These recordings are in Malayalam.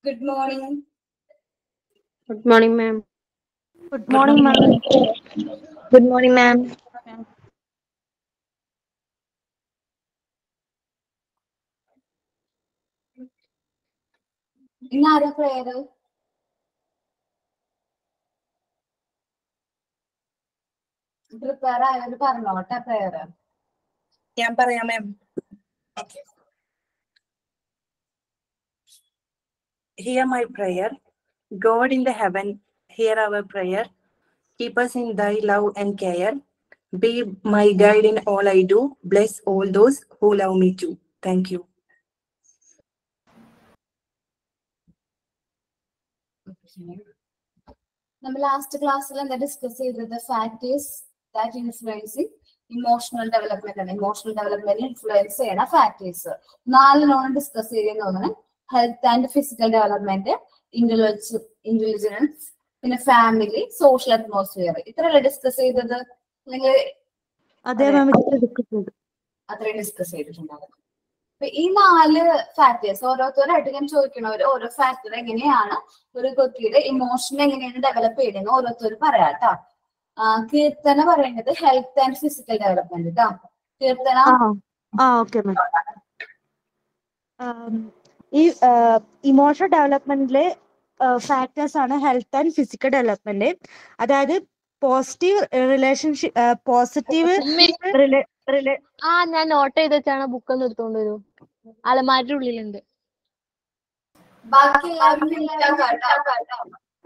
Good morning. Good morning, ma'am. Good morning, ma'am. Good morning, ma'am. ഇന്ന് ആരാ prayer? Prepare ആയവര് പറഞ്ഞോട്ടെ prayer. ഞാൻ പറയാം ma'am Hear my prayer. God in the heaven, hear our prayer. Keep us in thy love and care. Be my guide in all I do. Bless all those who love me too. Thank you. നമ്മൾ ലാസ്റ്റ് ക്ലാസ്സിൽ എന്താ ഡിസ്കസ് ചെയ്തത് factors that influencing emotional development ആണ് ഇമോഷണൽ ഡെവലപ്മെന്റ് ഇൻഫ്ലുവൻസ് ചെയ്യണ ഫാക്ടേഴ്സ് നാലിനോളം ഡിസ്കസ് ചെയ്തെന്ന് തോന്നുന്നു health and physical development intelligence intelligence പിന്നെ ഫാമിലി സോഷ്യൽ അറ്റ്മോസ്ഫിയർ ഇത്രയല്ലേ ഡിസ്കസ് ചെയ്തത് അല്ലെങ്കിൽ അതെ മാം ഇത് ഡിസ്കസ് ചെയ്തു അത്രയും ഡിസ്കസ് ചെയ്തിട്ടുണ്ടാവും അപ്പൊ ഈ നാല് ഫാക്ടേഴ്സ് ഓരോരുത്തരായിട്ട് ഞാൻ ചോദിക്കണവര് ഓരോ ഫാക്ടർ എങ്ങനെയാണ് ഒരു കുട്ടിയുടെ ഇമോഷൻ എങ്ങനെയാണ് ഡെവലപ്പ് ചെയ്യുന്നത് ഓരോരുത്തർ പറയാം കേട്ടോ കീർത്തന പറയുന്നത് ഹെൽത്ത് ആൻഡ് ഫിസിക്കൽ ഡെവലപ്മെന്റ് കേട്ടോ കീർത്തന ആ ആ ഓക്കെ മാം ഈ ഇമോഷണൽ ഡെവലപ്മെന്റിലെ ഫാക്ടേഴ്സ് ആണ് ഹെൽത്ത് ആൻഡ് ഫിസിക്കൽ ഡെവലപ്മെന്റ് അതായത് പോസിറ്റീവ് റിലേഷൻഷിപ്പ് പോസിറ്റീവ് ആ ഞാൻ നോട്ട് ചെയ്ത് വെച്ചാണ് ബുക്ക് ഒന്ന് എടുത്തോണ്ട് വരൂ അലമാരുടെ ഉള്ളിലുണ്ട് ബാക്കി എല്ലാവരും mute ആക്കാം കേട്ടോ.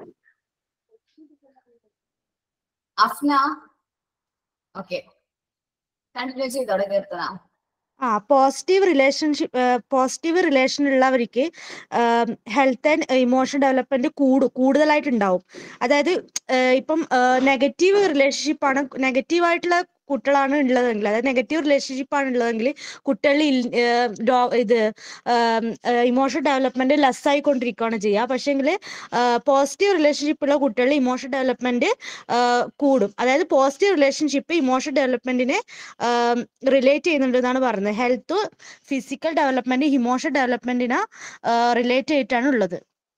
അഫ്ന ഓക്കെ കണ്ടിന്യൂ ചെയ്തോടെ കീർത്തന ആ പോസിറ്റീവ് റിലേഷൻഷിപ്പ് പോസിറ്റീവ് റിലേഷൻ ഉള്ളവർക്ക് ഹെൽത്ത് ആൻഡ് ഇമോഷൻ ഡെവലപ്മെന്റ് കൂടു കൂടുതലായിട്ട് ഉണ്ടാവും അതായത് ഏഹ് ഇപ്പം നെഗറ്റീവ് റിലേഷൻഷിപ്പ് ആണ് നെഗറ്റീവ് ആയിട്ടുള്ള കുട്ടികളാണ് ഉള്ളതെങ്കിൽ അതായത് നെഗറ്റീവ് റിലേഷൻഷിപ്പ് ആണ് ഉള്ളതെങ്കിൽ കുട്ടികളിൽ ഇൽ- ഏഹ് ഡോ- ഇത് ഇമോഷൻ ഡെവലപ്മെന്റ് ലെസ് ആയിക്കൊണ്ടിരിക്കുകയാണ് ചെയ്യുക പക്ഷേങ്കിൽ പോസിറ്റീവ് റിലേഷൻഷിപ്പ് ഉള്ള കുട്ടികളിൽ ഇമോഷൻ ഡെവലപ്മെന്റ് കൂടും അതായത് പോസിറ്റീവ് റിലേഷൻഷിപ്പ് ഇമോഷൻ ഡെവലപ്മെന്റിനെ റിലേറ്റ് ചെയ്യുന്നുണ്ട് എന്നാണ് പറയുന്നത് ഹെൽത്ത് ഫിസിക്കൽ ഡെവലപ്മെന്റ് ഇമോഷൻ ഡെവലപ്മെന്റിനെ റിലേറ്റ് ചെയ്തിട്ടാണ് ഉള്ളത്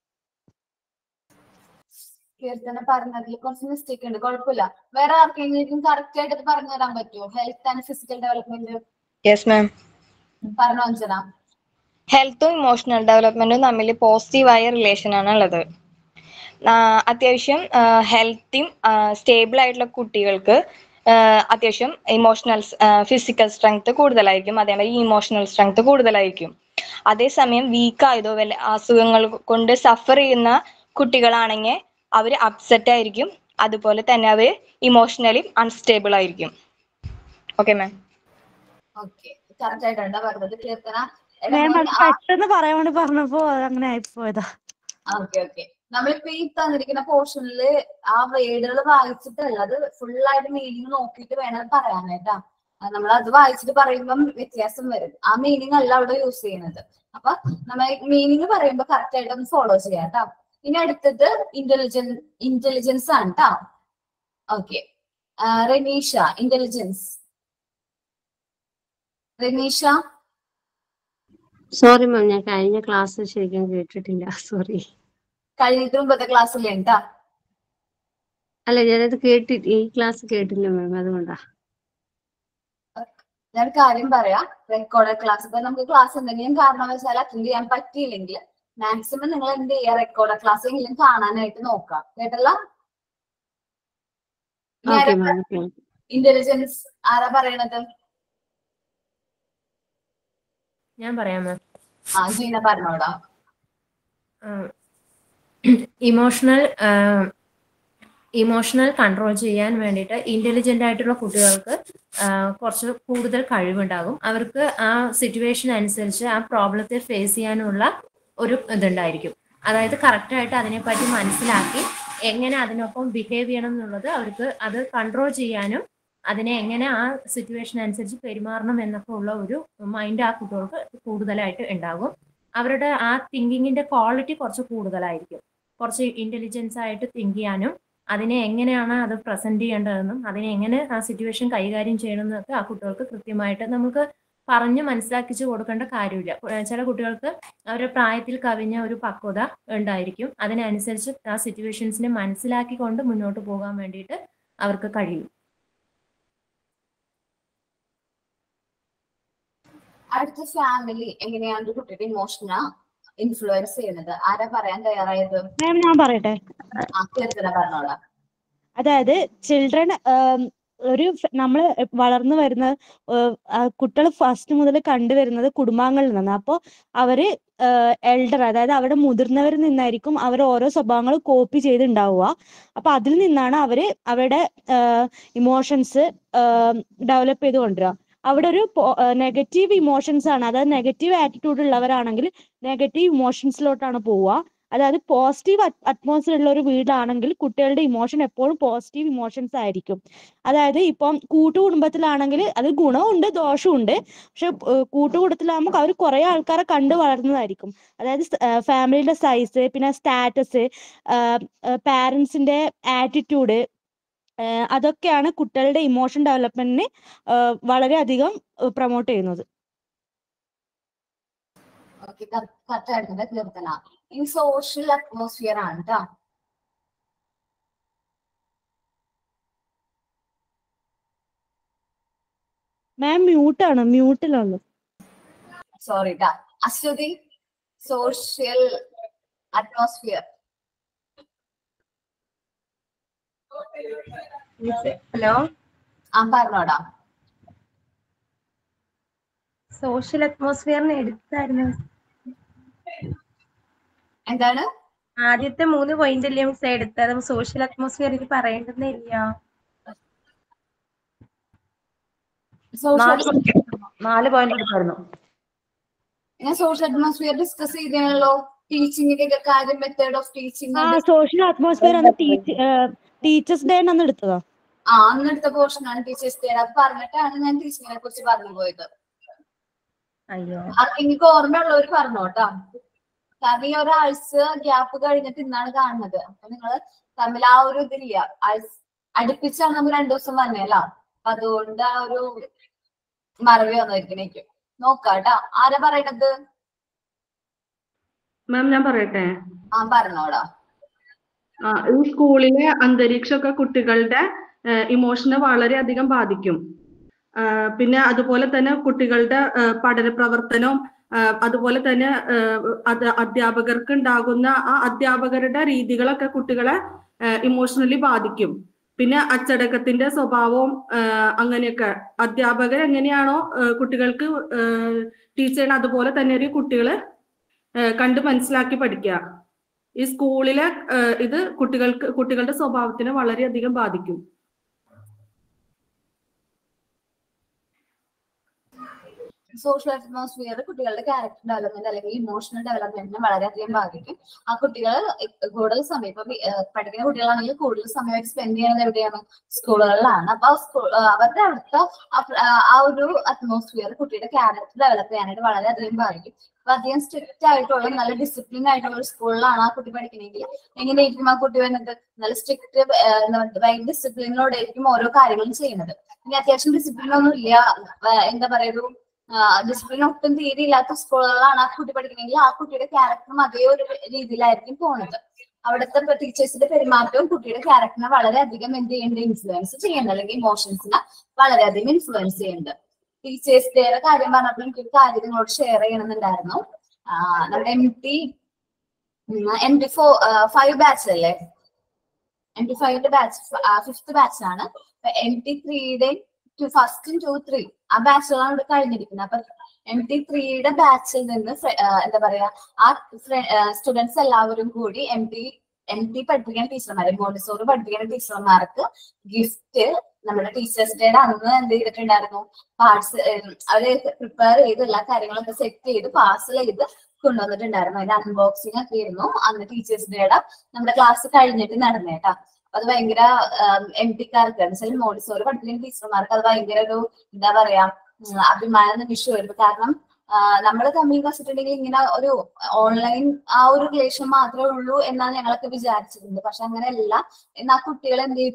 കീർത്തന പറഞ്ഞതിൽ കുറച്ച് മിസ്റ്റേക്ക് ഉണ്ട് കുഴപ്പമില്ല വേറെ ആർക്കെങ്കിലും കറക്റ്റ് ആയിട്ട് ഇത് പറഞ്ഞു തരാൻ പറ്റുമോ health and physical development yes ma'am പറഞ്ഞു അഞ്ജന ഹെൽത്തും ഇമോഷണൽ ഡെവലപ്മെന്റും തമ്മിൽ പോസിറ്റീവായ റിലേഷൻ ആണ് ഉള്ളത് ആ, അത്യാവശ്യം ഹെൽത്തിയും സ്റ്റേബിൾ ആയിട്ടുള്ള കുട്ടികൾക്ക് ആ, അത്യാവശ്യം ഇമോഷണൽ ഫിസിക്കൽ സ്ട്രെങ്ത് കൂടുതലായിരിക്കും അതേമാതിരി ഇമോഷണൽ സ്ട്രെങ്ത് കൂടുതലായിരിക്കും അതേസമയം വീക്ക് ആയതോ വല്ല അസുഖങ്ങൾ കൊണ്ട് സഫർ ചെയ്യുന്ന കുട്ടികളാണെങ്കിൽ അവർ അപ്സെറ്റ് ആയിരിക്കും അതുപോലെ തന്നെ അവർ ഇമോഷണലി അൺസ്റ്റേബിൾ ആയിരിക്കും ഓക്കെ മാം ഓക്കെ കറക്റ്റ് ആയിട്ടാണ് പറഞ്ഞത് കീർത്തന മാം അത് പെട്ടെന്ന് പറയാൻ വേണ്ടി പറഞ്ഞപ്പോ അത് അങ്ങനെ ആയിപ്പോയതാ ഓക്കെ ഓക്കെ നമ്മളിപ്പോ ഈ തന്നിരിക്കുന്ന പോർഷനിൽ ആ വേർഡുകൾ വായിച്ചിട്ടുള്ളത് ഫുൾ ആയിട്ട് മീനിങ് നോക്കിയിട്ട് വേണം പറയാനായിട്ടാ നമ്മൾ അത് വായിച്ചിട്ട് പറയുമ്പം വ്യത്യാസം വരും ആ മീനിങ് അല്ല അവിടെ യൂസ് ചെയ്യുന്നത് അപ്പൊ നമ്മൾ മീനിങ് പറയുമ്പോ കറക്റ്റ് ആയിട്ട് ഒന്ന് ഫോളോ ചെയ്യാം കേട്ടോ ഇനി അടുത്തത് ഇന്റലിജൻ ഇന്റലിജൻസ് ആണ് കേട്ടോ okay Renisha intelligence Renisha sorry ma'am ഞാൻ കഴിഞ്ഞ ക്ലാസ് ശരിക്കും കേട്ടിട്ടില്ല സോറി കഴിഞ്ഞിട്ട് മുമ്പത്തെ ക്ലാസ്സിലെ കേട്ടാ അല്ല ഞാനത് കേട്ടി ഈ ക്ലാസ് കേട്ടില്ല മാം അതുകൊണ്ടാ ഞാൻ ഒരു കാര്യം പറയാം റെക്കോർഡ് ക്ലാസ് ഇപ്പൊ നമുക്ക് ക്ലാസ് എന്തെങ്കിലും കാരണവശാൽ അറ്റൻഡ് ചെയ്യാൻ പറ്റിയില്ലെങ്കിൽ മാക്സിമം നിങ്ങൾ എന്ത് ചെയ്യുക റെക്കോർഡ് ക്ലാസ് എങ്കിലും കാണാനായിട്ട് നോക്കാം കേട്ടല്ല ഓക്കെ മാം ഓക്കെ ഇന്റലിജൻസ് ആരാ പറയണത് ഞാൻ പറയാം മാം ആ ജീന പറഞ്ഞോടാ ഇമോഷണൽ ഇമോഷണൽ കൺട്രോൾ ചെയ്യാൻ വേണ്ടിയിട്ട് ഇന്റലിജന്റ് ആയിട്ടുള്ള കുട്ടികൾക്ക് ആ, കുറച്ച് കൂടുതൽ കഴിവുണ്ടാകും അവർക്ക് ആ സിറ്റുവേഷൻ അനുസരിച്ച് ആ പ്രോബ്ലത്തെ ഫേസ് ചെയ്യാനുള്ള ഒരു ഇതുണ്ടായിരിക്കും അതായത് കറക്റ്റായിട്ട് അതിനെപ്പറ്റി മനസ്സിലാക്കി എങ്ങനെ അതിനൊപ്പം ബിഹേവ് ചെയ്യണം എന്നുള്ളത് അവർക്ക് അത് കൺട്രോൾ ചെയ്യാനും അതിനെ എങ്ങനെ ആ സിറ്റുവേഷൻ അനുസരിച്ച് പെരുമാറണം എന്നൊക്കെ ഉള്ള ഒരു മൈൻഡ് ആ കുട്ടികൾക്ക് കൂടുതലായിട്ട് ഉണ്ടാകും അവരുടെ ആ തിങ്കിങ്ങിന്റെ ക്വാളിറ്റി കുറച്ച് കൂടുതലായിരിക്കും കുറച്ച് ഇന്റലിജൻസ് ആയിട്ട് തിങ്ക് ചെയ്യാനും അതിനെ എങ്ങനെയാണ് അത് പ്രസന്റ് ചെയ്യേണ്ടതെന്നും അതിനെ എങ്ങനെ ആ സിറ്റുവേഷൻ കൈകാര്യം ചെയ്യണമെന്നൊക്കെ ആ കുട്ടികൾക്ക് കൃത്യമായിട്ട് നമുക്ക് പറഞ്ഞ് മനസ്സിലാക്കിച്ചു കൊടുക്കേണ്ട കാര്യമില്ല ഏഹ് ചില കുട്ടികൾക്ക് അവരുടെ പ്രായത്തിൽ കവിഞ്ഞ ഒരു പക്വത ഉണ്ടായിരിക്കും അതിനനുസരിച്ച് ആ സിറ്റുവേഷൻസിനെ മനസ്സിലാക്കിക്കൊണ്ട് മുന്നോട്ട് പോകാൻ വേണ്ടിയിട്ട് അവർക്ക് കഴിയും അടുത്ത ഫാമിലി എങ്ങനെയാണ് ഒരു കുട്ടിയുടെ ഇമോഷനെ ഇൻഫ്ലുവൻസ് ചെയ്യുന്നത് ആരാ പറയാൻ തയ്യാറായത് മാം ഞാൻ പറയട്ടെ ആ കീർത്തന പറഞ്ഞോളാം അതായത് ചിൽഡ്രൻ ഒരു നമ്മൾ വളർന്നു വരുന്ന കുട്ടികൾ ഫസ്റ്റ് മുതൽ കണ്ടുവരുന്നത് കുടുംബാംഗങ്ങളിൽ നിന്നാണ് അപ്പോൾ അവര് എൽഡർ അതായത് അവരുടെ മുതിർന്നവരിൽ നിന്നായിരിക്കും അവർ ഓരോ സ്വഭാവങ്ങൾ കോപ്പി ചെയ്തുണ്ടാവുക അപ്പൊ അതിൽ നിന്നാണ് അവര് അവരുടെ ഇമോഷൻസ് ഡെവലപ്പ് ചെയ്ത് കൊണ്ടുവരിക അവിടെ ഒരു നെഗറ്റീവ് ഇമോഷൻസ് ആണ് അതായത് നെഗറ്റീവ് ആറ്റിറ്റ്യൂഡ് ഉള്ളവരാണെങ്കിൽ നെഗറ്റീവ് ഇമോഷൻസിലോട്ടാണ് പോവുക അതായത് പോസിറ്റീവ് അറ്റ്മോസ്ഫിയർ ഉള്ള ഒരു വീടാണെങ്കിൽ കുട്ടികളുടെ ഇമോഷൻ എപ്പോഴും പോസിറ്റീവ് ഇമോഷൻസ് ആയിരിക്കും അതായത് ഇപ്പം കൂട്ടുകുടുംബത്തിലാണെങ്കിൽ അത് ഗുണമുണ്ട് ദോഷമുണ്ട് പക്ഷെ കൂട്ടുകുടുംബത്തിലാകുമ്പോൾ അവർ കുറെ ആൾക്കാരെ കണ്ടു വളർന്നതായിരിക്കും അതായത് ഫാമിലിയുടെ സൈസ് പിന്നെ സ്റ്റാറ്റസ് പാരൻസിന്റെ ആറ്റിറ്റ്യൂഡ് അതൊക്കെയാണ് കുട്ടികളുടെ ഇമോഷൻ ഡെവലപ്മെന്റിനെ വളരെയധികം പ്രൊമോട്ട് ചെയ്യുന്നത് ഓക്കെ കറക്റ്റ് ആയിട്ടുണ്ട് കീർത്തന ഈ സോഷ്യൽ അറ്റ്മോസ്ഫിയർ ആണ് കേട്ടോ മാം മ്യൂട്ടാണ് മ്യൂട്ടിലാണ് സോറി ട്ടാ അശ്വതി സോഷ്യൽ അറ്റ്മോസ്ഫിയർ ഹലോ ആ പറഞ്ഞോടാ സോഷ്യൽ അറ്റ്മോസ്ഫിയറിന് എടുത്തായിരുന്നു എന്താണ് ആദ്യത്തെ മൂന്ന് പോയിന്റ് അല്ലേ മിസ് എടുത്തത് സോഷ്യൽ അറ്റ്മോസ്ഫിയർ എനിക്ക് പറയേണ്ടതേ ഇല്ല സോഷ്യൽ നാല് പോയിന്റ് എടുത്തായിരുന്നു ഞാൻ സോഷ്യൽ അറ്റ്മോസ്ഫിയർ ഡിസ്കസ് ചെയ്തല്ലോ ടീച്ചിങ്ങിന്റെ കാര്യം മെത്തേഡ് ഓഫ് ടീച്ചിങ് ആ സോഷ്യൽ അറ്റ്മോസ്ഫിയർ അന്ന് ടീച്ചേഴ്സ് ഡേ അന്ന് എടുത്തതാ ആ അന്നെടുത്ത പോർഷൻ ആണ് ടീച്ചേഴ്സ് ഡേ അത് പറഞ്ഞിട്ടാണ് ഞാൻ ടീച്ചിങ്ങിനെ കുറിച്ച് പറഞ്ഞു പോയത് അയ്യോ എനിക്ക് ഓർമ്മയുള്ളവർ പറഞ്ഞോട്ടാ കാരണം ഈ ഒരാഴ്ച ഗ്യാപ്പ് കഴിഞ്ഞിട്ട് ഇന്നാണ് കാണുന്നത് അപ്പൊ നിങ്ങൾ തമ്മിൽ ആ ഒരു ഇതില്ല ആഴ്ച അടുപ്പിച്ചാണ് നമ്മൾ രണ്ടു ദിവസം വന്നേല അപ്പൊ അതുകൊണ്ട് ആ ഒരു മറവി വന്നിരിക്കണേക്കും നോക്കാട്ടാ ആരാ പറയണത് മാം ഞാൻ പറയട്ടെ ആ പറഞ്ഞോടാ ആ ഈ സ്കൂളിലെ അന്തരീക്ഷമൊക്കെ കുട്ടികളുടെ ഇമോഷനെ വളരെയധികം ബാധിക്കും ആ, പിന്നെ അതുപോലെ തന്നെ കുട്ടികളുടെ ആ, പഠന പ്രവർത്തനവും ആ, അതുപോലെ തന്നെ ആ, അത് അധ്യാപകർക്ക് ഉണ്ടാകുന്ന ആ അധ്യാപകരുടെ രീതികളൊക്കെ കുട്ടികളെ ഇമോഷണലി ബാധിക്കും പിന്നെ അച്ചടക്കത്തിന്റെ സ്വഭാവവും ആ, അങ്ങനെയൊക്കെ അധ്യാപകർ എങ്ങനെയാണോ ആ, കുട്ടികൾക്ക് ടീച്ച് ചെയ്യണം അതുപോലെ തന്നെ ഒരു കുട്ടികള് ആ, കണ്ട് മനസ്സിലാക്കി പഠിക്കുക ഈ സ്കൂളിലെ ആ, ഇത് കുട്ടികൾക്ക് കുട്ടികളുടെ സ്വഭാവത്തിനെ വളരെയധികം ബാധിക്കും സോഷ്യൽ അറ്റ്മോസ്ഫിയർ കുട്ടികളുടെ ക്യാരക്ടർ ഡെവലപ്മെന്റ് അല്ലെങ്കിൽ ഇമോഷണൽ ഡെവലപ്മെന്റിനെ വളരെയധികം ബാധിക്കും ആ കുട്ടികൾ കൂടുതൽ സമയം ഇപ്പൊ ബി- ഏഹ് പഠിക്കുന്ന കുട്ടികളാണെങ്കിൽ കൂടുതൽ സമയം സ്പെൻഡ് ചെയ്യുന്നത് എവിടെയാണ് സ്കൂളുകളിലാണ് അപ്പൊ ആ സ്കൂൾ അവരുടെ അവിടുത്തെ ആ പ്ര- ആ- ആ ഒരു അറ്റ്മോസ്ഫിയർ കുട്ടിയുടെ ക്യാരക്ടർ ഡെവലപ്പ് ചെയ്യാനായിട്ട് വളരെയധികം ബാധിക്കും അപ്പൊ അധികം സ്ട്രിക്റ്റ് ആയിട്ടുള്ള നല്ല ഡിസിപ്ലിൻ ആയിട്ടുള്ള ഒരു സ്കൂളിലാണ് ആ കുട്ടി പഠിക്കണമെങ്കിൽ എങ്ങനെയായിരിക്കും ആ കുട്ടി വന്നിട്ട് നല്ല സ്ട്രിക്റ്റ് ഭയങ്കര ഡിസിപ്ലിനോടെ ആയിരിക്കും ഓരോ കാര്യങ്ങളും ചെയ്യുന്നത് ഇനി അത്യാവശ്യം ഡിസിപ്ലിൻ ഒന്നും ഇല്ല ഏഹ് എന്താ പറയാ ഒരു ഡിസിപ്ലിൻ ഒട്ടും തീരെ ഇല്ലാത്ത സ്കൂളുകളാണ് ആ കുട്ടി പഠിക്കണമെങ്കിൽ ആ കുട്ടിയുടെ ക്യാരക്ടറും അതേ ഒരു രീതിയിലായിരിക്കും പോണത് അവിടുത്തെ ടീച്ചേഴ്സിന്റെ പെരുമാറ്റവും കുട്ടിയുടെ ക്യാരക്ടറിനെ വളരെയധികം എന്ത് ചെയ്യുന്നുണ്ട് ഇൻഫ്ലുവൻസ് ചെയ്യുന്നുണ്ട് അല്ലെങ്കിൽ ഇമോഷൻസിനെ വളരെയധികം ഇൻഫ്ലുവൻസ് ചെയ്യുന്നുണ്ട് ടീച്ചേഴ്സ് ഡേയുടെ കാര്യം പറഞ്ഞപ്പോൾ എനിക്ക് ഒരു കാര്യം നിങ്ങളോട് ഷെയർ ചെയ്യണമെന്നുണ്ടായിരുന്നു ആ, നമ്മുടെ M T M T four five batch അല്ലേ എം ടി ഫൈവിന്റെ ബാച്ച് ഫിഫ്ത് ബാച്ച് ആണ് എം ടി ത്രീയുടെയും ഫസ്റ്റും ടു ത്രീ ആ ബാച്ചുകളാണ് ഇവിടെ കഴിഞ്ഞിരിക്കുന്നത് അപ്പൊ എം ടി ത്രീയുടെ ബാച്ചിൽ നിന്ന് ഫ്ര- ആ, എന്താ പറയാ ആ സ്റ്റുഡൻസ് എല്ലാവരും കൂടി എം ടി എം ടി പഠിപ്പിക്കുന്ന ടീച്ചർമാരെ മോണ്ടിസോറി പഠിപ്പിക്കുന്ന ടീച്ചർമാർക്ക് ഗിഫ്റ്റ് നമ്മുടെ ടീച്ചേഴ്സ് ഡേയുടെ അന്ന് എന്ത് ചെയ്തിട്ടുണ്ടായിരുന്നു പാർട്സ് അവര് പ്രിപ്പയർ ചെയ്ത് എല്ലാ കാര്യങ്ങളൊക്കെ സെറ്റ് ചെയ്ത് പാർസൽ ചെയ്ത് കൊണ്ടുവന്നിട്ടുണ്ടായിരുന്നു അതിന്റെ അൺബോക്സിംഗ് ഒക്കെ ആയിരുന്നു അന്ന് ടീച്ചേഴ്സ് ഡേയുടെ നമ്മുടെ ക്ലാസ് കഴിഞ്ഞിട്ട് നടന്നേട്ടാ അപ്പൊ അത് ഭയങ്കര എം ടിക്കാർക്ക് വെച്ചാൽ മോണ്ടിസോറി പഠിപ്പിക്കുന്ന ടീച്ചർമാർക്ക് അത് ഭയങ്കര ഒരു എന്താ പറയാ ഉം, അഭിമാന നിമിഷമായിരുന്നു കാരണം നമ്മൾ തമ്മിൽ വെച്ചിട്ടുണ്ടെങ്കിൽ ഇങ്ങനെ ഒരു ഓൺലൈൻ ആ ഒരു റിലേഷൻ മാത്രമേ ഉള്ളൂ എന്നാണ് ഞങ്ങളൊക്കെ വിചാരിച്ചിരുന്നത് പക്ഷെ അങ്ങനെയല്ല എന്നാ കുട്ടികൾ എന്ത് ചെയ്തു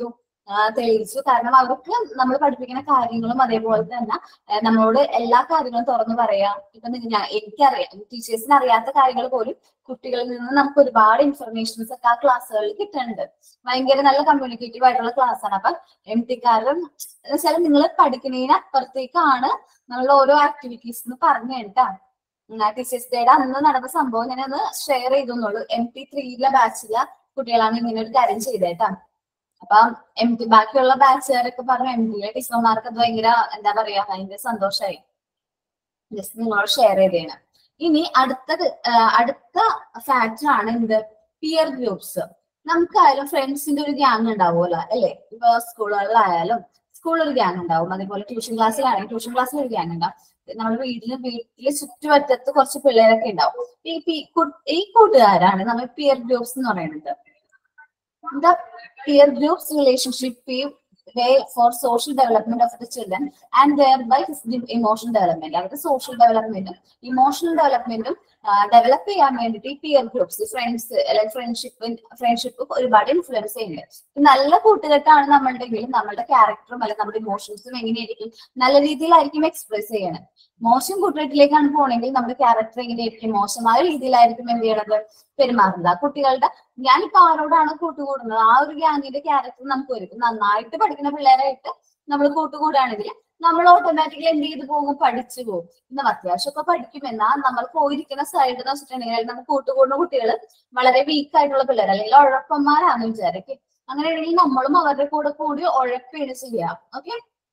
ആ, തെളിയിച്ചു കാരണം അവർക്ക് നമ്മൾ പഠിപ്പിക്കുന്ന കാര്യങ്ങളും അതേപോലെ തന്നെ ആ, നമ്മളോട് എല്ലാ കാര്യങ്ങളും തുറന്നു പറയാം ഇപ്പൊ നിങ്ങ- ഞാൻ എനിക്കറിയാം ടീച്ചേഴ്സിന് അറിയാത്ത കാര്യങ്ങൾ പോലും കുട്ടികളിൽ നിന്ന് നമുക്ക് ഒരുപാട് ഇൻഫർമേഷൻസ് ഒക്കെ ആ ക്ലാസ്സുകളിൽ കിട്ടുന്നുണ്ട് ഭയങ്കര നല്ല കമ്മ്യൂണിക്കേറ്റീവ് ആയിട്ടുള്ള ക്ലാസ് ആണ് അപ്പൊ എം ടിക്കാരും വെച്ചാൽ നിങ്ങൾ പഠിക്കുന്നതിന് അപ്പുറത്തേക്കാണ് നമ്മളുടെ ഓരോ ആക്ടിവിറ്റീസ് എന്ന് പറഞ്ഞു കേട്ടാ ടീച്ചേഴ്സ് ഡേയുടെ അന്ന് നടന്ന സംഭവം ഞാനൊന്ന് ഷെയർ ചെയ്തെന്നുള്ളൂ എം ടി ത്രീയിലെ ബാച്ചിലെ കുട്ടികളാണ് ഇങ്ങനെ ഒരു കാര്യം ചെയ്തേട്ടാ അപ്പൊ എം ടി ബാക്കിയുള്ള ബാച്ചുകാരൊക്കെ പറഞ്ഞു എം ടിയിലെ ടീച്ചർമാർക്ക് അത് ഭയങ്കര എന്താ പറയാ ഭയങ്കര സന്തോഷമായി ജസ്റ്റ് നിങ്ങളോട് ഷെയർ ചെയ്തേണ് ഇനി അടുത്തത് ആ, അടുത്ത ഫാക്ടർ ആണ് എന്ത് പിയർ ഗ്രൂപ്പ്സ് നമുക്കായാലും ഫ്രണ്ട്സിന്റെ ഒരു ഗ്യാങ് ഉണ്ടാവുമല്ലോ അല്ലേ ഇപ്പൊ സ്കൂളുകളിലായാലും സ്കൂളിൽ ഒരു ഗ്യാങ് ഉണ്ടാവും അതേപോലെ ട്യൂഷൻ ക്ലാസ്സിലാണെങ്കിൽ ട്യൂഷൻ ക്ലാസ്സിൽ ഒരു ഗ്യാങ് ഉണ്ടാവും നമ്മുടെ വീട്ടില് വീട്ടില് ചുറ്റുവട്ടത്ത് കുറച്ച് പിള്ളേരൊക്കെ ഉണ്ടാവും ഈ പി- കു- ഈ കൂട്ടുകാരാണ് നമ്മൾ പിയർ ഗ്രൂപ്പ്സ് എന്ന് പറയുന്നത് the peer groups relationship pave way for social development of the children and thereby his de- emotional development അവരുടെ സോഷ്യൽ ഡെവലപ്മെന്റും ഇമോഷണൽ ഡെവലപ്മെന്റും ഡെവലപ്പ് ചെയ്യാൻ വേണ്ടിയിട്ട് ഈ പിയർ ഗ്രൂപ്പ്സ് ഫ്രണ്ട്സ് അല്ലെങ്കിൽ ഫ്രണ്ട്ഷിപ്പ് ഫ്രണ്ട്ഷിപ്പ് ഒരുപാട് ഇൻഫ്ലുവൻസ് ചെയ്യുന്നുണ്ട് ഇപ്പൊ നല്ല കൂട്ടുകെട്ടാണ് നമ്മളുടെങ്കിലും നമ്മളുടെ ക്യാരക്ടറും അല്ലെങ്കിൽ നമ്മുടെ ഇമോഷൻസും എങ്ങനെയായിരിക്കും നല്ല രീതിയിലായിരിക്കും എക്സ്പ്രസ് ചെയ്യണം മോശം കൂട്ടുകെട്ടിലേക്കാണ് പോണെങ്കിൽ നമ്മുടെ ക്യാരക്ടർ എങ്ങനെയായിരിക്കും മോശമായ രീതിയിലായിരിക്കും എന്ത് ചെയ്യണത് പെരുമാറുന്നത് ആ കുട്ടികളുടെ ഞാനിപ്പോ ആരോടാണ് കൂട്ടുകൂടുന്നത് ആ ഒരു ഗ്യാങ്ങിന്റെ ക്യാരക്ടർ നമുക്ക് വരും ഇപ്പൊ നന്നായിട്ട് പഠിക്കുന്ന പിള്ളേരായിട്ട് നമ്മൾ കൂട്ടുകൂടാണെങ്കിൽ നമ്മൾ ഓട്ടോമാറ്റിക്കലി എന്ത് ചെയ്ത് പോകും പഠിച്ചു പോകും ഇന്ന് അത്യാവശ്യമൊക്കെ പഠിക്കും എന്നാൽ നമ്മൾ പോയിരിക്കുന്ന സൈഡ് എന്ന് വെച്ചിട്ടുണ്ടെങ്കിൽ നമുക്ക് കൂട്ടുകൂടുന്ന കുട്ടികൾ വളരെ വീക്ക് ആയിട്ടുള്ള പിള്ളേർ അല്ലെങ്കിൽ ഉഴപ്പന്മാരാന്ന് വിചാരിക്കും അങ്ങനെയാണെങ്കിൽ നമ്മളും അവരുടെ കൂടെ കൂടി ഉഴപ്പാണ് ചെയ്യാം okay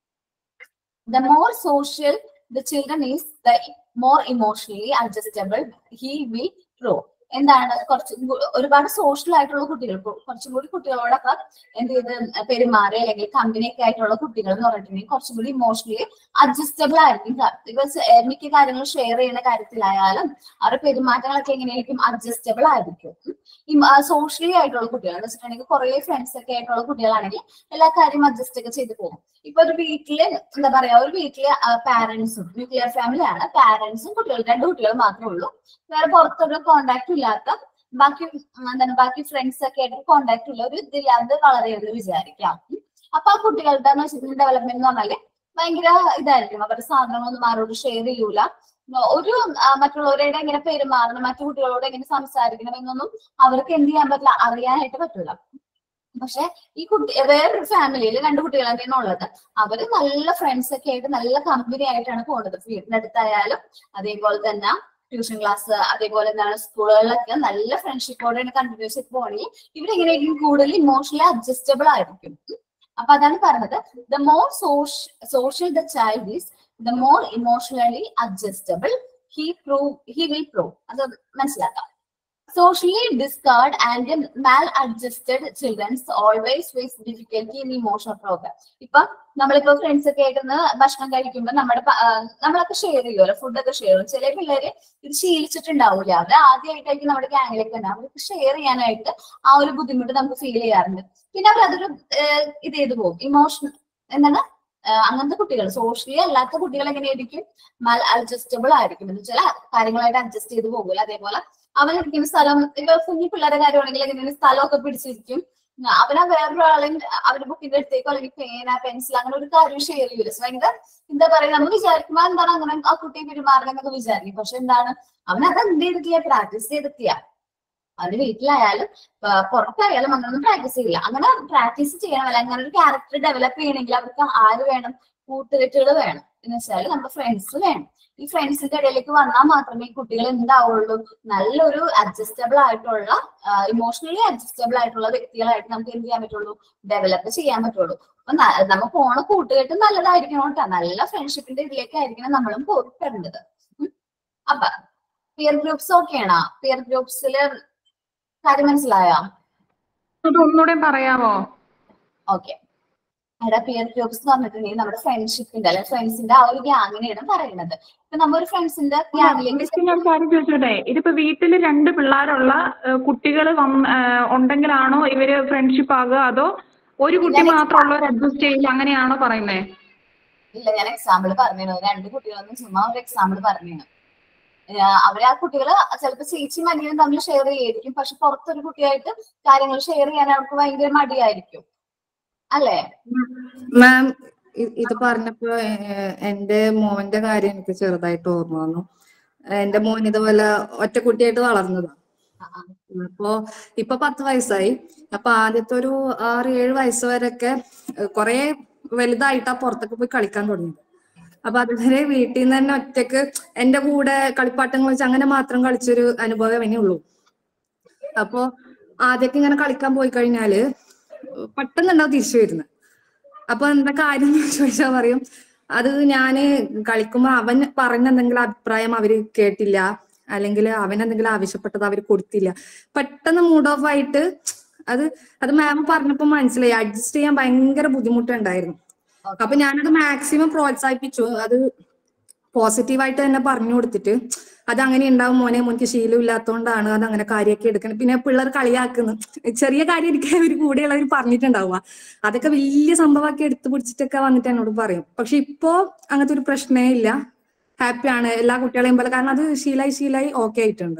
the more social the children is the more emotionally adjustable he will grow എന്താണ് കുറച്ചും കൂ- ഒരുപാട് സോഷ്യൽ ആയിട്ടുള്ള കുട്ടികൾ കു- കുറച്ചും കൂടി കുട്ടികളോടൊക്കെ എന്ത് ചെയ്ത് പെരുമാറി അല്ലെങ്കിൽ കമ്പനി ഒക്കെ ആയിട്ടുള്ള കുട്ടികൾ എന്ന് പറഞ്ഞിട്ടുണ്ടെങ്കിൽ കുറച്ചും കൂടി ഇമോഷണലി അഡ്ജസ്റ്റബിൾ ആയിരിക്കും ബിക്കോസ് മിക്ക കാര്യങ്ങൾ ഷെയർ ചെയ്യുന്ന കാര്യത്തിലായാലും അവരുടെ പെരുമാറ്റങ്ങളൊക്കെ എങ്ങനെയായിരിക്കും അഡ്ജസ്റ്റബിൾ ആയിരിക്കും സോഷ്യലി ആയിട്ടുള്ള കുട്ടികൾ എന്ന് വെച്ചിട്ടുണ്ടെങ്കിൽ കുറെ ഫ്രണ്ട്സ് ഒക്കെ ആയിട്ടുള്ള കുട്ടികളാണെങ്കിൽ എല്ലാ കാര്യം അഡ്ജസ്റ്റ് ഒക്കെ ചെയ്ത് പോകും ഇപ്പൊ ഒരു വീട്ടില് എന്താ പറയാ ഒരു വീട്ടില് പാരന്റ്സും ന്യൂക്ലിയർ ഫാമിലി ആണ് പാരന്റ്സും കുട്ടികളും രണ്ട് കുട്ടികളും മാത്രമേ ഉള്ളൂ വേറെ പുറത്തൊരു കോണ്ടാക്ട് ഇല്ലാത്ത ബാക്കി ഉം, എന്താണ് ബാക്കി ഫ്രണ്ട്സ് ഒക്കെ ആയിട്ട് കോണ്ടാക്ട് ഉള്ള ഒരു ഇതില്ലാതെ വളരെയുള്ളൂ വിചാരിക്കാം ഉം. അപ്പൊ ആ കുട്ടികളുടെ എന്ന് വെച്ചിട്ടുണ്ടെങ്കിൽ ഡെവലപ്മെന്റ് എന്ന് പറഞ്ഞാല് ഭയങ്കര ഇതായിരിക്കും അവരുടെ സാധനങ്ങളൊന്നും ആരോട് ഷെയർ ചെയ്യൂല ഉം, ഒരു ആ, മറ്റുള്ളവരുടെ എങ്ങനെ പെരുമാറണം മറ്റു കുട്ടികളോട് എങ്ങനെ സംസാരിക്കണം എന്നൊന്നും അവർക്ക് എന്ത് ചെയ്യാൻ പറ്റില്ല അറിയാനായിട്ട് പറ്റില്ല പക്ഷെ ഈ കുട്ടി വേറൊരു ഫാമിലിയിൽ രണ്ട് കുട്ടികൾ തന്നെയാണ് ഉള്ളത് അവര് നല്ല ഫ്രണ്ട്സ് ഒക്കെ ആയിട്ട് നല്ല കമ്പനി ആയിട്ടാണ് പോകുന്നത് വീടിന്റെ അടുത്തായാലും അതേപോലെ തന്നെ ട്യൂഷൻ ക്ലാസ് അതേപോലെ എന്താണ് സ്കൂളുകളിലൊക്കെ നല്ല ഫ്രണ്ട്ഷിപ്പോടെയാണ് കണ്ടിന്യൂസ് ചെയ്ത് പോകണമെങ്കിൽ ഇവരെങ്ങനെയായിരിക്കും കൂടുതൽ ഇമോഷണലി അഡ്ജസ്റ്റബിൾ ആയിരിക്കും ഉം. അപ്പൊ അതാണ് പറഞ്ഞത് the more social the child is the more emotionally adjustable he prove he will prove അത് മനസ്സിലാക്കാം socially discard and maladjusted children always face difficulty in emotional program ഇപ്പൊ നമ്മളിപ്പോ ഫ്രണ്ട്സ് ഒക്കെ ആയിട്ട് ഒന്ന് ഭക്ഷണം കഴിക്കുമ്പോൾ നമ്മുടെ പ- ആ, നമ്മളൊക്കെ ഷെയർ ചെയ്യുമല്ലോ ഫുഡൊക്കെ ഷെയർ ചെയ്യും ചില പിള്ളേര് ഇത് ശീലിച്ചിട്ടുണ്ടാവില്ല അവർ ആദ്യമായിട്ടായിരിക്കും നമ്മുടെ ഗ്യാങ്ങിലേക്ക് തന്നെ അവർക്ക് ഷെയർ ചെയ്യാനായിട്ട് ആ ഒരു ബുദ്ധിമുട്ട് നമുക്ക് ഫീൽ ചെയ്യാറുണ്ട് പിന്നെ അവർ അതൊരു ഏഹ്, ഇത് ചെയ്തു പോകും ഇമോഷൻ എന്താണ് ഏഹ്, അങ്ങനത്തെ കുട്ടികൾ സോഷ്യലി അല്ലാത്ത കുട്ടികൾ എങ്ങനെയായിരിക്കും മൽ അഡ്ജസ്റ്റബിൾ ആയിരിക്കും എന്ന് വെച്ചാൽ കാര്യങ്ങളായിട്ട് അഡ്ജസ്റ്റ് ചെയ്ത് പോകില്ല അതേപോലെ അവനിരിക്കുന്ന സ്ഥലം ഇപ്പൊ കുഞ്ഞു പിള്ളേരുടെ കാര്യമാണെങ്കിൽ എങ്ങനെയാണ് സ്ഥലമൊക്കെ പിടിച്ചിരിക്കും ഉം, അവനാ വേറൊരാളെ അവരുടെ ബുക്കിന്റെ അടുത്തേക്കോ അല്ലെങ്കിൽ പേന പെൻസിൽ അങ്ങനെ ഒരു കാര്യം ഷെയർ ചെയ്യൂല So, ഭയങ്കര എന്താ പറയാ നമ്മൾ വിചാരിക്കുമ്പോ എന്താണ് അങ്ങനെ ആ കുട്ടി പെരുമാറണം എന്നൊക്കെ വിചാരിക്കും പക്ഷെ എന്താണ് അവൻ അത് എന്ത് ചെയ്തിട്ടില്ല പ്രാക്ടീസ് ചെയ്തിട്ടില്ല അവന്റെ വീട്ടിലായാലും ആ, പുറത്തായാലും അങ്ങനൊന്നും പ്രാക്ടീസ് ചെയ്യില്ല അങ്ങനെ പ്രാക്ടീസ് ചെയ്യണം അല്ലെങ്കിൽ അങ്ങനെ ഒരു ക്യാരക്ടർ ഡെവലപ്പ് ചെയ്യണമെങ്കിൽ അവർക്ക് ആര് വേണം കൂട്ടുകെട്ടുകൾ വേണം എന്ന് വെച്ചാൽ നമ്മുടെ ഫ്രണ്ട്സ് വേണം ഈ ഫ്രണ്ട്സിന്റെ ഇടയിലേക്ക് വന്നാൽ മാത്രമേ ഈ കുട്ടികൾ എന്താവുള്ളൂ നല്ലൊരു അഡ്ജസ്റ്റബിൾ ആയിട്ടുള്ള ഇമോഷണലി അഡ്ജസ്റ്റബിൾ ആയിട്ടുള്ള വ്യക്തികളായിട്ട് നമുക്ക് എന്ത് ചെയ്യാൻ പറ്റുള്ളൂ ഡെവലപ്പ് ചെയ്യാൻ പറ്റുള്ളൂ അപ്പൊ ന- നമുക്ക് പോണ കൂട്ടുകെട്ട് നല്ലതായിരിക്കണം കേട്ടോ നല്ല ഫ്രണ്ട്ഷിപ്പിന്റെ ഇതിലേക്കായിരിക്കണം നമ്മളും പോകേണ്ടത് ഉം. അപ്പൊ പിയർ ഗ്രൂപ്പ്സ് ഓക്കെയാണോ പിയർ ഗ്രൂപ്പ്സില് കാര്യം മനസ്സിലായോ അത് ഒന്നുകൂടെ പറയാമോ ഓക്കെ അവിടെ പിയർ ഗ്രൂപ്പ്സ് എന്ന് പറഞ്ഞിട്ടുണ്ടെങ്കിൽ നമ്മുടെ ഫ്രണ്ട്ഷിപ്പിന്റെ അല്ലെങ്കിൽ ഫ്രണ്ട്സിന്റെ ആ ഒരു ഗ്യാങ്ങിനെയാണ് പറയുന്നത് ഇപ്പൊ നമ്മ ഒരു ഫ്രണ്ട്സിന്റെ ഗ്യാങ്ങിലേക്ക് മിസ് ഞാൻ കാര്യം ചോദിച്ചോട്ടെ ഇതിപ്പോ വീട്ടില് രണ്ട് പിള്ളേരുള്ള കുട്ടികൾ ഉണ്ടെങ്കിലാണോ ഇവര് ഫ്രണ്ട്ഷിപ്പ് ആകുക അതോ ഒരു കുട്ടി മാത്രമുള്ളവർ അഡ്ജസ്റ്റ് ചെയ്യില്ല അങ്ങനെയാണോ പറയുന്നേ ഇല്ല ഞാൻ എക്സാമ്പിൾ പറഞ്ഞു രണ്ട് കുട്ടികളൊന്നും ചുമ്മാ ഒരു എക്സാമ്പിൾ പറഞ്ഞു അവരെ ആ കുട്ടികള് ചിലപ്പോ ചേച്ചിയും അനിയനും തമ്മിൽ ഷെയർ ചെയ്യായിരിക്കും പക്ഷെ പുറത്തൊരു കുട്ടിയായിട്ട് കാര്യങ്ങൾ ഷെയർ ചെയ്യാൻ അവർക്ക് ഭയങ്കര മടിയായിരിക്കും അല്ലേ മാം ഇത് പറഞ്ഞപ്പോ ഏഹ്, എന്റെ മോന്റെ കാര്യം എനിക്ക് ചെറുതായിട്ട് ഓർമ്മ വന്നു എന്റെ മോൻ ഇതുപോലെ ഒറ്റക്കുട്ടിയായിട്ട് വളർന്നതാ ആ, ആ. അപ്പോ ഇപ്പൊ പത്ത് വയസ്സായി അപ്പൊ ആദ്യത്തെ ഒരു ആറ് ഏഴ് വയസ്സ് വരെയൊക്കെ ഏഹ്, കുറേ വലുതായിട്ടാ പുറത്തൊക്കെ പോയി കളിക്കാൻ തുടങ്ങിയത് അപ്പൊ അതുവരെ വീട്ടിൽ നിന്ന് തന്നെ ഒറ്റക്ക് എന്റെ കൂടെ കളിപ്പാട്ടങ്ങൾ വെച്ച് അങ്ങനെ മാത്രം കളിച്ചൊരു അനുഭവം ഇനി ഉള്ളൂ അപ്പൊ ആദ്യമൊക്കെ ഇങ്ങനെ കളിക്കാൻ പോയി കഴിഞ്ഞാല് പെട്ടെന്നുണ്ടാവും തിരിച്ചു വരുന്നത് അപ്പൊ എന്താ കാര്യം എന്ന് ചോദിച്ചാൽ പറയും അത് ഞാന് കളിക്കുമ്പോ അവൻ പറഞ്ഞ എന്തെങ്കിലും അഭിപ്രായം അവര് കേട്ടില്ല അല്ലെങ്കിൽ അവൻ എന്തെങ്കിലും ആവശ്യപ്പെട്ടത് അവര് കൊടുത്തില്ല പെട്ടെന്ന് മൂഡ് ഓഫ് ആയിട്ട് അത് അത് മാം പറഞ്ഞപ്പോ മനസ്സിലായി അഡ്ജസ്റ്റ് ചെയ്യാൻ ഭയങ്കര ബുദ്ധിമുട്ടുണ്ടായിരുന്നു അപ്പൊ ഞാനത് മാക്സിമം പ്രോത്സാഹിപ്പിച്ചു അത് പോസിറ്റീവായിട്ട് തന്നെ പറഞ്ഞു കൊടുത്തിട്ട് അത് അങ്ങനെ ഉണ്ടാവും മോനെ മോനിക്ക് ശീലം ഇല്ലാത്തതുകൊണ്ടാണ് അത് അങ്ങനെ കാര്യമൊക്കെ എടുക്കണം പിന്നെ പിള്ളേർ കളിയാക്കുന്നു ചെറിയ കാര്യം ഇരിക്കാൻ അവർ കൂടെയുള്ളവർ പറഞ്ഞിട്ടുണ്ടാവുക അതൊക്കെ വലിയ സംഭവമാക്കി എടുത്തു പിടിച്ചിട്ടൊക്കെ വന്നിട്ട് എന്നോട് പറയും പക്ഷെ ഇപ്പോ അങ്ങനത്തെ ഒരു പ്രശ്നമേ ഇല്ല ഹാപ്പിയാണ് എല്ലാ കുട്ടികളെയും പോലെ കാരണം അത് ശീലായി ശീലായി ഓക്കെ ആയിട്ടുണ്ട്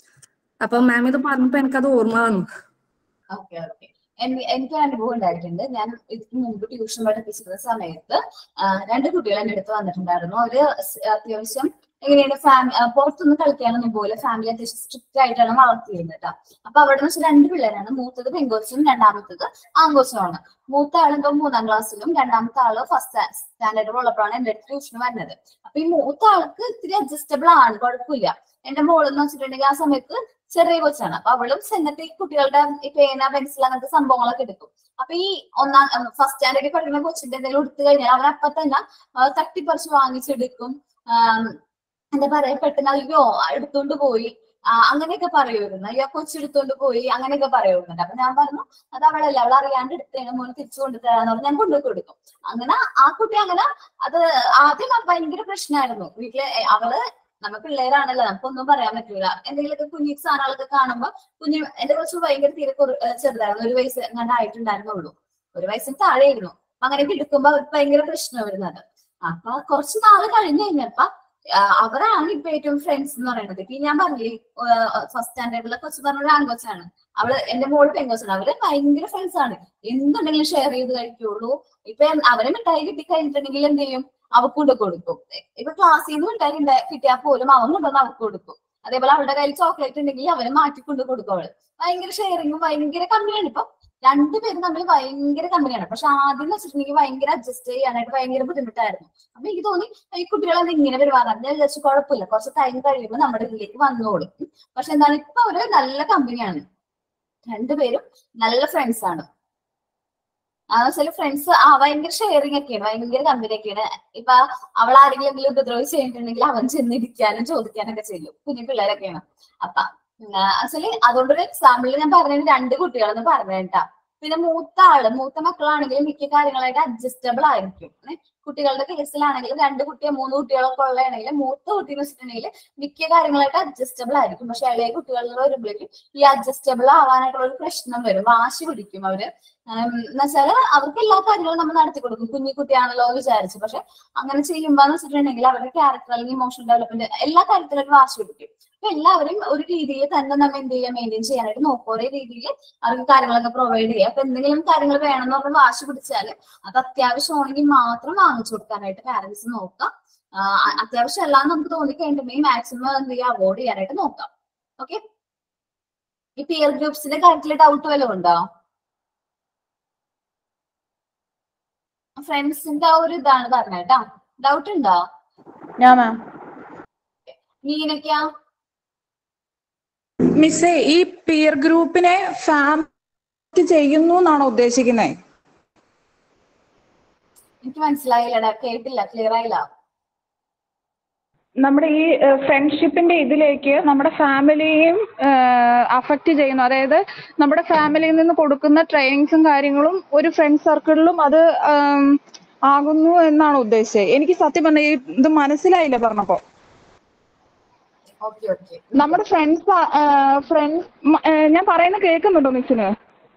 അപ്പൊ മാം ഇത് പറഞ്ഞപ്പോ എനിക്കത് ഓർമ്മ വന്നു ഓക്കെ ഓക്കെ എനിക്ക് അനുഭവം ഉണ്ടായിട്ടുണ്ട് ഞാൻ ഇതിന് മുമ്പ് ട്യൂഷൻ പഠിപ്പിച്ചിരുന്ന സമയത്ത് ആ, രണ്ട് കുട്ടികൾ എന്റെ അടുത്ത് വന്നിട്ടുണ്ടായിരുന്നു അവര് സ് അത്യാവശ്യം എങ്ങനെയാണ് ഫാമിലി പുറത്തൊന്നും കളിക്കാനൊന്നും പോലെ ഫാമിലി അത്യാവശ്യം സ്ട്രിക്റ്റ് ആയിട്ടാണ് വളർത്തിയിരുന്നത് കേട്ടോ അപ്പൊ അവിടെ നിന്ന് വെച്ചാൽ രണ്ട് പിള്ളേരാണ് മൂത്തത് പെങ്കോച്ചും രണ്ടാമത്തത് ആങ്കോച്ചുമാണ് മൂത്ത ആൾ എന്തോ മൂന്നാം ക്ലാസ്സിലും രണ്ടാമത്തെ ആള് ഫസ്റ്റ് സ്റ്റാൻഡേർഡിൽ ഉള്ളപ്പോഴാണ് എന്റെ അടുത്ത് ട്യൂഷന് വരുന്നത് അപ്പൊ ഈ മൂത്ത ആൾക്ക് ഇത്തിരി അഡ്ജസ്റ്റബിൾ ആണ് കുഴപ്പമില്ല എന്റെ മോളെന്ന് വെച്ചിട്ടുണ്ടെങ്കിൽ ആ സമയത്ത് ചെറിയ കൊച്ചാണ് അപ്പൊ അവളും ചെന്നിട്ട് ഈ കുട്ടികളുടെ ഈ പേന പെൻസിൽ അങ്ങനത്തെ സംഭവങ്ങളൊക്കെ എടുക്കും അപ്പൊ ഈ ഒന്നാം ഫസ്റ്റ് സ്റ്റാൻഡേർഡിൽ പഠിക്കുന്ന കൊച്ചിന്റെ എന്തെങ്കിലും എടുത്തു കഴിഞ്ഞാൽ അവൻ അപ്പൊ തന്നെ ആ, തട്ടിപ്പറിച്ച് വാങ്ങിച്ചെടുക്കും ആം, എന്താ പറയാ പെട്ടെന്ന് അയ്യോ എടുത്തോണ്ട് പോയി ആ, അങ്ങനെയൊക്കെ പറയുമായിരുന്നു അയ്യോ കൊച്ചെടുത്തോണ്ട് പോയി അങ്ങനെയൊക്കെ പറയുന്നുണ്ട് അപ്പൊ ഞാൻ പറഞ്ഞു അത് അവളല്ല അവൾ അറിയാണ്ട് എടുത്തേണ് മോന് തിരിച്ചു കൊണ്ടുതരാന്ന് പറഞ്ഞ് ഞാൻ കൊണ്ടുപോയി കൊടുക്കും അങ്ങനെ ആ കുട്ടി അങ്ങനെ അത് ആദ്യം ഭയങ്കര പ്രശ്നമായിരുന്നു വീട്ടിലെ എ, അവള് നമ്മ പിള്ളേരാണല്ലോ നമുക്കൊന്നും പറയാൻ പറ്റൂല എന്തെങ്കിലുമൊക്കെ കുഞ്ഞി സാധനങ്ങളൊക്കെ കാണുമ്പോ കുഞ്ഞു എന്റെ കുറച്ച് ഭയങ്കര തീരെ കുറ- ഏ, ചെറുതായിരുന്നു ഒരു വയസ്സ് എങ്ങാണ്ട് ആയിട്ടുണ്ടായിരുന്നുള്ളൂ ഒരു വയസ്സിന് താഴെയായിരുന്നു അപ്പൊ അങ്ങനെ എടുക്കുമ്പോ അവർക്ക് ഭയങ്കര പ്രശ്നം വരുന്നത് അപ്പൊ കുറച്ച് നാള് കഴിഞ്ഞ് കഴിഞ്ഞപ്പോ ആ, അവരാണ് ഇപ്പൊ ഏറ്റവും ഫ്രണ്ട്സ് എന്ന് പറയുന്നത് ഇപ്പൊ ഈ ഞാൻ പറഞ്ഞില്ലേ ഫസ്റ്റ് സ്റ്റാൻഡേർഡിലെ കൊച്ചു പറഞ്ഞ ഒരു ആൺകൊച്ചാണ് അവള് എന്റെ മോള് പെൺകൊച്ചാണ് അവര് ഭയങ്കര ഫ്രണ്ട്സ് ആണ് എന്തുണ്ടെങ്കിലും ഷെയർ ചെയ്ത് കഴിക്കുള്ളൂ ഇപ്പൊ അവരെ മിഠായി കിട്ടി കഴിഞ്ഞിട്ടുണ്ടെങ്കിൽ എന്ത് ചെയ്യും അവക്ക് കൊണ്ട് കൊടുക്കും ഇപ്പൊ ക്ലാസ്സിൽ നിന്ന് മിഠായി ഉണ്ടാ- കിട്ടിയാൽ പോലും അവൻ കൊണ്ടുവന്ന് അവക്ക് കൊടുക്കും അതേപോലെ അവളുടെ കയ്യിൽ ചോക്ലേറ്റ് ഉണ്ടെങ്കിൽ അവന് മാറ്റി കൊണ്ട് കൊടുക്കും അവള് ഭയങ്കര ഷെയറിങ്ങും ഭയങ്കര കമ്പനിയാണ് ഇപ്പൊ രണ്ടുപേരും തമ്മിൽ ഭയങ്കര കമ്പനിയാണ് പക്ഷെ ആദ്യം എന്ന് വെച്ചിട്ടുണ്ടെങ്കിൽ ഭയങ്കര അഡ്ജസ്റ്റ് ചെയ്യാനായിട്ട് ഭയങ്കര ബുദ്ധിമുട്ടായിരുന്നു അപ്പൊ എനിക്ക് തോന്നി ഈ കുട്ടികളെ ഇങ്ങനെ പെരുമാറാൻ ഞാൻ വിചാരിച്ചു കുഴപ്പമില്ല കുറച്ച് ടൈം കഴിയുമ്പോൾ നമ്മുടെ ഇതിലേക്ക് വന്നോളും ഉം. പക്ഷെ എന്താണ് ഇപ്പൊ അവര് നല്ല കമ്പനിയാണ് രണ്ടുപേരും നല്ല ഫ്രണ്ട്സ് ആണ് അതെന്ന് വെച്ചാല് ഫ്രണ്ട്സ് ആ ഭയങ്കര ഷെയറിംഗ് ഒക്കെയാണ് ഭയങ്കര കമ്പനി ഒക്കെയാണ് ഇപ്പൊ അവൾ ആരെങ്കിലും ഉപദ്രവിച്ച് കഴിഞ്ഞിട്ടുണ്ടെങ്കിൽ അവൻ ചെന്നിരിക്കാനും ചോദിക്കാനൊക്കെ ചെയ്യും കുഞ്ഞു പിള്ളേരൊക്കെയാണ് അപ്പൊ ആക്ച്വലി അതുകൊണ്ടൊരു എക്സാമ്പിൾ ഞാൻ പറഞ്ഞത് രണ്ട് കുട്ടികളെന്ന് പറഞ്ഞേട്ടാ പിന്നെ മൂത്ത ആള് മൂത്ത മക്കളാണെങ്കിലും മിക്ക കാര്യങ്ങളായിട്ട് അഡ്ജസ്റ്റബിൾ ആയിരിക്കും ഏ, കുട്ടികളുടെ കേസിലാണെങ്കിലും രണ്ട് കുട്ടിയോ മൂന്ന് കുട്ടികളൊക്കെ ഉള്ളതാണെങ്കിൽ മൂത്ത കുട്ടി എന്ന് വെച്ചിട്ടുണ്ടെങ്കിൽ മിക്ക കാര്യങ്ങളായിട്ട് അഡ്ജസ്റ്റബിൾ ആയിരിക്കും പക്ഷെ ഇളയ കുട്ടികളിൽ വരുമ്പോഴേക്കും ഈ അഡ്ജസ്റ്റബിൾ ആവാനായിട്ടുള്ള ഒരു പ്രശ്നം വരും വാശി പിടിക്കും അവര് എന്ന് വെച്ചാല് അവർക്ക് എല്ലാ കാര്യങ്ങളും നമ്മൾ നടത്തി കൊടുക്കും കുഞ്ഞു കുട്ടിയാണല്ലോ എന്ന് വിചാരിച്ചു പക്ഷെ അങ്ങനെ ചെയ്യുമ്പോ എന്ന് വെച്ചിട്ടുണ്ടെങ്കിൽ അവരുടെ ക്യാരക്ടർ അല്ലെങ്കിൽ ഇമോഷണൽ ഡെവലപ്മെന്റ് എല്ലാ കാര്യത്തിലും ഒരു വാശി പിടിക്കും അപ്പൊ എല്ലാവരും ഒരു രീതിയിൽ തന്നെ നമ്മൾ എന്ത് ചെയ്യുക മെയിൻറ്റെയിൻ ചെയ്യാനായിട്ട് നോക്കും ഒരേ രീതിയിൽ അവർക്ക് കാര്യങ്ങളൊക്കെ പ്രൊവൈഡ് ചെയ്യുക അപ്പൊ എന്തെങ്കിലും കാര്യങ്ങൾ വേണമെന്ന് പറഞ്ഞ് വാശി പിടിച്ചാൽ അത് അത്യാവശ്യമാണെങ്കിൽ മാത്രം വാങ്ങിച്ചു കൊടുക്കാനായിട്ട് പാരന്റ്സ് നോക്കാം ആ, അ- അത്യാവശ്യം എല്ലാം നമുക്ക് തോന്നിക്കഴിഞ്ഞിട്ടുണ്ടെങ്കിൽ മാക്സിമം എന്ത് ചെയ്യുക അവോയ്ഡ് ചെയ്യാനായിട്ട് നോക്കാം ഓക്കെ ഈ പിയർ ഗ്രൂപ്പ്സിന്റെ കാര്യത്തിൽ ഡൗട്ട് വല്ലതും ഉണ്ടോ ഫ്രണ്ട്സിന്റെ ആ ഒരു ഇതാണ് പറഞ്ഞേട്ടാ ഡൗട്ട് ഉണ്ടോ ഞാൻ മാം നീനൊക്കെയാ മിസ്സേ ഈ പിയർ ഗ്രൂപ്പിനെ ഫാമിലി ചെയ്യുന്നു എന്നാണോ ഉദ്ദേശിക്കുന്നത് എനിക്ക് മനസ്സിലായില്ലടാ കേട്ടില്ല ക്ലിയർ ആയില്ല നമ്മുടെ ഈ ഫ്രണ്ട്ഷിപ്പിന്റെ ഇതിലേക്ക് നമ്മുടെ ഫാമിലിയെയും അഫക്റ്റ് ചെയ്യുന്നു അതായത് നമ്മുടെ ഫാമിലിയിൽ നിന്ന് കൊടുക്കുന്ന ട്രെയിനിങ്സും കാര്യങ്ങളും ഒരു ഫ്രണ്ട് സർക്കിളിലും അത് ആം, ആകുന്നു എന്നാണ് ഉദ്ദേശിച്ചത് എനിക്ക് സത്യം പറഞ്ഞ ഈ ഇത് മനസ്സിലായില്ല പറഞ്ഞപ്പോ ഓക്കെ ഓക്കെ നമ്മുടെ ഫ്രണ്ട്സ് ഫ്രണ്ട്സ് ഞാൻ പറയുന്നത് കേൾക്കുന്നുണ്ടോ മിസ്സിന്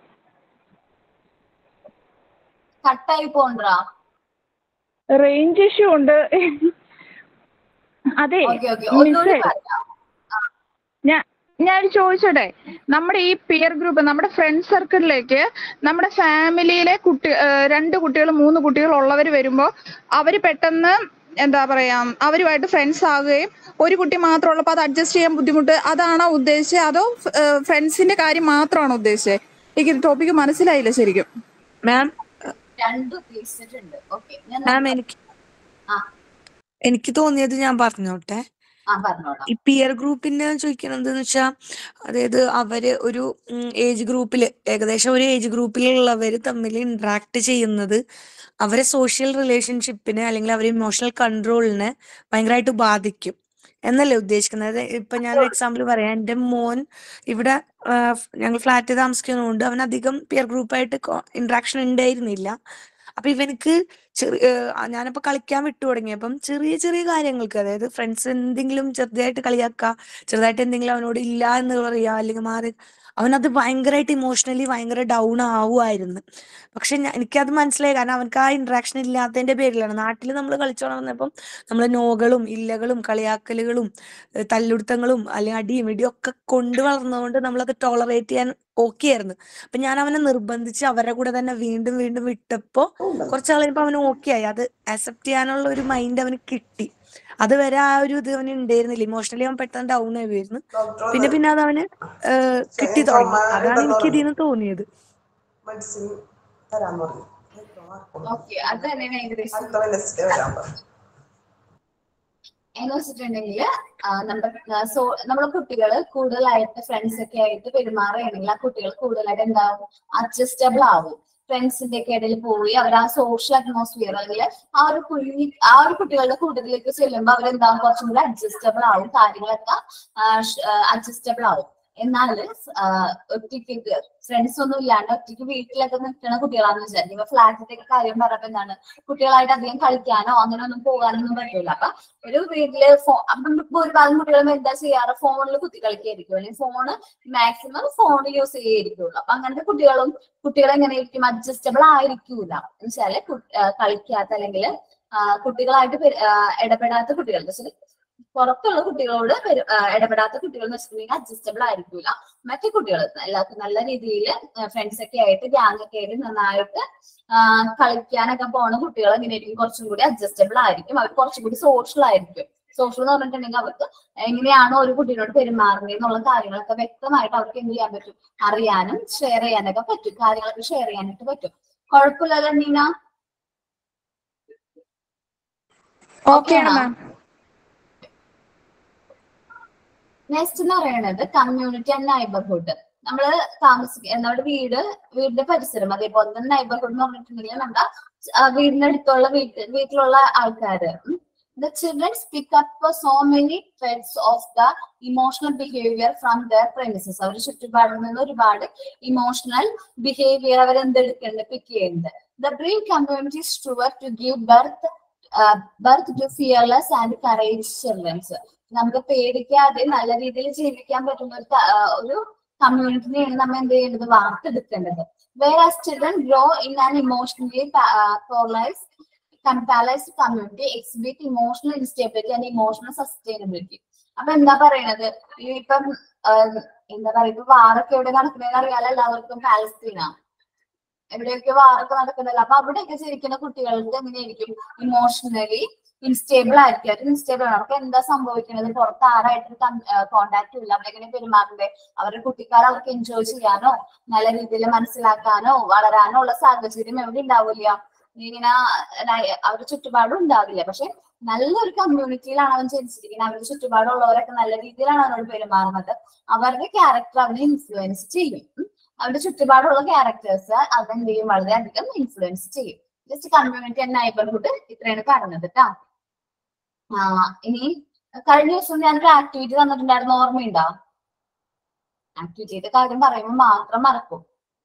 കട്ടായി പോണ്ടാ റേഞ്ച് ഇഷ്യൂ ഉണ്ട് അതെ ഓക്കെ ഓക്കെ ഒന്നുകൂടി മിസ്സേ പറയാം ഞാൻ ഞാൻ ചോദിച്ചോട്ടെ നമ്മുടെ ഈ പിയർ ഗ്രൂപ്പ് നമ്മുടെ ഫ്രണ്ട് സർക്കിളിലേക്ക് നമ്മുടെ ഫാമിലിയിലെ കുട്ടി ഏഹ് രണ്ട് കുട്ടികൾ മൂന്ന് കുട്ടികൾ ഉള്ളവർ വരുമ്പോൾ അവർ പെട്ടെന്ന് എന്താ പറയാ അവരുമായിട്ട് ഫ്രണ്ട്സ് ആകുകയും ഒരു കുട്ടി മാത്രം ഉള്ളപ്പോൾ അത് അഡ്ജസ്റ്റ് ചെയ്യാൻ ബുദ്ധിമുട്ട് അതാണോ ഉദ്ദേശിച്ചത് അതോ ഫ്രണ്ട്സിന്റെ കാര്യം മാത്രമാണോ ഉദ്ദേശിച്ചത് എനിക്ക് ടോപ്പിക്ക് മനസ്സിലായില്ല ശരിക്കും മാം രണ്ടും ഉദ്ദേശിച്ചിട്ടുണ്ട് ഓക്കെ ഞാൻ മാം എനിക്ക് ആ എനിക്ക് തോന്നിയത് ഞാൻ പറഞ്ഞോട്ടെ ആ പറഞ്ഞോളാം ഈ പിയർ ഗ്രൂപ്പിന്റെ ചോദിക്കണത് എന്ന് വെച്ചാൽ അതായത് അവര് ഒരു ഏജ് ഗ്രൂപ്പിൽ ഏകദേശം ഒരു ഏജ് ഗ്രൂപ്പിലുള്ളവർ തമ്മിൽ ഇന്ററാക്ട് ചെയ്യുന്നത് അവരെ സോഷ്യൽ റിലേഷൻഷിപ്പിനെ അല്ലെങ്കിൽ അവരെ ഇമോഷണൽ കൺട്രോളിനെ ഭയങ്കരമായിട്ട് ബാധിക്കും എന്നല്ലേ ഉദ്ദേശിക്കുന്നത് ഇപ്പൊ ഞാൻ ഒരു എക്സാമ്പിൾ പറയാം എന്റെ മോൻ ഇവിടെ ഞങ്ങൾ ഫ്ലാറ്റിൽ താമസിക്കുന്നതുകൊണ്ട് അവൻ അധികം പിയർ ഗ്രൂപ്പായിട്ട് ഇന്ററാക്ഷൻ ഉണ്ടായിരുന്നില്ല അപ്പൊ ഇവനക്ക് ചെറിയ ഞാനിപ്പോ കളിക്കാൻ വിട്ടു തുടങ്ങിയപ്പം ചെറിയ ചെറിയ കാര്യങ്ങൾക്ക് അതായത് ഫ്രണ്ട്സ് എന്തെങ്കിലും ചെറുതായിട്ട് കളിയാക്കുക ചെറുതായിട്ട് എന്തെങ്കിലും അവനോട് ഇല്ല എന്ന് പറയാ അല്ലെങ്കിൽ മാറി അവനത് ഭയങ്കരമായിട്ട് ഇമോഷണലി ഭയങ്കര ഡൗൺ ആവുമായിരുന്നു പക്ഷെ ഞാൻ- എനിക്കത് മനസ്സിലായി കാരണം അവനക്ക് ആ ഇന്ററാക്ഷൻ ഇല്ലാത്തതിന്റെ പേരിലാണ് നാട്ടിൽ നമ്മൾ കളിച്ചു വളർന്നപ്പം നമ്മൾ നോകളും ഇല്ലകളും കളിയാക്കലുകളും ഏഹ് തല്ലുടുത്തങ്ങളും അല്ലെങ്കിൽ അടിയും ഇടിയും ഒക്കെ കൊണ്ട് വളർന്നതുകൊണ്ട് നമ്മളത് ടോളറേറ്റ് ചെയ്യാൻ ഓക്കെ ആയിരുന്നു അപ്പൊ ഞാൻ അവനെ നിർബന്ധിച്ച് അവരുടെ കൂടെ തന്നെ വീണ്ടും വീണ്ടും വിട്ടപ്പോ കുറച്ച് കഴിഞ്ഞപ്പോ അവന് ഓക്കെ ആയി അത് അക്സെപ്റ്റ് ചെയ്യാനുള്ള ഒരു മൈൻഡ് അവന് കിട്ടി അതുവരെ ആ ഒരു ഇത് അവന് ഉണ്ടായിരുന്നില്ല ഇമോഷണലി അവൻ പെട്ടെന്ന് ഡൗൺ ആയി വരുന്നു പിന്നെ പിന്നെ അത് അവന് ഏഹ് കിട്ടി തുടങ്ങി അതാണ് എനിക്ക് ഇതിന്ന് തോന്നിയത് മെഡിസിൻ തരാൻ പറഞ്ഞു ഓക്കെ അത് തന്നെയാണ് ഏകദേശം അടുത്ത വെനസ്ഡേ വരാൻ പറഞ്ഞു എന്ന് വെച്ചിട്ടുണ്ടെങ്കിൽ നമ്മുടെ സോ നമ്മുടെ കുട്ടികൾ കൂടുതലായിട്ട് ഫ്രണ്ട്സ് ഒക്കെ ആയിട്ട് പെരുമാറുകയാണെങ്കിൽ ആ കുട്ടികൾ കൂടുതലായിട്ട് എന്താവും അഡ്ജസ്റ്റബിൾ ആവും ഫ്രണ്ട്സിന്റെ ഒക്കെ ഇടയിൽ പോയി അവർ ആ സോഷ്യൽ അറ്റ്മോസ്ഫിയർ അല്ലെങ്കിൽ ആ ഒരു കുഞ്ഞി ആ ഒരു കുട്ടികളുടെ കൂട്ടത്തിലേക്ക് ചെല്ലുമ്പോൾ അവരെന്താവും കുറച്ചും കൂടി അഡ്ജസ്റ്റബിൾ ആവും കാര്യങ്ങളൊക്കെ അഡ്ജസ്റ്റബിൾ ആവും എന്നാൽ ഒറ്റയ്ക്ക് ഫ്രണ്ട്സ് ഒന്നും ഇല്ലാണ്ട് ഒറ്റയ്ക്ക് വീട്ടിലൊക്കെ നിൽക്കുന്ന കുട്ടികളാണെന്ന് വിചാരിക്കും ഇപ്പൊ ഫ്ലാറ്റിന്റെ ഒക്കെ കാര്യം പറഞ്ഞപ്പോ എന്താണ് കുട്ടികളായിട്ട് അധികം കളിക്കാനോ അങ്ങനെ ഒന്നും പോകാനൊന്നും പറ്റൂല അപ്പൊ ഒരു വീട്ടില് ഫോ അപ്പം ഇപ്പൊ ഒരുപാട് കുട്ടികളും എന്താ ചെയ്യാറ് ഫോണിൽ കുത്തി കളിക്കായിരിക്കും അല്ലെങ്കിൽ ഫോണ് മാക്സിമം ഫോൺ യൂസ് ചെയ്യായിരിക്കുള്ളൂ അപ്പൊ അങ്ങനത്തെ കുട്ടികളും കുട്ടികൾ എങ്ങനെയായിരിക്കും അഡ്ജസ്റ്റബിൾ ആയിരിക്കൂല എന്നുവെച്ചാല് കു- ആ, കളിക്കാത്ത അല്ലെങ്കിൽ കുട്ടികളായിട്ട് പെരു- ആ, ഇടപെടാത്ത കുട്ടികൾ എന്ന് വെച്ചാല് പുറത്തുള്ള കുട്ടികളോട് പെരു- ആ, ഇടപെടാത്ത കുട്ടികൾ എന്ന് വെച്ചിട്ടുണ്ടെങ്കിൽ അഡ്ജസ്റ്റബിൾ ആയിരിക്കൂല മറ്റു കുട്ടികൾ എല്ലാവർക്കും നല്ല രീതിയിൽ ഫ്രണ്ട്സ് ഒക്കെ ആയിട്ട് ഗ്യാങ് ഒക്കെ ആയിട്ട് നന്നായിട്ട് ആ, കളിക്കാനൊക്കെ പോണ കുട്ടികൾ എങ്ങനെയായിരിക്കും കുറച്ചും കൂടി അഡ്ജസ്റ്റബിൾ ആയിരിക്കും അവർ കുറച്ചും കൂടി സോഷ്യൽ ആയിരിക്കും സോഷ്യൽ എന്ന് പറഞ്ഞിട്ടുണ്ടെങ്കിൽ അവർക്ക് എങ്ങനെയാണോ ഒരു കുട്ടീനോട് പെരുമാറുന്നത് എന്നുള്ള കാര്യങ്ങളൊക്കെ വ്യക്തമായിട്ട് അവർക്ക് എന്ത് ചെയ്യാൻ പറ്റും അറിയാനും ഷെയർ ചെയ്യാനൊക്കെ പറ്റും കാര്യങ്ങളൊക്കെ ഷെയർ ചെയ്യാനായിട്ട് പറ്റും കുഴപ്പമില്ലല്ലോ നീന ഓക്കെയാണ് മാം നെക്സ്റ്റ് എന്ന് പറയുന്നത് കമ്മ്യൂണിറ്റി ആൻഡ് നൈബർഹുഡ് നമ്മള് താമസിക്ക നമ്മുടെ വീട് വീടിന്റെ പരിസരം അതേപോലെ തന്നെ നൈബർഹുഡ് എന്ന് പറഞ്ഞിട്ടുണ്ടെങ്കിൽ നമ്മുടെ ആ, വീടിന്റെ അടുത്തുള്ള വീട്ടിൽ വീട്ടിലുള്ള ആൾക്കാര് the childrens pick up so many traits of the emotional behaviour from their premises അവർ ചുറ്റുപാടിൽ നിന്ന് ഒരുപാട് ഇമോഷണൽ ബിഹേവിയർ അവർ എന്തെടുക്കുന്നുണ്ട് പിക്ക് ചെയ്യുന്നുണ്ട് the brain community strive to give birth birth to fearless and courage childrens നമുക്ക് പേടിക്കാതെ നല്ല രീതിയിൽ ജീവിക്കാൻ പറ്റുന്ന ഒരു ക- ആ, ഒരു കമ്മ്യൂണിറ്റിനെയാണ് നമ്മൾ എന്ത് ചെയ്യേണ്ടത് വാർത്തെടുക്കേണ്ടത് വേറെ children grow in an emotionally polarise compartmentalised community exhibit emotional instability and emotional sustainability അപ്പൊ എന്താ പറയണത് ഈ ഇപ്പം ആ, എന്താ പറയാ ഇപ്പൊ വാറൊക്കെ എവിടെ നടക്കുന്നതെന്ന് അറിയാലോ എല്ലാവർക്കും പാലസ്തീന എവിടെയൊക്കെ വാറൊക്കെ നടക്കുന്നില്ല അപ്പൊ അവിടെയൊക്കെ ജീവിക്കുന്ന കുട്ടികൾക്ക് എങ്ങനെയായിരിക്കും ഇമോഷണലി ഇൻസ്റ്റേബിൾ ആയിരിക്കും അവർ ഇൻസ്റ്റേബിൾ ആണ് അവർക്ക് എന്താ സംഭവിക്കുന്നത് പുറത്ത് ആരായിട്ട് കോണ്ടാക്ട് ഇല്ല അവരെങ്ങനെ പെരുമാറണ്ടേ അവരുടെ കുട്ടിക്കാലം അവർക്ക് എൻജോയ് ചെയ്യാനോ നല്ല രീതിയിൽ മനസ്സിലാക്കാനോ വളരാനോ ഉള്ള സാഹചര്യം എവിടെ ഉണ്ടാവില്ല ഇങ്ങനെ നയ- അവരുടെ ചുറ്റുപാടും ഉണ്ടാവില്ല പക്ഷെ നല്ലൊരു കമ്മ്യൂണിറ്റിയിലാണ് അവൻ ജനിച്ചിരിക്കുന്നത് അവരുടെ ചുറ്റുപാടുള്ളവരൊക്കെ നല്ല രീതിയിലാണ് അവരോട് പെരുമാറുന്നത് അവരുടെ ക്യാരക്ടർ അവനെ ഇൻഫ്ലുവൻസ് ചെയ്യും ഉം. അവരുടെ ചുറ്റുപാടുള്ള ക്യാരക്ടേഴ്സ് അതെന്ത് ചെയ്യും വളരെയധികം ഇൻഫ്ലുവൻസ് ചെയ്യും ജസ്റ്റ് കമ്മ്യൂണിറ്റി ആൻഡ് നൈബർഹുഡ് ഇത്രയാണ് പറഞ്ഞത് കേട്ടോ ആ ഇനി കഴിഞ്ഞ ദിവസം ഞാനൊരു ആക്ടിവിറ്റി തന്നിട്ടുണ്ടായിരുന്നു ഓർമ്മയുണ്ടോ ആക്ടിവിറ്റിയുടെ കാര്യം പറയുമ്പോൾ മാത്രം മറക്കും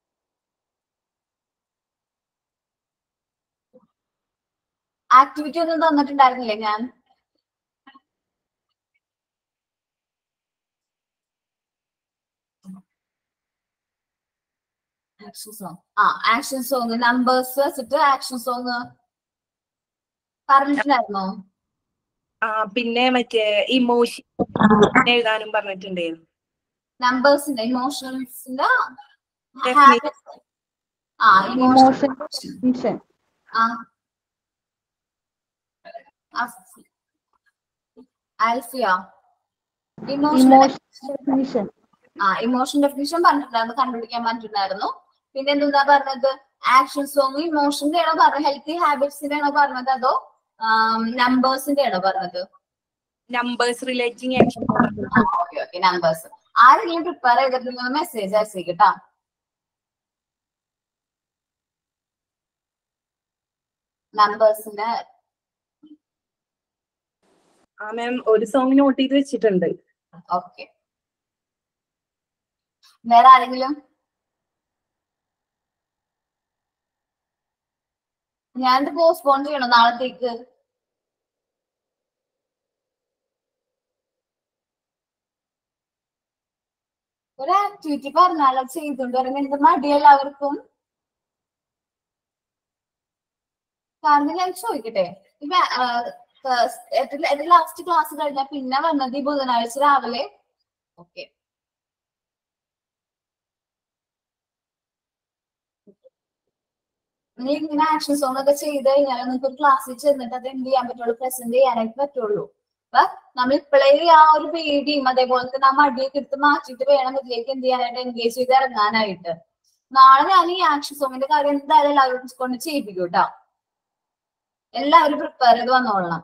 ആക്ടിവിറ്റി ഒന്നും തന്നിട്ടുണ്ടായിരുന്നില്ലേ ഞാൻ ആക്ഷൻ സോങ് ആ ആക്ഷൻ സോങ് നമ്പേഴ്സ് വെച്ചിട്ട് ആക്ഷൻ സോങ് പറഞ്ഞിട്ടുണ്ടായിരുന്നോ ആ പിന്നെ മറ്റേ ഇമോഷൻ എഴുതാനും പറഞ്ഞിട്ടുണ്ടായിരുന്നു നമ്പേഴ്സിന്റെ ഇമോഷൻസിന്റെ Definition. ആ ഇമോഷൻ ഇമോഷൻ ആ അഫ്- ആൽഫിയ ഇമോഷൻ ഇമോഷൻ ഡെഫിനിഷൻ ആ ഇമോഷൻ ഡെഫിനിഷൻ പറഞ്ഞിട്ടുണ്ടായിരുന്നു കണ്ടുപിടിക്കാൻ പറഞ്ഞിട്ടുണ്ടായിരുന്നു പിന്നെ എന്താ പറഞ്ഞത് ആക്ഷൻ സോങ് ഇമോഷന്റെ ആണോ പറഞ്ഞത് ഹെൽത്തി ഹാബിറ്റ്സിന്റെ ആണോ പറഞ്ഞത് അതോ നമ്പേഴ്സിന്റെ ആണോ പറഞ്ഞത് numbers relating action okay okay numbers ആരെങ്കിലും പ്രിപ്പയർ ചെയ്തിട്ട് നിങ്ങൾ മെസ്സേജ് അയച്ചേക്കട്ടാ നമ്പേഴ്സിന്റെ ആ മാം ഒരു സോങ് നോട്ട് ചെയ്ത് വെച്ചിട്ടുണ്ട് ഓക്കെ വേറെ ആരെങ്കിലും ഞാനിത് പോസ്റ്റ്പോൺ ചെയ്യണോ നാളത്തേക്ക് ഒരു ആക്ടിവിറ്റി പറഞ്ഞാലോ ചെയ്തുകൊണ്ട് വരുന്ന എന്ത് മടി എല്ലാവർക്കും കാരണം ഞാൻ ചോദിക്കട്ടെ ഇപ്പൊ എന്റെ ലാസ്റ്റ് ക്ലാസ് കഴിഞ്ഞാൽ പിന്നെ വന്നത് ഈ ബുധനാഴ്ച രാവിലെ ഓക്കെ നിങ്ങൾ ഇങ്ങനെ ആക്ഷൻ സോങ് ഒക്കെ ചെയ്ത് കഴിഞ്ഞാൽ നിങ്ങൾക്ക് ഒരു ക്ലാസ്സിൽ ചെന്നിട്ട് അത് എന്ത് ചെയ്യാൻ പറ്റുള്ളൂ പ്രസന്റ് ചെയ്യാനായിട്ട് പറ്റുള്ളൂ അപ്പൊ നമ്മൾ ഇപ്പോഴേ ആ ഒരു പേടിയും അതേപോലെ തന്നെ ആ മടിയൊക്കെ എടുത്ത് മാറ്റിയിട്ട് വേണം ഇതിലേക്ക് എന്ത് ചെയ്യാനായിട്ട് എൻഗേജ് ചെയ്ത് ഇറങ്ങാനായിട്ട് നാളെ ഞാൻ ഈ ആക്ഷൻ സോങ്ങിന്റെ കാര്യം എന്തായാലും എല്ലാവരും കൊണ്ട് ചെയ്യിപ്പിക്കും കേട്ടോ എല്ലാവരും പ്രിപ്പയർ ചെയ്ത് വന്നോളണം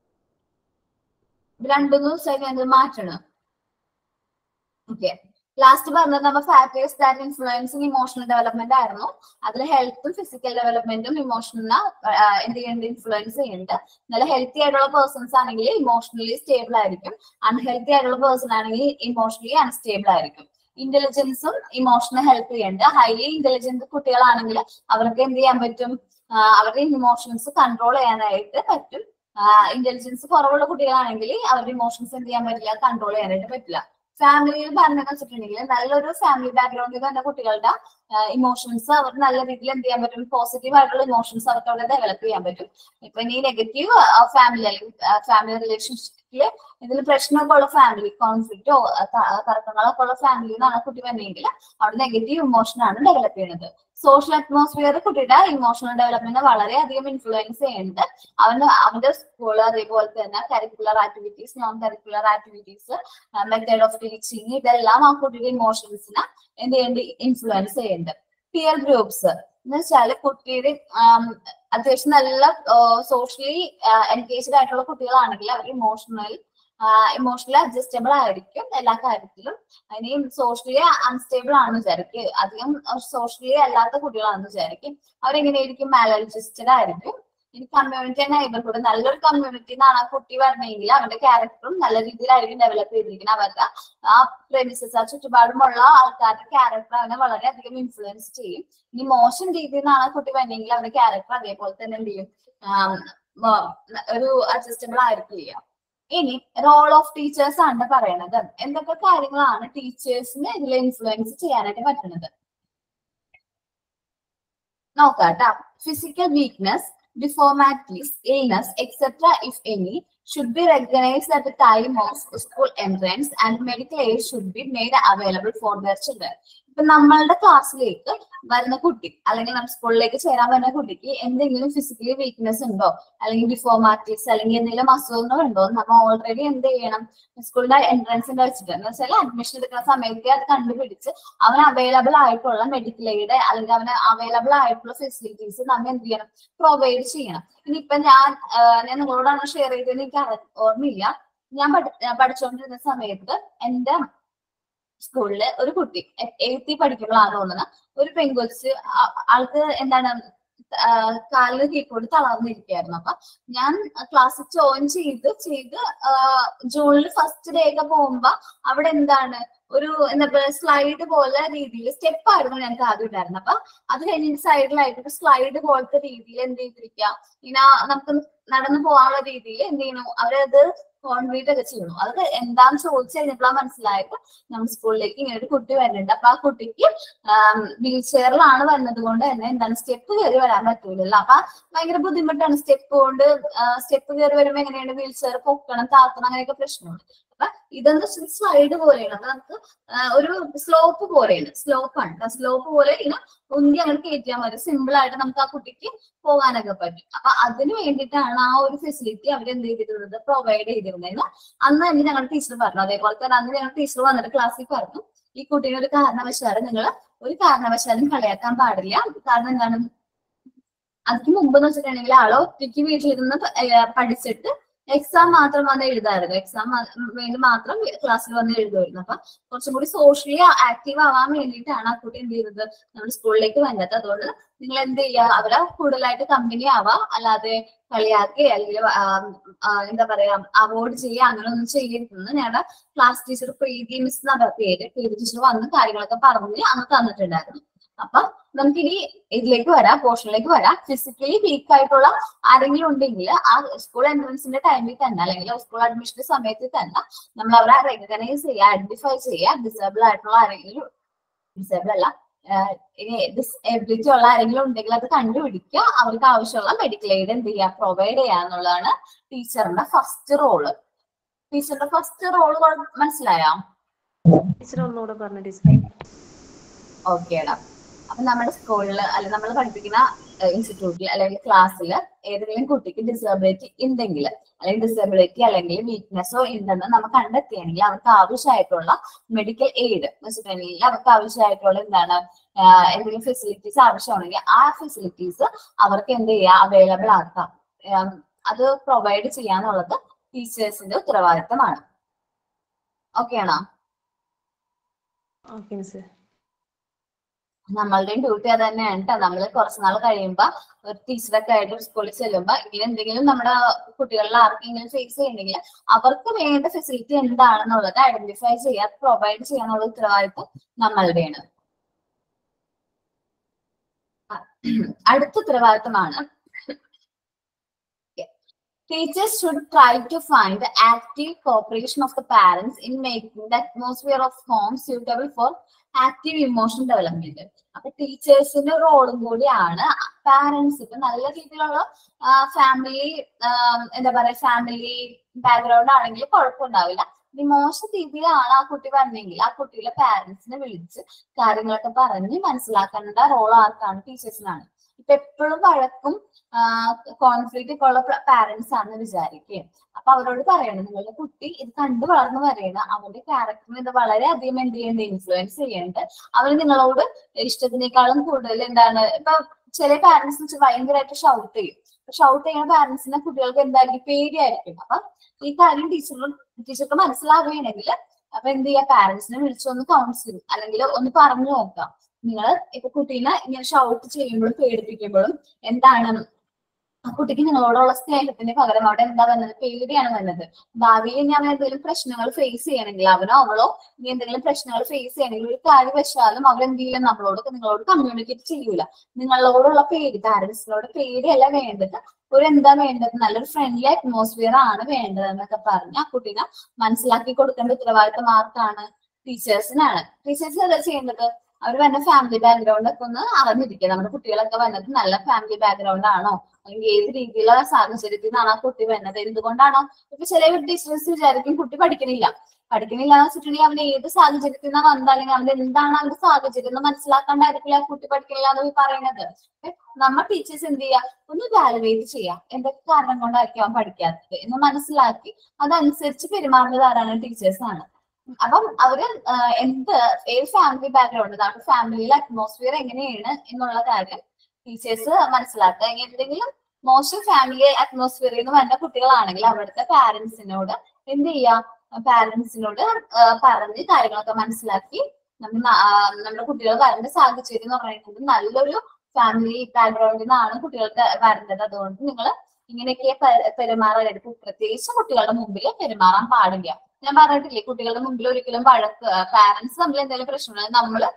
ഇത് രണ്ടു ദിവസമായി ഞാൻ ഇത് മാറ്റണം ഓക്കെ ലാസ്റ്റ് പറഞ്ഞത് നമ്മ factors that influencing emotional development ആയിരുന്നു അതിൽ ഹെൽത്തും ഫിസിക്കൽ ഡെവലപ്മെന്റും ഇമോഷണലിനെ എന്ത് ചെയ്യുന്നുണ്ട് ഇൻഫ്ലുവൻസ് ചെയ്യുന്നുണ്ട് നല്ല ഹെൽത്തി ആയിട്ടുള്ള പേഴ്സൺസ് ആണെങ്കിൽ ഇമോഷണലി സ്റ്റേബിൾ ആയിരിക്കും അൺഹെൽത്തി ആയിട്ടുള്ള പേഴ്സൺ ആണെങ്കിൽ ഇമോഷണലി അൺസ്റ്റേബിൾ ആയിരിക്കും ഇന്റലിജൻസും ഇമോഷണൽ ഹെൽപ്പ് ചെയ്യുന്നുണ്ട് ഹൈലി ഇന്റലിജന്റ് കുട്ടികളാണെങ്കിൽ അവർക്ക് എന്ത് ചെയ്യാൻ പറ്റും ആഹ് അവരുടെ ഇമോഷൻസ് കൺട്രോൾ ചെയ്യാനായിട്ട് പറ്റും ഇന്റലിജൻസ് കുറവുള്ള കുട്ടികളാണെങ്കിൽ അവരുടെ ഇമോഷൻസ് എന്ത് ചെയ്യാൻ പറ്റില്ല കൺട്രോൾ ചെയ്യാനായിട്ട് പറ്റില്ല ഫാമിലിയിൽ പറഞ്ഞെന്ന് വെച്ചിട്ടുണ്ടെങ്കിൽ നല്ലൊരു ഫാമിലി ബാക്ക്ഗ്രൗണ്ടിൽ തന്നെ കുട്ടികളുടെ ഇമോഷൻസ് അവർ നല്ല രീതിയിൽ എന്ത് ചെയ്യാൻ പറ്റും പോസിറ്റീവ് ആയിട്ടുള്ള ഇമോഷൻസ് അവർക്ക് അവിടെ ഡെവലപ്പ് ചെയ്യാൻ പറ്റും ഇപ്പൊ ഇനി നെഗറ്റീവ് ഫാമിലി അല്ലെങ്കിൽ ഫാമിലി റിലേഷൻഷിപ്പില് ഇതിൽ പ്രശ്നമൊക്കെ ഉള്ള ഫാമിലി കോൺഫ്ലിക്റ്റോ തർക്കങ്ങളൊക്കെ ഉള്ള ഫാമിലിയിൽ നിന്നാണ് കുട്ടി വന്നെങ്കിൽ അവിടെ നെഗറ്റീവ് ഇമോഷൻ ആണ് ഡെവലപ്പ് ചെയ്യുന്നത് സോഷ്യൽ അറ്റ്മോസ്ഫിയർ കുട്ടിയുടെ ഇമോഷണൽ ഡെവലപ്മെന്റ് വളരെയധികം ഇൻഫ്ലുവൻസ് ചെയ്യുന്നുണ്ട് അവന് അവന്റെ സ്കൂൾ അതേപോലെ തന്നെ curricular activities non curricular activities method of teaching ഇതെല്ലാം ആ കുട്ടിയുടെ ഇമോഷൻസിനെ എന്ത് ചെയ്യുന്നുണ്ട് ഇൻഫ്ലുവൻസ് ചെയ്യുന്നുണ്ട് പിയർ ഗ്രൂപ്പ്സ് എന്ന് വെച്ചാല് കുട്ടിയുടെ ആം, അത്യാവശ്യം നല്ല സോഷ്യലി എൻഗേജ്ഡ് ആയിട്ടുള്ള കുട്ടികളാണെങ്കിൽ അവർ ഇമോഷണൽ ഇമോഷണലി അഡ്ജസ്റ്റബിൾ ആയിരിക്കും എല്ലാ കാര്യത്തിലും ഇനിയും സോഷ്യലി അൺസ്റ്റേബിൾ ആണെന്ന് വിചാരിക്കും അധികം സോഷ്യലി അല്ലാത്ത കുട്ടികളാണെന്ന് വിചാരിക്കും അവരെങ്ങനെയായിരിക്കും മാലഡ്ജസ്റ്റഡ് ആയിരിക്കും ഇനി കമ്മ്യൂണിറ്റി നൈബർഹുഡ് നല്ലൊരു കമ്മ്യൂണിറ്റി എന്നാണ് ആ കുട്ടി പറഞ്ഞെങ്കിൽ അവന്റെ ക്യാരക്ടറും നല്ല രീതിയിലായിരിക്കും ഡെവലപ്പ് ചെയ്തിരിക്കുന്നത് അവരുടെ ആ പ്രെമിസസ് ആ ചുറ്റുപാടുമുള്ള ആൾക്കാരുടെ ക്യാരക്ടർ അവനെ വളരെയധികം ഇൻഫ്ലുവൻസ് ചെയ്യും ഇനി മോശം രീതിയിൽ നിന്നാണ് ആ കുട്ടി പറഞ്ഞെങ്കിൽ അവന്റെ ക്യാരക്ടർ അതേപോലെ തന്നെ എന്ത് ചെയ്യും ആം, മ- ഒരു അഡ്ജസ്റ്റബിൾ ആയിരിക്കില്ല ഇനി റോൾ ഓഫ് ടീച്ചേഴ്സ് ആണ് പറയണത് എന്തൊക്കെ കാര്യങ്ങളാണ് ടീച്ചേഴ്സിന് ഇതിൽ ഇൻഫ്ലുവൻസ് ചെയ്യാനായിട്ട് പറ്റുന്നത് നോക്കാട്ടാ physical weakness deformities, illness, etc., if any, should be recognized at the time of school entrance and medical aid should be made available for their children. ഇപ്പൊ നമ്മളുടെ ക്ലാസ്സിലേക്ക് വരുന്ന കുട്ടി അല്ലെങ്കിൽ നമ്മുടെ സ്കൂളിലേക്ക് ചേരാൻ വരുന്ന കുട്ടിക്ക് എന്തെങ്കിലും ഫിസിക്കലി വീക്ക്നെസ് ഉണ്ടോ അല്ലെങ്കിൽ ഡിഫോമാറ്റീസ് അല്ലെങ്കിൽ എന്തെങ്കിലും അസുഖങ്ങൾ ഉണ്ടോ എന്ന് നമ്മൾ ഓൾറെഡി എന്ത് ചെയ്യണം സ്കൂളിന്റെ എൻട്രൻസിന്റെ വെച്ചിട്ട് എന്ന് വെച്ചാൽ അഡ്മിഷൻ എടുക്കുന്ന സമയത്ത് അത് കണ്ടുപിടിച്ച് അവന് അവൈലബിൾ ആയിട്ടുള്ള മെഡിക്കൽ എയ്ഡ് അല്ലെങ്കിൽ അവന് അവൈലബിൾ ആയിട്ടുള്ള ഫെസിലിറ്റീസ് നമ്മൾ എന്ത് ചെയ്യണം പ്രൊവൈഡ് ചെയ്യണം ഇനിയിപ്പൊ ഞാൻ ആഹ് ഞാൻ നിങ്ങളോടാണ് ഷെയർ ചെയ്തത് എനിക്ക് അറി- ഓർമ്മയില്ല ഞാൻ പഠി പഠിച്ചുകൊണ്ടിരുന്ന സമയത്ത് എന്റെ സ്കൂളില് ഒരു കുട്ടി എഴുത്തി പഠിക്കുമ്പോഴാണ് തോന്നുന്നത് ഒരു പെൺകൊച്ച് ആ- ആൾക്ക് എന്താണ് ആഹ് കാലിന് കീഴ്പോട്ട് തളർന്നിരിക്കുകയായിരുന്നു അപ്പൊ ഞാൻ ക്ലാസ്സിൽ ജോയിൻ ചെയ്ത് ചെയ്ത് ജൂണിൽ ഫസ്റ്റ് ഡേ ഒക്കെ പോകുമ്പോ അവിടെ എന്താണ് ഒരു എന്താ പറയുക സ്ലൈഡ് പോലെ രീതിയിൽ സ്റ്റെപ്പ് ആയിരുന്നു ഞങ്ങൾക്ക് ആദ്യം ഉണ്ടായിരുന്നത് അപ്പൊ അത് കഴിഞ്ഞിട്ട് സൈഡിലായിട്ട് ഒരു സ്ലൈഡ് പോലത്തെ രീതിയിൽ എന്ത് ചെയ്തിരിക്കുക ഇങ്ങനെ നമുക്ക് നടന്നു പോകാനുള്ള രീതിയിൽ എന്ത് ചെയ്യണു അവരത് കോൺക്രീറ്റ് ഒക്കെ ചെയ്യണു അത് എന്താന്ന് ചോദിച്ചു കഴിഞ്ഞപ്പോഴാണ് മനസ്സിലായത് നമ്മുടെ സ്കൂളിലേക്ക് ഇങ്ങനെ ഒരു കുട്ടി വരുന്നുണ്ട് അപ്പൊ ആ കുട്ടിക്ക് വീൽ ചെയറിലാണ് വരുന്നത് കൊണ്ട് തന്നെ എന്താണ് സ്റ്റെപ്പ് കയറി വരാൻ പറ്റൂലല്ലോ അപ്പൊ ഭയങ്കര ബുദ്ധിമുട്ടാണ് സ്റ്റെപ്പ് കൊണ്ട് സ്റ്റെപ്പ് കയറി വരുമ്പോ എങ്ങനെയാണ് വീൽ ചെയർ പൊക്കണം താത്തണം അങ്ങനെയൊക്കെ പ്രശ്നമുണ്ട് അപ്പൊ ഇതെന്ന് സ്ലൈഡ് പോലെയാണ് അപ്പൊ നമുക്ക് ആ, ഒരു സ്ലോപ്പ് പോലെയാണ് സ്ലോപ്പാണ് സ്ലോപ്പ് പോലെ ഇങ്ങനെ ഉന്തി അങ്ങനെ കയറ്റിയാൽ മതി സിമ്പിൾ ആയിട്ട് നമുക്ക് ആ കുട്ടിക്ക് പോകാനൊക്കെ പറ്റും അപ്പൊ അതിന് വേണ്ടിയിട്ടാണ് ആ ഒരു ഫെസിലിറ്റി അവർ എന്ത് ചെയ്തിരുന്നത് പ്രൊവൈഡ് ചെയ്തിരുന്നത് അന്ന് തന്നെ ഞങ്ങളുടെ ടീച്ചർ പറഞ്ഞു അതേപോലെ തന്നെ അന്ന് ഞങ്ങളുടെ ടീച്ചർ വന്നിട്ട് ക്ലാസ്സിൽ പറഞ്ഞു ഈ കുട്ടീനെ ഒരു കാരണവശാലും നിങ്ങൾ ഒരു കാരണവശാലും കളയാക്കാൻ പാടില്ല കാരണം എന്താണ് അതിന് മുമ്പ് എന്ന് വെച്ചിട്ടുണ്ടെങ്കിൽ ആള് ഒറ്റയ്ക്ക് വീട്ടിലിരുന്ന് പ- ഏർ പഠിച്ചിട്ട് എക്സാം മാത്രം വന്ന് എഴുതായിരുന്നു എക്സാം വേണ്ടി മാത്രം ക്ലാസ്സിൽ വന്ന് എഴുതുമായിരുന്നു അപ്പൊ കുറച്ചും കൂടി സോഷ്യലി ആക്റ്റീവ് ആവാൻ വേണ്ടിയിട്ടാണ് ആ കുട്ടി എന്ത് ചെയ്തത് നമ്മുടെ സ്കൂളിലേക്ക് വന്നത് അതുകൊണ്ട് നിങ്ങൾ എന്ത് ചെയ്യുക അവരെ കൂടുതലായിട്ട് കമ്പനി ആവാം അല്ലാതെ കളിയാക്കി അല്ലെങ്കിൽ ആ, ആ, എന്താ പറയാ അവോയ്ഡ് ചെയ്യുക അങ്ങനെ ഒന്നും ചെയ്യരുതെന്ന് ഞങ്ങളുടെ ക്ലാസ് ടീച്ചർ പ്രീതി മിസ് എന്നാണ് പേര് പ്രീതി ടീച്ചർ വന്ന് കാര്യങ്ങളൊക്കെ പറഞ്ഞ് അന്ന് തന്നിട്ടുണ്ടായിരുന്നു അപ്പൊ നമുക്കിനി ഇതിലേക്ക് വരാം പോർഷനിലേക്ക് വരാം ഫിസിക്കലി വീക്ക് ആയിട്ടുള്ള ആരെങ്കിലും ഉണ്ടെങ്കിൽ ആ സ്കൂൾ എൻട്രൻസിന്റെ ടൈമിൽ തന്നെ അല്ലെങ്കിൽ സ്കൂൾ അഡ്മിഷന്റെ സമയത്ത് തന്നെ നമ്മൾ അവരെ റെക്കഗ്നൈസ് ചെയ്യുക ഐഡന്റിഫൈ ചെയ്യുക ഡിസേബിൾ ആയിട്ടുള്ള ആരെങ്കിലും ഡിസേബിൾ അല്ല ആഹ് ഇനി ഡിസേബിലിറ്റി ഉള്ള ആരെങ്കിലും ഉണ്ടെങ്കിൽ അത് കണ്ടുപിടിക്കുക അവർക്ക് ആവശ്യമുള്ള മെഡിക്കൽ എയ്ഡ് എന്ത് ചെയ്യുക പ്രൊവൈഡ് ചെയ്യുക എന്നുള്ളതാണ് ടീച്ചറിന്റെ ഫസ്റ്റ് റോള് ടീച്ചറിന്റെ ഫസ്റ്റ് റോള് മനസ്സിലായോ ടീച്ചർ ഒന്നുകൂടെ പറഞ്ഞു ടീച്ചർ ഓക്കേടാ അപ്പൊ നമ്മുടെ സ്കൂളിൽ അല്ലെങ്കിൽ നമ്മൾ പഠിപ്പിക്കുന്ന ഇൻസ്റ്റിറ്റ്യൂട്ടിൽ അല്ലെങ്കിൽ ക്ലാസ്സിൽ ഏതെങ്കിലും കുട്ടിക്ക് ഡിസബിലിറ്റി ഉണ്ടെങ്കിൽ അല്ലെങ്കിൽ ഡിസബിലിറ്റി അല്ലെങ്കിൽ വീക്ക്നെസ്സോ ഉണ്ടെന്ന് നമുക്ക് കണ്ടെത്തിയാണെങ്കിൽ അവർക്ക് ആവശ്യമായിട്ടുള്ള മെഡിക്കൽ എയ്ഡ് എന്ന് വെച്ചിട്ടുണ്ടെങ്കിൽ അവർക്ക് ആവശ്യമായിട്ടുള്ള എന്താണ് ആഹ് എന്തെങ്കിലും ഫെസിലിറ്റീസ് ആവശ്യമാണെങ്കിൽ ആ ഫെസിലിറ്റീസ് അവർക്ക് എന്ത് ചെയ്യാം അവൈലബിൾ ആക്കാം ആം, അത് പ്രൊവൈഡ് ചെയ്യാന്നുള്ളത് ടീച്ചേഴ്സിന്റെ ഉത്തരവാദിത്തമാണ് ഓക്കെ ആണോ ഓക്കെ മിസ് നമ്മളുടെയും ഡ്യൂട്ടി അത് തന്നെയാണ് കേട്ടോ നമ്മൾ കുറച്ച് നാൾ കഴിയുമ്പോ ഒരു ടീച്ചറൊക്കെ ആയിട്ട് സ്കൂളിൽ ചെല്ലുമ്പോ ഇങ്ങനെ എന്തെങ്കിലും നമ്മുടെ കുട്ടികളിൽ ആർക്കെങ്കിലും ഫേസ് ചെയ്യണമെങ്കിൽ അവർക്ക് വേണ്ട ഫെസിലിറ്റി എന്താണെന്നുള്ളത് ഐഡന്റിഫൈ ചെയ്യാൻ പ്രൊവൈഡ് ചെയ്യാനുള്ള ഉത്തരവാദിത്വം നമ്മളുടെയാണ് ആ, അടുത്ത ഉത്തരവാദിത്തമാണ് Teachers should try to find the active cooperation of the parents in making the atmosphere of home suitable for active emotion development അപ്പൊ ടീച്ചേഴ്സിന്റെ റോളും കൂടിയാണ് പാരന്റ്സ് ഇപ്പൊ നല്ല രീതിയിലുള്ള ഫാമിലി എന്താ പറയാ ഫാമിലി ബാക്ക്ഗ്രൗണ്ട് ആണെങ്കിൽ കുഴപ്പമുണ്ടാവില്ല ഇനി മോശം രീതിയിലാണ് ആ കുട്ടി പറഞ്ഞെങ്കിൽ ആ കുട്ടിയുടെ പാരന്റ്സിനെ വിളിച്ച് കാര്യങ്ങളൊക്കെ പറഞ്ഞ് മനസ്സിലാക്കേണ്ട റോൾ ആർക്കാണ് ടീച്ചേഴ്സിനാണ് ഇപ്പൊ എപ്പോഴും വഴക്കും കോൺഫ്ലിക്റ്റ് ഒക്കെ ഉള്ള പാരന്റ്സ് ആണെന്ന് വിചാരിക്കുക അപ്പൊ അവരോട് പറയണം നിങ്ങളുടെ കുട്ടി ഇത് കണ്ടു വളർന്നു വരേണ്ട അവന്റെ ക്യാരക്ടറിനെ ഇത് വളരെയധികം എന്ത് ചെയ്യേണ്ട ഇൻഫ്ലുവൻസ് ചെയ്യേണ്ട അവന് നിങ്ങളോട് ഇഷ്ടത്തിനേക്കാളും കൂടുതൽ എന്താണ് ഇപ്പൊ ചില പാരന്റ്സ് വെച്ച് ഭയങ്കരമായിട്ട് ഷൗട്ട് ചെയ്യും ഷൗട്ട് ചെയ്യുന്ന പാരന്റ്സിനെ കുട്ടികൾക്ക് എന്തായിരിക്കും പേടിയായിരിക്കും അപ്പൊ ഈ കാര്യം ടീച്ചർ ടീച്ചർക്ക് മനസ്സിലാവുകയാണെങ്കിൽ അപ്പൊ എന്ത് ചെയ്യാ പാരന്റ്സിനെ വിളിച്ചൊന്ന് കൗൺസിൽ അല്ലെങ്കിൽ ഒന്ന് പറഞ്ഞു നോക്കാം നിങ്ങൾ ഇപ്പൊ കുട്ടീനെ ഇങ്ങനെ ഷൗട്ട് ചെയ്യുമ്പോഴും പേടിപ്പിക്കുമ്പോഴും എന്താണ് ആ കുട്ടിക്ക് നിങ്ങളോടുള്ള സ്നേഹത്തിന് പകരം അവിടെ എന്താ വന്നത് പേടിയാണ് വന്നത് ഭാവിയിൽ ഞാൻ എന്തെങ്കിലും പ്രശ്നങ്ങൾ ഫേസ് ചെയ്യണമെങ്കിൽ അവനോ അവളോ ഇനി എന്തെങ്കിലും പ്രശ്നങ്ങൾ ഫേസ് ചെയ്യണമെങ്കിൽ ഒരു കാര്യവശാലും അവർ എന്തെങ്കിലും നമ്മളോട് നിങ്ങളോട് കമ്മ്യൂണിക്കേറ്റ് ചെയ്യൂല നിങ്ങളോടുള്ള പേടി പാരന്റ്സിനോട് പേടിയല്ല വേണ്ടത് ഒരു എന്താ വേണ്ടത് നല്ലൊരു ഫ്രണ്ട്ലി അറ്റ്മോസ്ഫിയർ ആണ് വേണ്ടത് എന്നൊക്കെ പറഞ്ഞ് ആ കുട്ടീനെ മനസ്സിലാക്കി കൊടുക്കേണ്ട ഉത്തരവാദിത്തം ആർക്കാണ് ടീച്ചേഴ്സിനാണ് ടീച്ചേഴ്സ് എന്താ ചെയ്യേണ്ടത് അവർ വന്ന ഫാമിലി ബാക്ക്ഗ്രൗണ്ട് ഒക്കെ ഒന്ന് അറിഞ്ഞിരിക്കുക നമ്മുടെ കുട്ടികളൊക്കെ വന്നത് നല്ല ഫാമിലി ബാക്ക്ഗ്രൗണ്ട് ആണോ അല്ലെങ്കിൽ ഏത് രീതിയിലുള്ള സാഹചര്യത്തിൽ നിന്നാണ് ആ കുട്ടി വന്നത് എന്തുകൊണ്ടാണോ ഇപ്പൊ ചില ടീച്ചേഴ്സ് വിചാരിക്കും കുട്ടി പഠിക്കണില്ല പഠിക്കണില്ല എന്ന് വെച്ചിട്ടുണ്ടെങ്കിൽ അവൻ ഏത് സാഹചര്യത്തിൽ നിന്നാണ് വന്നത് അല്ലെങ്കിൽ അവന്റെ എന്താണ് അവന്റെ സാഹചര്യം എന്ന് മനസ്സിലാക്കാണ്ടായിരിക്കില്ല ആ കുട്ടി പഠിക്കണില്ല എന്ന് പറയുന്നത് ഏ, നമ്മ ടീച്ചേഴ്സ് എന്ത് ചെയ്യുക ഒന്ന് വാലുവേറ്റ് ചെയ്യാം എന്തൊക്കെ കാരണം കൊണ്ടായിരിക്കും അവൻ പഠിക്കാത്തത് എന്ന് മനസ്സിലാക്കി അതനുസരിച്ച് പെരുമാറുന്നത് ആരാണ് ടീച്ചേഴ്സ് ആണ് അപ്പം അവര് ആ, എന്ത് ഏത് ഫാമിലി ബാക്ക്ഗ്രൗണ്ട് നമ്മുടെ ഫാമിലിയിലെ അറ്റ്മോസ്ഫിയർ എങ്ങനെയാണ് എന്നുള്ള കാര്യം ടീച്ചേഴ്സ് മനസ്സിലാക്കുക ഇനി എന്തെങ്കിലും മോശം ഫാമിലി അറ്റ്മോസ്ഫിയറിൽ നിന്ന് വരുന്ന കുട്ടികളാണെങ്കിൽ അവിടുത്തെ പാരന്റ്സിനോട് എന്ത് ചെയ്യാം പാരന്റ്സിനോട് പറഞ്ഞ് കാര്യങ്ങളൊക്കെ മനസ്സിലാക്കി നമ്മ ആ, നമ്മുടെ കുട്ടികൾ വരേണ്ട സാഹചര്യം എന്ന് പറയുന്നത് നല്ലൊരു ഫാമിലി ബാക്ക്ഗ്രൗണ്ടിൽ നിന്നാണ് കുട്ടികൾക്ക് വരേണ്ടത് അതുകൊണ്ട് നിങ്ങൾ ഇങ്ങനെയൊക്കെ പെ- പെരുമാറരുത് പ്രത്യേകിച്ച് കുട്ടികളുടെ മുമ്പിൽ പെരുമാറാൻ പാടില്ല ഞാൻ പറഞ്ഞിട്ടില്ലേ കുട്ടികളുടെ മുമ്പിൽ ഒരിക്കലും വഴക്ക് പാരന്റ്സ് തമ്മിൽ എന്തെങ്കിലും പ്രശ്നമുണ്ടെങ്കിൽ നമ്മള്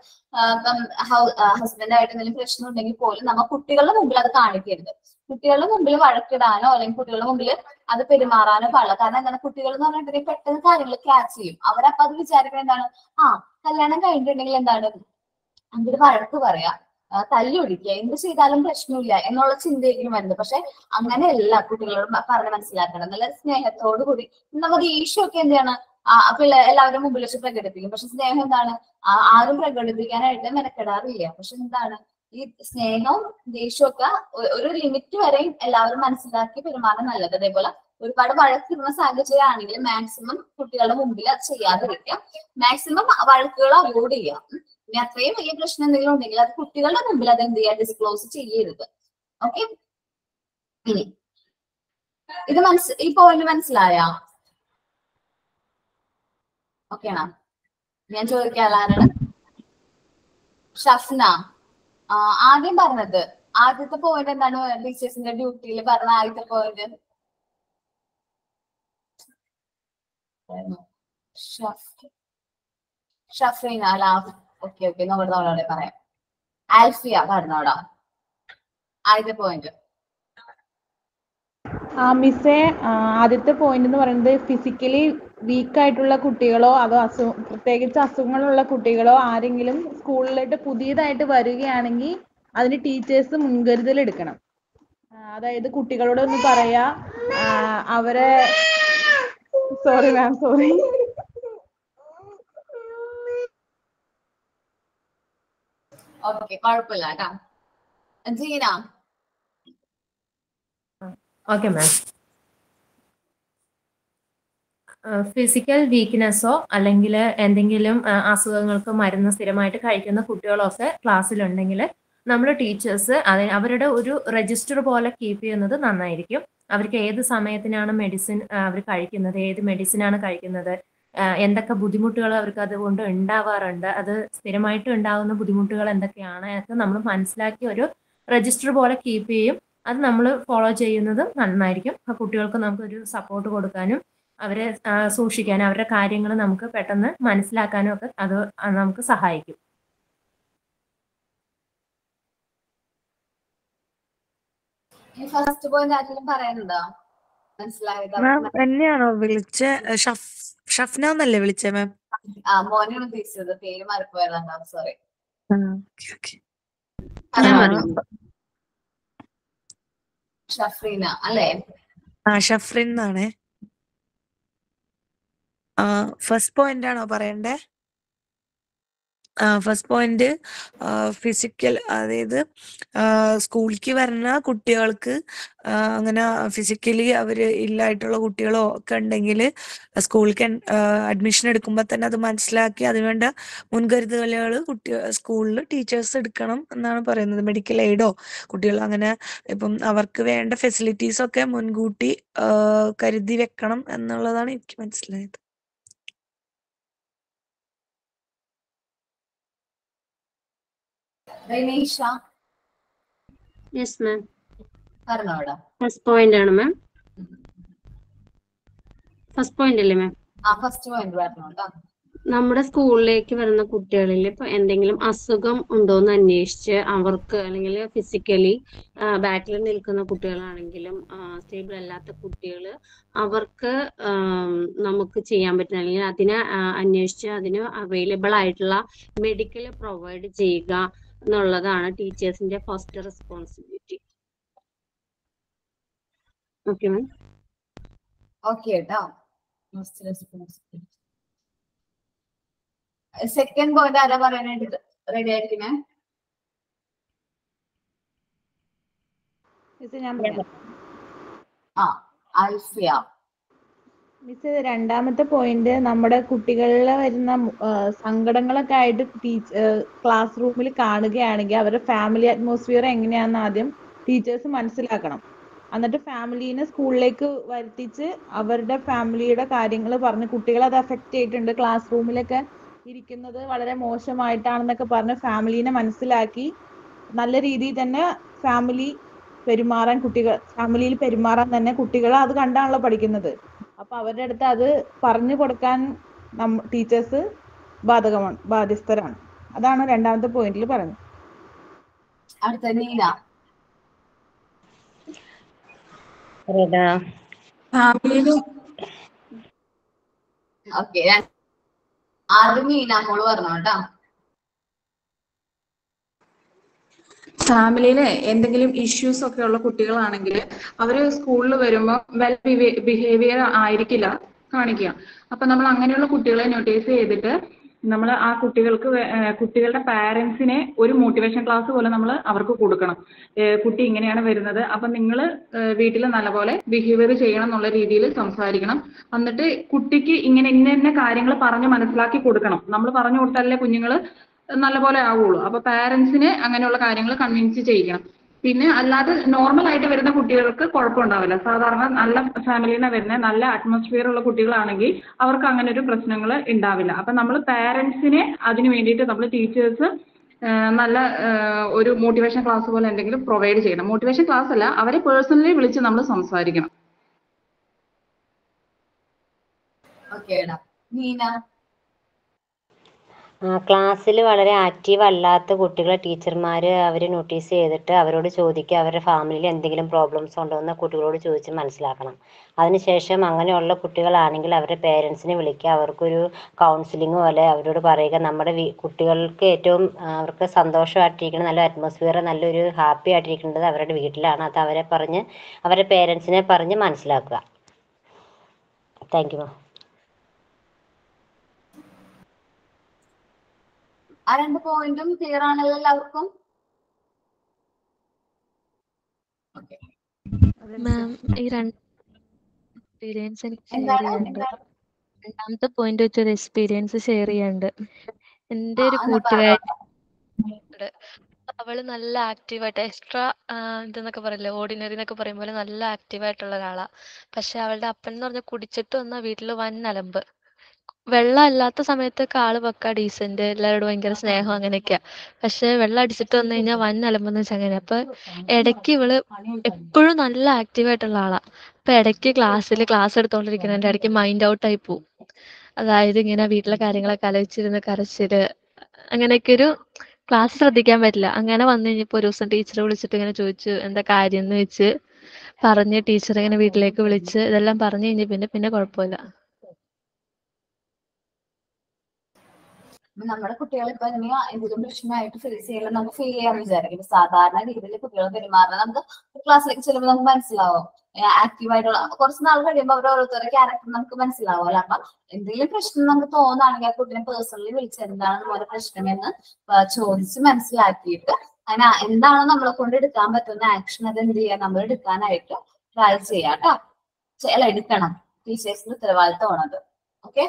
ഹസ്ബൻഡ് ആയിട്ട് എന്തെങ്കിലും പ്രശ്നം ഉണ്ടെങ്കിൽ പോലും നമ്മ കുട്ടികളുടെ മുമ്പിൽ അത് കാണിക്കരുത് കുട്ടികളുടെ മുമ്പിൽ വഴക്കിടാനോ അല്ലെങ്കിൽ കുട്ടികളുടെ മുമ്പിൽ അത് പെരുമാറാനോ പാടില്ല കാരണം എന്താണ് കുട്ടികൾ എന്ന് പറഞ്ഞിട്ടുണ്ടെങ്കിൽ പെട്ടെന്ന് കാര്യങ്ങൾ ക്യാച്ച് ചെയ്യും അവരപ്പൊ അത് വിചാരിക്കുന്നത് എന്താണ് ആ കല്യാണം കഴിഞ്ഞിട്ടുണ്ടെങ്കിൽ എന്താണ് അങ്ങോട്ട് വഴക്ക് പറയാ ആ, തല്ലൊടിക്കുക എന്ത് ചെയ്താലും പ്രശ്നമില്ല എന്നുള്ള ചിന്തയായിരിക്കും വരുന്നത് പക്ഷെ അങ്ങനെയല്ല കുട്ടികളോട് മ- പറഞ്ഞ് മനസ്സിലാക്കണം നല്ല സ്നേഹത്തോടു കൂടി നമുക്ക് ദേഷ്യമൊക്കെ എന്ത് ചെയ്യണം ആ പിള്ളേ എല്ലാവരും മുമ്പിൽ വെച്ച് പ്രകടിപ്പിക്കും പക്ഷെ സ്നേഹം എന്താണ് ആ- ആരും പ്രകടിപ്പിക്കാനായിട്ട് മെനക്കെടാറില്ല പക്ഷെ എന്താണ് ഈ സ്നേഹവും ദേഷ്യവും ഒക്കെ ഒ- ഒരു ലിമിറ്റ് വരെയും എല്ലാവരും മനസ്സിലാക്കി പെരുമാറാൻ നല്ലത് അതേപോലെ ഒരുപാട് വഴക്കിടുന്ന സാഹചര്യം ആണെങ്കിൽ മാക്സിമം കുട്ടികളുടെ മുമ്പിൽ അത് ചെയ്യാതിരിക്കാം മാക്സിമം വഴക്കുകൾ അവോയ്ഡ് ചെയ്യാം ഉം. ഇനി അത്രയും വലിയ പ്രശ്നം എന്തെങ്കിലും ഉണ്ടെങ്കിൽ അത് കുട്ടികളുടെ മുമ്പിൽ അത് എന്ത് ചെയ്യാം ഡിസ്ക്ലോസ് ചെയ്യരുത് ഓക്കെ ഇനി ഇത് മനസ് ഈ പോയിന്റ് മനസ്സിലായ ഓക്കെയാണോ ഞാൻ ചോദിക്കാൻ ആരാണ് ഷഫ്ന ആ, ആദ്യം പറഞ്ഞത് ആദ്യത്തെ പോയിന്റ് എന്താണ് ടീച്ചേഴ്സിന്റെ ഡ്യൂട്ടിയിൽ പറഞ്ഞ ആദ്യത്തെ പോയിന്റ് ഷഫീന അല്ല ഓക്കെ ഓക്കെ നോക്കട്ടെ നോക്കട്ടെ പറയാം ആൽഫിയ പറഞ്ഞോടാ ആദ്യത്തെ പോയിന്റ് ആ മിസ്സേ ആ, ആദ്യത്തെ പോയിന്റ് എന്ന് പറയുന്നത് ഫിസിക്കലി വീക്ക് ആയിട്ടുള്ള കുട്ടികളോ അതോ അസു പ്രത്യേകിച്ച് അസുഖങ്ങളുള്ള കുട്ടികളോ ആരെങ്കിലും സ്കൂളിലോട്ട് പുതിയതായിട്ട് വരികയാണെങ്കിൽ അതിന് ടീച്ചേഴ്സ് മുൻകരുതൽ എടുക്കണം ആ, അതായത് കുട്ടികളോട് ഒന്ന് പറയാ ആ, അവരെ സോറി മാം സോറി ഓക്കെ കുഴപ്പമില്ല കേട്ടാ ജീന ഓക്കെ മാം ഫിസിക്കൽ വീക്ക്നെസ്സോ അല്ലെങ്കിൽ എന്തെങ്കിലും ആ, അസുഖങ്ങൾക്ക് മരുന്ന് സ്ഥിരമായിട്ട് കഴിക്കുന്ന കുട്ടികളോ ഒക്കെ ക്ലാസ്സിലുണ്ടെങ്കിൽ നമ്മൾ ടീച്ചേഴ്സ് അത് അവരുടെ ഒരു രജിസ്റ്റർ പോലെ കീപ്പ് ചെയ്യുന്നത് നന്നായിരിക്കും അവർക്ക് ഏത് സമയത്തിനാണ് മെഡിസിൻ അവർ കഴിക്കുന്നത് ഏത് മെഡിസിനാണ് കഴിക്കുന്നത് ആ, എന്തൊക്കെ ബുദ്ധിമുട്ടുകൾ അവർക്ക് അതുകൊണ്ട് ഉണ്ടാവാറുണ്ട് അത് സ്ഥിരമായിട്ട് ഉണ്ടാകുന്ന ബുദ്ധിമുട്ടുകൾ എന്തൊക്കെയാണ് ഒക്കെ നമ്മൾ മനസ്സിലാക്കി ഒരു രജിസ്റ്റർ പോലെ കീപ്പ് ചെയ്യും അത് നമ്മൾ ഫോളോ ചെയ്യുന്നത് നന്നായിരിക്കും ആ കുട്ടികൾക്ക് നമുക്കൊരു സപ്പോർട്ട് കൊടുക്കാനും അവരെ ആ, സൂക്ഷിക്കാനും അവരുടെ കാര്യങ്ങൾ നമുക്ക് പെട്ടെന്ന് മനസ്സിലാക്കാനും ഒക്കെ അത് നമുക്ക് സഹായിക്കും ഈ ഫസ്റ്റ് പോയിന്റ് ആരെങ്കിലും പറയാനുണ്ടോ മനസ്സിലായത് മാം എന്നെയാണോ വിളിച്ച ഷഫ് ഷഫ്ന എന്നല്ലേ വിളിച്ചേ മാം ആ മോനെയാണ് ഉദ്ദേശിച്ചത് പേര് മാറിപ്പോയതാണ് സോറി ഓക്കെ ഷഫ്രീന അല്ലേ ആ ഷഫ്രിൻ എന്നാണേ ആ ഫസ്റ്റ് പോയിന്റ് ആണോ പറയണ്ടേ ആ ഫസ്റ്റ് പോയിന്റ് ഫിസിക്കൽ അതായത് സ്കൂളിലേക്ക് വരുന്ന കുട്ടികൾക്ക് ആ, അങ്ങനെ ഫിസിക്കലി അവര് ഇല്ലായിട്ടുള്ള കുട്ടികളോ ഒക്കെ ഉണ്ടെങ്കിൽ സ്കൂളിലേക്ക് അഡ്മിഷൻ എടുക്കുമ്പോൾ തന്നെ അത് മനസ്സിലാക്കി അതിനുവേണ്ട മുൻകരുതലുകൾ കുട്ടി സ്കൂളിൽ ടീച്ചേഴ്സ് എടുക്കണം എന്നാണ് പറയുന്നത് മെഡിക്കൽ എയ്ഡോ കുട്ടികൾ അങ്ങനെ ഇപ്പം അവർക്ക് വേണ്ട ഫെസിലിറ്റീസ് ഒക്കെ മുൻകൂട്ടി ആ, കരുതി വെക്കണം എന്നുള്ളതാണ് എനിക്ക് മനസ്സിലായത് റിനീഷ യെസ് മാം പറഞ്ഞോടാ ഫസ്റ്റ് പോയിന്റ് ആണ് മാം ഫസ്റ്റ് പോയിന്റ് അല്ലേ മാം ആ ഫസ്റ്റ് പോയിന്റ് പറഞ്ഞോട്ടാ നമ്മുടെ സ്കൂളിലേക്ക് വരുന്ന കുട്ടികളിൽ ഇപ്പൊ എന്തെങ്കിലും അസുഖം ഉണ്ടോന്ന് അന്വേഷിച്ച് അവർക്ക് അല്ലെങ്കിൽ ഫിസിക്കലി ബാക്കിൽ നിൽക്കുന്ന കുട്ടികളാണെങ്കിലും സ്റ്റേബിൾ അല്ലാത്ത കുട്ടികൾ അവർക്ക് ആം, നമുക്ക് ചെയ്യാൻ പറ്റുന്ന അല്ലെങ്കിൽ അതിനെ ആ, അന്വേഷിച്ച് അതിന് അവൈലബിൾ ആയിട്ടുള്ള മെഡിക്കൽ പ്രൊവൈഡ് ചെയ്യുക എന്നുള്ളതാണ് ടീച്ചേഴ്സിന്റെ first responsibility okay ma'am okay കേട്ടോ ഫസ്റ്റ് റെസ്പോൺസിബിലിറ്റി സെക്കൻഡ് പോയിന്റ് ആരാ പറയാനായിട്ട് റെഡി ആയിരിക്കണേ മിസ് ഞാൻ പറയാം ആ അൽഫിയ മിസ് രണ്ടാമത്തെ പോയിന്റ് നമ്മുടെ കുട്ടികളിൽ വരുന്ന ആ, സങ്കടങ്ങളൊക്കെ ആയിട്ട് ടീച്ച് ക്ലാസ് റൂമിൽ കാണുകയാണെങ്കിൽ അവരുടെ ഫാമിലി അറ്റ്മോസ്ഫിയർ എങ്ങനെയാണെന്ന് ആദ്യം ടീച്ചേഴ്സ് മനസ്സിലാക്കണം എന്നിട്ട് ഫാമിലീനെ സ്കൂളിലേക്ക് വരുത്തിച്ച് അവരുടെ ഫാമിലിയുടെ കാര്യങ്ങൾ പറഞ്ഞ് കുട്ടികളെ അത് അഫക്റ്റ് ചെയ്തിട്ടുണ്ട് ക്ലാസ് റൂമിലൊക്കെ ഇരിക്കുന്നത് വളരെ മോശമായിട്ടാണെന്നൊക്കെ പറഞ്ഞ് ഫാമിലീനെ മനസ്സിലാക്കി നല്ല രീതിയിൽ തന്നെ ഫാമിലി പെരുമാറാൻ കുട്ടികൾ ഫാമിലിയിൽ പെരുമാറാൻ തന്നെ കുട്ടികൾ അത് കണ്ടാണല്ലോ പഠിക്കുന്നത് അപ്പൊ അവരുടെ അടുത്ത് അത് പറഞ്ഞു കൊടുക്കാൻ നമ്മ ടീച്ചേഴ്സ് ബാധകമാണ് ബാധ്യസ്ഥരാണ് അതാണ് രണ്ടാമത്തെ പോയിന്റിൽ പറഞ്ഞത് അടുത്ത നീന ഓക്കെ ആദ്യം നീന മോള് പറഞ്ഞോട്ടാ ഫാമിലിയിലെ എന്തെങ്കിലും ഇഷ്യൂസ് ഒക്കെ ഉള്ള കുട്ടികളാണെങ്കിൽ അവര് സ്കൂളിൽ വരുമ്പോൾ വെൽ ബിഹേവിയർ ആയിരിക്കില്ല കാണിക്കുക അപ്പൊ നമ്മൾ അങ്ങനെയുള്ള കുട്ടികളെ നോട്ടീസ് ചെയ്തിട്ട് നമ്മൾ ആ കുട്ടികൾക്ക് വേ- ഏഹ് കുട്ടികളുടെ പാരന്റ്സിനെ ഒരു മോട്ടിവേഷൻ ക്ലാസ് പോലെ നമ്മൾ അവർക്ക് കൊടുക്കണം ഏഹ് കുട്ടി ഇങ്ങനെയാണ് വരുന്നത് അപ്പൊ നിങ്ങൾ വീട്ടിൽ നല്ലപോലെ ബിഹേവിയർ ചെയ്യണം എന്നുള്ള രീതിയിൽ സംസാരിക്കണം എന്നിട്ട് കുട്ടിക്ക് ഇങ്ങനെ ഇന്ന ഇന്ന കാര്യങ്ങൾ പറഞ്ഞ് മനസ്സിലാക്കി കൊടുക്കണം നമ്മൾ പറഞ്ഞു കൊടുത്താലേ കുഞ്ഞുങ്ങൾ നല്ലപോലെ ആവുള്ളൂ അപ്പൊ പാരന്റ്സിനെ അങ്ങനെയുള്ള കാര്യങ്ങൾ കൺവിൻസ് ചെയ്യിക്കണം പിന്നെ അല്ലാതെ നോർമൽ ആയിട്ട് വരുന്ന കുട്ടികൾക്ക് കുഴപ്പമുണ്ടാവില്ല സാധാരണ നല്ല ഫാമിലിയിൽ നിന്ന് വരുന്ന നല്ല അറ്റ്മോസ്ഫിയർ ഉള്ള കുട്ടികളാണെങ്കിൽ അവർക്ക് അങ്ങനെ ഒരു പ്രശ്നങ്ങൾ ഉണ്ടാവില്ല അപ്പൊ നമ്മൾ പാരന്റ്സിനെ അതിന് വേണ്ടിയിട്ട് നമ്മൾ ടീച്ചേഴ്സ് നല്ല ആഹ് ഒരു മോട്ടിവേഷൻ ക്ലാസ് പോലെ എന്തെങ്കിലും പ്രൊവൈഡ് ചെയ്യണം മോട്ടിവേഷൻ ക്ലാസ് അല്ല അവരെ പേഴ്സണലി വിളിച്ച് നമ്മൾ സംസാരിക്കണം ഓക്കേടാ നീന ക്ലാസ്സിൽ വളരെ ആക്റ്റീവ് അല്ലാത്ത കുട്ടികളെ ടീച്ചർമാർ അവർ നോട്ടീസ് ചെയ്തിട്ട് അവരോട് ചോദിക്കുക അവരുടെ ഫാമിലിയിൽ എന്തെങ്കിലും പ്രോബ്ലംസ് ഉണ്ടോ എന്ന് കുട്ടികളോട് ചോദിച്ച് മനസ്സിലാക്കണം അതിനുശേഷം അങ്ങനെയുള്ള കുട്ടികളാണെങ്കിൽ അവരുടെ പേരൻസിനെ വിളിക്കുക അവർക്കൊരു കൗൺസിലിംഗ് പോലെ അവരോട് പറയുക നമ്മുടെ വീ കുട്ടികൾക്ക് ഏറ്റവും ആ, അവർക്ക് സന്തോഷമായിട്ടിരിക്കണം നല്ല അറ്റ്മോസ്ഫിയർ നല്ലൊരു ഹാപ്പി ആയിട്ടിരിക്കേണ്ടത് അവരുടെ വീട്ടിലാണ് അത് അവരെ പറഞ്ഞ് അവരുടെ പേരൻസിനെ പറഞ്ഞ് മനസ്സിലാക്കുക താങ്ക് യു മാം ആ രണ്ട് പോയിന്റും ക്ലിയർ ആണല്ലോ എല്ലാവർക്കും മാം ഈ രണ്ട് എക്സ്പീരിയൻസ് എനിക്ക് ഷെയർ എന്താണ് ചെയ്യാനുണ്ട് എന്താണ് രണ്ടാമത്തെ പോയിന്റ് വെച്ചൊരു എക്സ്പീരിയൻസ് ഷെയർ ചെയ്യാനുണ്ട് എൻ്റെ ആ ഒരു എന്നാ പറ കൂട്ടുകാരി ഉണ്ട് അവള് നല്ല ആക്റ്റീവായിട്ട് എക്സ്ട്രാ ഇതെന്നൊക്കെ പറയില്ലേ ഓർഡിനറി എന്നൊക്കെ പറയും പോലെ നല്ല ആക്റ്റീവായിട്ടുള്ള ഒരാളാ പക്ഷെ അവളുടെ അപ്പൻ എന്ന് പറഞ്ഞാൽ കുടിച്ചിട്ട് വന്നാൽ വീട്ടിൽ വൻ അലമ്പ് വെള്ളം അല്ലാത്ത സമയത്തൊക്കെ ആള് പക്ക ഡീസന്റ് എല്ലാവരോടും ഭയങ്കര സ്നേഹം അങ്ങനെയൊക്കെയാ പക്ഷെ വെള്ളം അടിച്ചിട്ട് വന്നു കഴിഞ്ഞാൽ വൻ അലമ്പെന്ന് വെച്ചാൽ അങ്ങനെ അപ്പൊ ഇടയ്ക്ക് ഇവള് എപ്പോഴും നല്ല ആക്റ്റീവായിട്ടുള്ള ആളാ അപ്പൊ ഇടയ്ക്ക് ക്ലാസ്സിൽ ക്ലാസ് എടുത്തോണ്ടിരിക്കുന്നതിന്റെ ഇടയ്ക്ക് മൈൻഡ് ഔട്ട് ആയി പോവും അതായത് ഇങ്ങനെ വീട്ടിലെ കാര്യങ്ങളൊക്കെ ആലോചിച്ചിരുന്ന് കരച്ചില് അങ്ങനെയൊക്കെ ഒരു ക്ലാസ് ശ്രദ്ധിക്കാൻ പറ്റില്ല അങ്ങനെ വന്നു കഴിഞ്ഞപ്പോ ഒരു ദിവസം ടീച്ചറെ വിളിച്ചിട്ട് ഇങ്ങനെ ചോദിച്ചു എന്താ കാര്യം എന്ന് വെച്ച് പറഞ്ഞ് ടീച്ചർ ഇങ്ങനെ വീട്ടിലേക്ക് വിളിച്ച് ഇതെല്ലാം പറഞ്ഞു കഴിഞ്ഞ് പിന്നെ പിന്നെ കുഴപ്പമില്ല നമ്മുടെ കുട്ടികൾ ഇപ്പൊ ഇനി എന്തെങ്കിലും പ്രശ്നമായിട്ട് ഫേസ് ചെയ്യണം നമുക്ക് ഫീൽ ചെയ്യാന്ന് വിചാരിക്കും ഇപ്പൊ സാധാരണ രീതിയിൽ കുട്ടികൾ പെരുമാറുന്നത് നമുക്ക് ക്ലാസ്സിലേക്ക് ചെല്ലുമ്പോൾ നമുക്ക് മനസ്സിലാവും ആക്റ്റീവ് ആയിട്ടുള്ള കുറച്ച് നാൾ കഴിയുമ്പോൾ അവർ ഓരോരുത്തരുടെ ക്യാരക്ടർ നമുക്ക് മനസ്സിലാവുമല്ലോ അപ്പൊ എന്തെങ്കിലും പ്രശ്നം നമുക്ക് തോന്നുകയാണെങ്കിൽ ആ കുട്ടീനെ പേഴ്സണലി വിളിച്ച് എന്താണ് മോനെ പ്രശ്നം എന്ന് ആ, ചോദിച്ച് മനസ്സിലാക്കിയിട്ട് അങ്ങനെ എന്താണ് നമ്മളെ കൊണ്ട് എടുക്കാൻ പറ്റുന്ന ആക്ഷൻ അത് എന്ത് ചെയ്യാൻ നമ്മൾ എടുക്കാനായിട്ട് ട്രൈ ചെയ്യാം കേട്ടോ അല്ല എടുക്കണം ടീച്ചേഴ്സിന്റെ ഉത്തരവാദിത്തമാണത് ഓക്കെ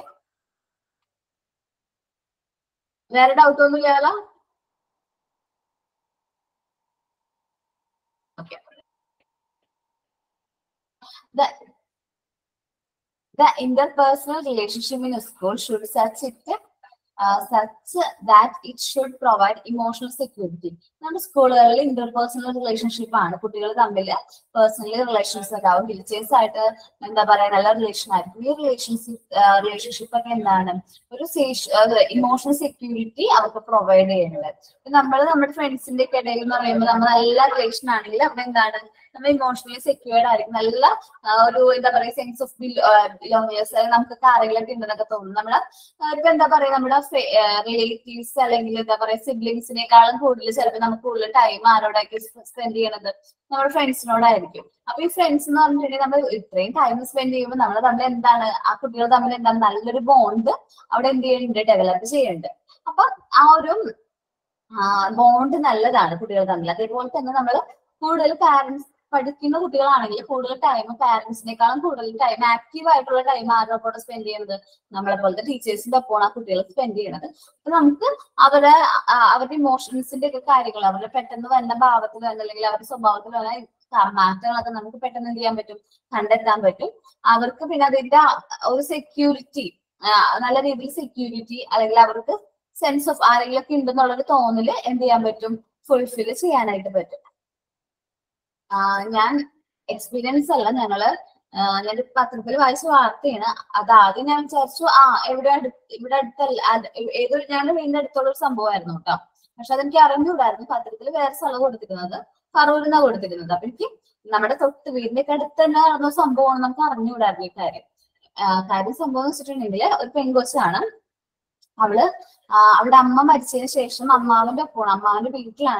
വേറെ ഡൗട്ട് ഒന്നും ഇല്ലല്ലോ okay The, the interpersonal relationship in a school should such it uh, such that it should provide emotional security. നമ്മുടെ സ്കൂളുകളിൽ ഇന്റർപേഴ്സണൽ റിലേഷൻഷിപ്പ് ആണ് കുട്ടികൾ തമ്മിൽ പേഴ്സണലി റിലേഷൻസ് ഉണ്ടാവും ടീച്ചേഴ്സ് ആയിട്ട് എന്താ പറയാ നല്ല റിലേഷൻ ആയിരിക്കും ഈ റിലേഷൻഷിപ്പ് റിലേഷൻഷിപ്പ് ഒക്കെ എന്താണ് ഒരു ഇമോഷണൽ സെക്യൂരിറ്റി അവർക്ക് പ്രൊവൈഡ് ചെയ്യുന്നത് നമ്മൾ നമ്മുടെ ഫ്രണ്ട്സിന്റെ ഒക്കെ ഇടയിൽ എന്ന് പറയുമ്പോൾ നമ്മൾ നല്ല റിലേഷൻ ആണെങ്കിൽ അവിടെ എന്താണ് നമ്മൾ ഇമോഷണലി സെക്യൂർഡ് ആയിരിക്കും നല്ല ആ, ഒരു എന്താ പറയാ സെൻസ് ഓഫ് ബിലോങ്ങിയേഴ്സ് നമുക്കൊക്കെ ആരെങ്കിലൊക്കെ ഉണ്ടെന്നൊക്കെ തോന്നും നമ്മള് ആ, ഇപ്പൊ എന്താ പറയാ നമ്മുടെ റിലേറ്റീവ്സ് അല്ലെങ്കിൽ എന്താ പറയാ സിബ്ലിങ്സിനേക്കാളും കൂടുതൽ ചിലപ്പോൾ നമുക്ക് കൂടുതൽ ടൈം ആരോടൊക്കെ സ്പെൻഡ് ചെയ്യണത് നമ്മുടെ ഫ്രണ്ട്സിനോടായിരിക്കും അപ്പൊ ഈ ഫ്രണ്ട്സ് എന്ന് പറഞ്ഞിട്ടുണ്ടെങ്കിൽ നമ്മൾ ഇത്രയും ടൈം സ്പെൻഡ് ചെയ്യുമ്പോൾ നമ്മൾ തമ്മിൽ എന്താണ് ആ കുട്ടികൾ തമ്മിൽ എന്താണ് നല്ലൊരു ബോണ്ട് അവിടെ എന്ത് ചെയ്യുന്നുണ്ട് ഡെവലപ്പ് ചെയ്യുന്നുണ്ട് അപ്പൊ ആ ഒരു ബോണ്ട് നല്ലതാണ് കുട്ടികൾ തമ്മിൽ അതേപോലെ തന്നെ നമ്മൾ കൂടുതൽ പാരന്റ്സ് പഠിക്കുന്ന കുട്ടികളാണെങ്കിൽ കൂടുതൽ ടൈം പാരന്റ്സിനേക്കാളും കൂടുതൽ ടൈം ആക്റ്റീവ് ആയിട്ടുള്ള ടൈം ആരുടെ കൂടെ സ്പെൻഡ് ചെയ്യുന്നത് നമ്മളെ പോലത്തെ ടീച്ചേഴ്സിന്റെ ഒപ്പമാണ് ആ കുട്ടികൾ സ്പെൻഡ് ചെയ്യുന്നത് അപ്പൊ നമുക്ക് അവരെ ആ, അവരുടെ ഇമോഷൻസിന്റെ ഒക്കെ കാര്യങ്ങൾ അവരുടെ പെട്ടെന്ന് വരുന്ന ഭാവത്തിൽ വന്ന അല്ലെങ്കിൽ അവരുടെ സ്വഭാവത്തിൽ വന്ന മാറ്റങ്ങളൊക്കെ നമുക്ക് പെട്ടെന്ന് എന്ത് ചെയ്യാൻ പറ്റും കണ്ടെത്താൻ പറ്റും അവർക്ക് പിന്നെ അതിന്റെ ഒരു സെക്യൂരിറ്റി നല്ല രീതിയിൽ സെക്യൂരിറ്റി അല്ലെങ്കിൽ അവർക്ക് സെൻസ് ഓഫ് ആരെങ്കിലും ഒക്കെ ഉണ്ടെന്നുള്ളൊരു തോന്നല് എന്ത് ചെയ്യാൻ പറ്റും ഫുൾഫിൽ ചെയ്യാനായിട്ട് പറ്റും ആ, ഞാൻ എക്സ്പീരിയൻസ് അല്ല ഞങ്ങള് ആ, ഞാനൊരു പത്രത്തിൽ വായിച്ച വാർത്തയാണ് അത് ആദ്യം ഞാൻ വിചാരിച്ചു ആ എവിടെ അടുത്ത് ഇവിടെ അടുത്തല്ല അത് ഏതൊരു ഞങ്ങളുടെ വീടിന്റെ അടുത്തുള്ള ഒരു സംഭവമായിരുന്നു കേട്ടോ പക്ഷെ അതെനിക്ക് അറിഞ്ഞുകൂടായിരുന്നു പത്രത്തിൽ വേറെ സ്ഥലം കൊടുത്തിരുന്നത് ഫറൂരിനാ കൊടുത്തിരുന്നത് അപ്പൊ എനിക്ക് നമ്മുടെ തൊട്ട് വീടിന്റെ ഒക്കെ അടുത്ത് തന്നെ നടന്ന ഒരു സംഭവമാണ് നമുക്ക് അറിഞ്ഞുകൂടായിരുന്നു ഈ കാര്യം ആ, കാര്യം സംഭവം എന്ന് വെച്ചിട്ടുണ്ടെങ്കിൽ ഒരു പെൺകൊച്ചാണ് അവള് ആ, അവിടെ അമ്മ മരിച്ചതിന് ശേഷം അമ്മാവന്റെ ഒപ്പമാണ് അമ്മാവന്റെ വീട്ടിലാണ്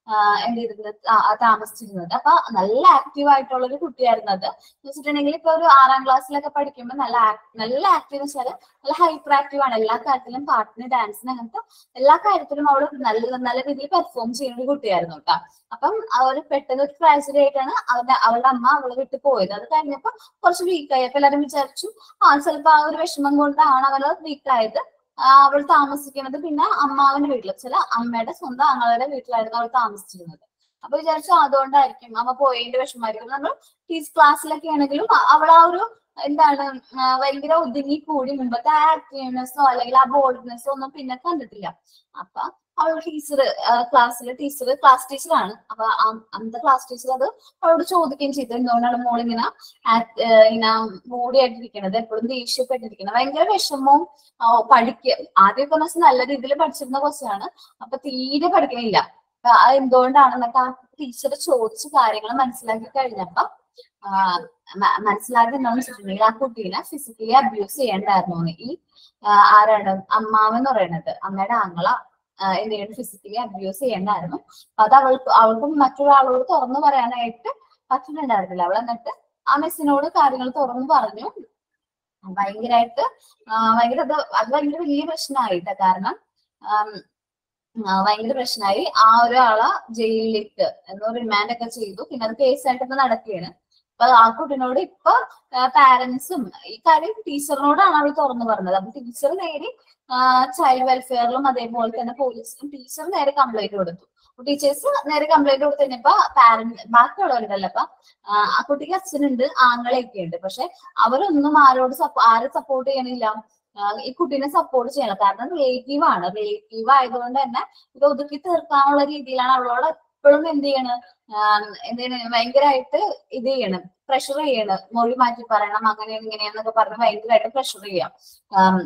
ആഹ് എന്ത് ചെയ്തിരുന്നത് ആ- ആ താമസിച്ചിരുന്നത് അപ്പൊ നല്ല ആക്റ്റീവ് ആയിട്ടുള്ള ഒരു കുട്ടിയായിരുന്നു അത് എന്ന് വെച്ചിട്ടുണ്ടെങ്കിൽ ഇപ്പൊ ഒരു ആറാം ക്ലാസ്സിലൊക്കെ പഠിക്കുമ്പോൾ നല്ല act- നല്ല ആക്റ്റീവ് എന്ന് വെച്ചാൽ നല്ല ഹൈപ്പർ ആക്റ്റീവ് ആണ് എല്ലാ കാര്യത്തിലും പാട്ടിന് ഡാൻസിന് അങ്ങനത്തെ എല്ലാ കാര്യത്തിലും അവള് നല്ല നല്ല രീതിയിൽ പെർഫോം ചെയ്യുന്ന ഒരു കുട്ടിയായിരുന്നു കേട്ടോ അപ്പം അവര് പെട്ടെന്ന് ഒരു ട്രാജഡി ആയിട്ടാണ് അവരുടെ അവളുടെ അമ്മ അവളെ വിട്ട് പോയത് അത് കഴിഞ്ഞപ്പോ കുറച്ച് വീക്കായി അപ്പൊ എല്ലാരും വിചാരിച്ചു ആ ചിലപ്പോ ആ ഒരു വിഷമം കൊണ്ടാണ് അവള് വീക്കായത് അവൾ താമസിക്കുന്നത് പിന്നെ അമ്മാവന്റെ വീട്ടിൽ ചില അമ്മയുടെ സ്വന്തം ആങ്ങളുടെ വീട്ടിലായിരുന്നു അവൾ താമസിച്ചിരുന്നത് അപ്പൊ വിചാരിച്ചു അതുകൊണ്ടായിരിക്കും അമ്മ പോയതിന്റെ വിഷമമായിരിക്കും നമ്മൾ ടീച്ച് ക്ലാസ്സിലൊക്കെ ആണെങ്കിലും അ- അവൾ ആ ഒരു എന്താണ് ആ, ഭയങ്കര ഒതുങ്ങി കൂടി മുമ്പത്തെ ആ ആക്റ്റീവ്നെസ്സോ അല്ലെങ്കിൽ ആ ബോൾഡ്നെസ്സോ ഒന്നും പിന്നെ കണ്ടിട്ടില്ല അപ്പൊ അവൾ ടീച്ചർ ക്ലാസ്സിലെ ടീച്ചർ ക്ലാസ് ടീച്ചറാണ് അപ്പൊ അ- അന്നത്തെ ക്ലാസ് ടീച്ചർ അത് അവളോട് ചോദിക്കുകയും ചെയ്തു എന്തുകൊണ്ടാണ് മോൾ ഇങ്ങനെ act- ഏ, ഇങ്ങനെ മൂടിയായിട്ടിരിക്കണത് എപ്പോഴും ദേഷ്യപ്പെട്ടിരിക്കുന്നത് ഭയങ്കര വിഷമവും ആ, പഠിക്ക ആദ്യമൊക്കെ എന്ന് വെച്ചാൽ നല്ല രീതിയിൽ പഠിച്ചിരുന്ന കൊച്ചാണ് അപ്പൊ തീരെ പഠിക്കണില്ല അപ്പൊ അത് എന്തുകൊണ്ടാണെന്നൊക്കെ ആ ടീച്ചർ ചോദിച്ച കാര്യങ്ങൾ മനസ്സിലാക്കി കഴിഞ്ഞപ്പോ ആ, മ- മനസ്സിലാക്കി എന്താണെന്ന് വെച്ചിട്ടുണ്ടെങ്കിൽ ആ കുട്ടീനെ ഫിസിക്കലി അബ്യൂസ് ചെയ്യണ്ടായിരുന്നു എന്ന്. ഈ ആ, ആരാണ് അമ്മാവൻ എന്ന് പറയുന്നത് അമ്മയുടെ ആങ്ങള ആ, എന്ത് ചെയ്യണം ഫിസിക്കലി അബ്യൂസ് ചെയ്യണ്ടായിരുന്നു അപ്പൊ അത് അവൾക്ക് അവൾക്ക് മറ്റൊരാളോട് തുറന്നു പറയാനായിട്ട് പറ്റുന്നുണ്ടായിരുന്നില്ല അവൾ എന്നിട്ട് ആ മിസ്സിനോട് കാര്യങ്ങൾ തുറന്നു പറഞ്ഞു ഭയങ്കരമായിട്ട് ഭയങ്കര അത് അത് ഭയങ്കര വലിയ പ്രശ്നമായിട്ട കാരണം ആം, ആ, ഭയങ്കര പ്രശ്നമായി ആ ഒരാളെ ജയിലിലേക്ക് എന്തോ റിമാൻഡ് ഒക്കെ ചെയ്തു പിന്നെ അത് കേസായിട്ട് ഇപ്പൊ നടക്കുകയാണ് അപ്പൊ ആ കുട്ടിനോട് ഇപ്പൊ പാരന്റ്സും ഈ കാര്യം ടീച്ചറിനോടാണ് അവൾ തുറന്നു പറഞ്ഞത് അപ്പൊ ടീച്ചർ നേരെ ചൈൽഡ് വെൽഫെയറിലും അതേപോലെ തന്നെ പോലീസിലും ടീച്ചർ നേരെ കംപ്ലൈന്റ് കൊടുത്തു ടീച്ചേഴ്സ് നേരെ കംപ്ലൈന്റ് കൊടുത്തു കഴിഞ്ഞപ്പോ പാരന്റ് ബാക്കിയുള്ളവരുണ്ടല്ലോ അപ്പൊ ആ, ആ കുട്ടിക്ക് അച്ഛനുണ്ട് ആങ്ങളെയൊക്കെ ഉണ്ട് പക്ഷെ അവരൊന്നും ആരോട് സപ്പോ- ആരെ സപ്പോർട്ട് ചെയ്യണില്ല ആ, ഈ കുട്ടീനെ സപ്പോർട്ട് ചെയ്യണം കാരണം റിലേറ്റീവ് ആണ് റിലേറ്റീവ് ആയതുകൊണ്ട് തന്നെ ഇത് ഒതുക്കി തീർക്കാനുള്ള രീതിയിലാണ് അവളോട് എപ്പോഴും എന്ത് ചെയ്യണം എന്ത് ചെയ്യണം ഭയങ്കരമായിട്ട് ഇത് ചെയ്യണം പ്രഷർ ചെയ്യണം മൊഴി മാറ്റി പറയണം അങ്ങനെ ഇങ്ങനെയെന്നൊക്കെ പറഞ്ഞ് ഭയങ്കരമായിട്ട് പ്രഷർ ചെയ്യാം ആം,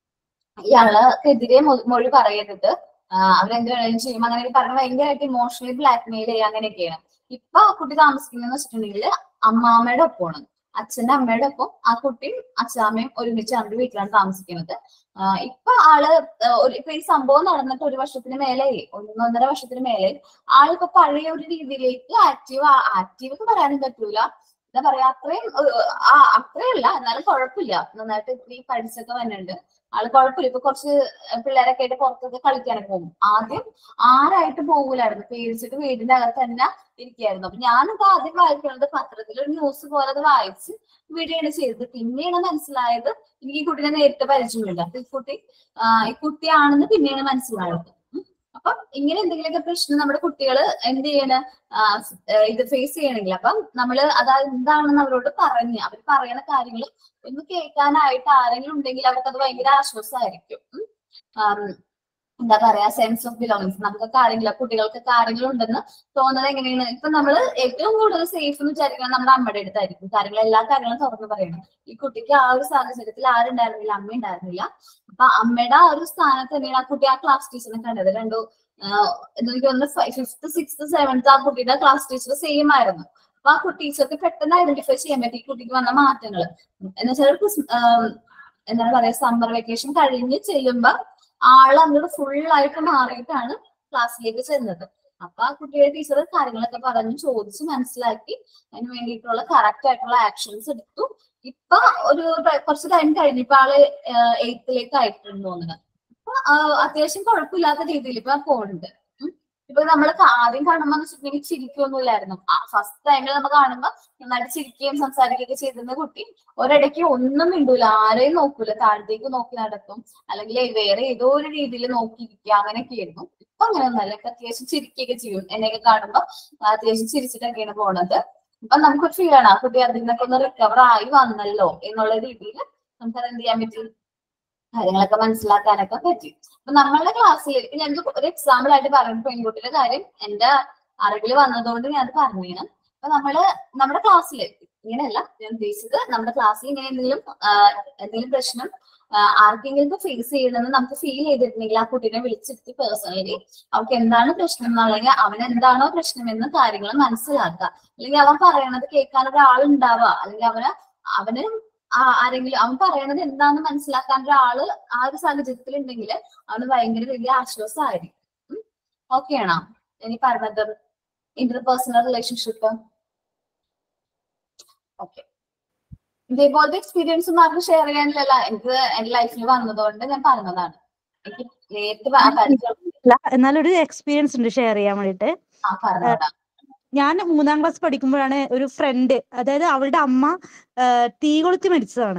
ഇയാൾക്കെതിരെ മൊ- മൊഴി പറയരുത് ആ, അവരെന്ത് വേണമെങ്കിലും ചെയ്യും അങ്ങനെ പറഞ്ഞ് ഭയങ്കരമായിട്ട് ഇമോഷണലി ബ്ലാക്ക് മെയിൽ ചെയ്യുക അങ്ങനെയൊക്കെയാണ് ഇപ്പൊ ആ കുട്ടി താമസിക്കുന്നതെന്ന് വെച്ചിട്ടുണ്ടെങ്കിൽ അമ്മാമ്മയുടെ ഒപ്പമാണ് അച്ഛന്റെ അമ്മയുടെ ഒപ്പം ആ കുട്ടിയും അച്ഛാമ്മയും ഒരുമിച്ച് അവരുടെ വീട്ടിലാണ് താമസിക്കുന്നത് ആ, ഇപ്പൊ ആള് ആ, ഒരു ഇപ്പൊ ഈ സംഭവം നടന്നിട്ട് ഒരു വർഷത്തിന് മേലെ ഒന്നൊന്നര വർഷത്തിന് മേലെ ആളിപ്പോ പഴയ ഒരു രീതിയിലേക്ക് ആക്റ്റീവ് ആക്റ്റീവ് ഒക്കെ പറയാനും പറ്റൂല എന്താ പറയാ അത്രയും ഏഹ്, ആ അത്രയല്ല എന്നാലും കുഴപ്പമില്ല നന്നായിട്ട് ഈ പഠിച്ചൊക്കെ വന്നിട്ടുണ്ട് ആള് കുഴപ്പമില്ല ഇപ്പൊ കുറച്ച് പിള്ളേരൊക്കെ ആയിട്ട് പുറത്തൊക്കെ കളിക്കാനൊക്കെ പോകും ആദ്യം ആരായിട്ട് പോകൂലായിരുന്നു പേടിച്ചിട്ട് വീടിന്റെ അകത്ത് തന്നെ ഇരിക്കായിരുന്നു അപ്പൊ ഞാനിപ്പോ ആദ്യം വായിക്കുന്നത് പത്രത്തിൽ ഒരു ന്യൂസ് പോലെ അത് വായിച്ച് വിടുകയാണ് ചെയ്തത് പിന്നെയാണ് മനസ്സിലായത് എനിക്ക് ഈ കുട്ടീനെ നേരിട്ട് പരിചയമില്ല അപ്പൊ ഈ കുട്ടി ആ, ഈ കുട്ടിയാണെന്ന് പിന്നെയാണ് മനസ്സിലായത് ഉം. അപ്പൊ ഇങ്ങനെ എന്തെങ്കിലുമൊക്കെ പ്രശ്നം നമ്മുടെ കുട്ടികൾ എന്ത് ചെയ്യണ ആ, സ്- ഏ, ഇത് ഫേസ് ചെയ്യണമെങ്കിൽ അപ്പം നമ്മള് അത് എന്താണെന്ന് അവരോട് പറഞ്ഞ് അവർ പറയുന്ന കാര്യങ്ങൾ ഒന്ന് കേൾക്കാനായിട്ട് ആരെങ്കിലും ഉണ്ടെങ്കിൽ അവർക്ക് അത് ഭയങ്കര ആശ്വാസമായിരിക്കും ഉം. ആം, എന്താ പറയാ സെൻസ് ഓഫ് ബിലോങ്ങിങ്സ് നമുക്കൊക്കെ ആരെങ്കിലും കുട്ടികൾക്കൊക്കെ ആരെങ്കിലും ഉണ്ടെന്ന് തോന്നുന്നത് എങ്ങനെയാണ് ഇപ്പൊ നമ്മള് ഏറ്റവും കൂടുതൽ സേഫ് എന്ന് വിചാരിക്കുന്നത് നമ്മുടെ അമ്മയുടെ അടുത്തായിരിക്കും കാര്യങ്ങൾ എല്ലാ കാര്യങ്ങളും തുറന്നു പറയണം ഈ കുട്ടിക്ക് ആ ഒരു സാഹചര്യത്തിൽ ആരുണ്ടായിരുന്നില്ല അമ്മ ഉണ്ടായിരുന്നില്ല അപ്പൊ അമ്മയുടെ ആ ഒരു സ്ഥാനത്ത് തന്നെയാണ് ആ കുട്ടി ആ ക്ലാസ് ടീച്ചറിനെ കണ്ടത് രണ്ടു ആഹ് എനിക്ക് തോന്നുന്നു ഫിഫ്ത്ത് സിക്സ്ത് സെവൻത്ത് ആ കുട്ടിയുടെ ക്ലാസ് ടീച്ചർ സെയിം ആയിരുന്നു അപ്പൊ ആ കുട്ടി ടീച്ചർക്ക് പെട്ടെന്ന് ഐഡന്റിഫൈ ചെയ്യാൻ പറ്റി ഈ കുട്ടിക്ക് വന്ന മാറ്റങ്ങൾ എന്ന് വെച്ചാൽ എന്താണ് പറയാ സമ്മർ വെക്കേഷൻ കഴിഞ്ഞ് ചെല്ലുമ്പോ ആള് അങ്ങോട്ട് ഫുൾ ആയിട്ട് മാറിയിട്ടാണ് ക്ലാസ്സിലേക്ക് ചെന്നത് അപ്പൊ ആ കുട്ടിയുടെ ടീച്ചർ കാര്യങ്ങളൊക്കെ പറഞ്ഞു ചോദിച്ച് മനസ്സിലാക്കി അതിന് വേണ്ടിയിട്ടുള്ള കറക്റ്റ് ആയിട്ടുള്ള ആക്ഷൻസ് എടുത്തു ഇപ്പൊ ഒരു ട- കുറച്ച് ടൈം കഴിഞ്ഞപ്പോ ആള് എയ്ത്തിലേക്ക് ആയിട്ടുണ്ട് തോന്നുന്നത് അപ്പൊ ആ, അത്യാവശ്യം കുഴപ്പമില്ലാത്ത രീതിയിൽ ഇപ്പൊ പോകുന്നുണ്ട് ഉം. ഇപ്പൊ നമ്മള് ആദ്യം കാണുമ്പോ വെച്ചിട്ടുണ്ടെങ്കിൽ ചിരിക്കൊന്നുമില്ലായിരുന്നു ഫസ്റ്റ് ടൈമിൽ നമ്മൾ കാണുമ്പോ നന്നായിട്ട് ചിരിക്കുകയും സംസാരിക്കുകയൊക്കെ ചെയ്തിരുന്ന കുട്ടി ഒരിടയ്ക്ക് ഒന്നും മിണ്ടൂല ആരെയും നോക്കൂല താഴത്തേക്ക് നോക്കി നടക്കും അല്ലെങ്കിൽ വേറെ ഏതോ ഒരു രീതിയിൽ നോക്കിയിരിക്കുക അങ്ങനെയൊക്കെ ആയിരുന്നു ഇപ്പൊ അങ്ങനെ ഒന്നല്ല ഇപ്പൊ അത്യാവശ്യം ചിരിക്കുകയൊക്കെ ചെയ്യും എന്നെയൊക്കെ കാണുമ്പോ അത്യാവശ്യം ചിരിച്ചിട്ടൊക്കെയാണ് പോണത് അപ്പൊ നമുക്കൊരു ഫീൽ ആണ് ആ കുട്ടി അതിൽ നിന്നൊക്കെ ഒന്ന് റിക്കവർ ആയി വന്നല്ലോ എന്നുള്ള രീതിയിൽ നമുക്കത് എന്ത് ചെയ്യാൻ പറ്റി കാര്യങ്ങളൊക്കെ മനസ്സിലാക്കാനൊക്കെ പറ്റി അപ്പൊ നമ്മളുടെ ക്ലാസ്സിൽ ഞങ്ങൾക്ക് ഒരു എക്സാമ്പിൾ ആയിട്ട് പറയുന്ന പെൺകുട്ടിയുടെ കാര്യം എന്റെ അറിവിൽ വന്നതുകൊണ്ട് ഞാൻ പറഞ്ഞു അപ്പൊ നമ്മള് നമ്മുടെ ക്ലാസ്സിൽ ഇങ്ങനെയല്ല ഞാൻ ഉദ്ദേശിച്ചത് നമ്മുടെ ക്ലാസ്സിൽ ഇങ്ങനെ എന്തെങ്കിലും ആഹ് എന്തെങ്കിലും പ്രശ്നം ആഹ് ആർക്കെങ്കിലും ഫേസ് ചെയ്യണമെന്ന് നമുക്ക് ഫീൽ ചെയ്തിട്ടുണ്ടെങ്കിൽ ആ കുട്ടീനെ വിളിച്ചിരുത്തി പേഴ്സണലി അവർക്ക് എന്താണ് പ്രശ്നം എന്നുള്ളത് അവൻ എന്താണോ പ്രശ്നം എന്ന് കാര്യങ്ങൾ മനസ്സിലാക്കുക അല്ലെങ്കിൽ അവൻ പറയണത് കേൾക്കാൻ ഒരാളുണ്ടാവുക അല്ലെങ്കിൽ അവന് അവന് ആ- ആരെങ്കിലും അവൻ പറയണത് എന്താന്ന് മനസ്സിലാക്കാൻ ഒരാള് ആ ഒരു സാഹചര്യത്തിൽ ഉണ്ടെങ്കിൽ അവന് ഭയങ്കര വലിയ ആശ്വാസമായിരിക്കും ഓക്കെ ആണോ ഇനി പറഞ്ഞത് ഇന്റർപേഴ്സണൽ റിലേഷൻഷിപ്പ് ഓക്കെ ഇതേപോലത്തെ എക്സ്പീരിയൻസ് ആർക്കും ഷെയർ ചെയ്യാനില്ല എനിക്ക് എന്റെ ലൈഫിൽ വന്നതുകൊണ്ട് ഞാൻ പറഞ്ഞതാണ് എനിക്ക് നേരിട്ട് പ- പരിചയം അല്ല എന്നാലും ഒരു എക്സ്പീരിയൻസ് ഉണ്ട് ഷെയർ ചെയ്യാൻ വേണ്ടിയിട്ട് ആ പറഞ്ഞോടാ ഞാൻ മൂന്നാം ക്ലാസ് പഠിക്കുമ്പോഴാണ് ഒരു ഫ്രണ്ട് അതായത് അവളുടെ അമ്മ ആ, തീ കൊളുത്തി മരിച്ചതാണ്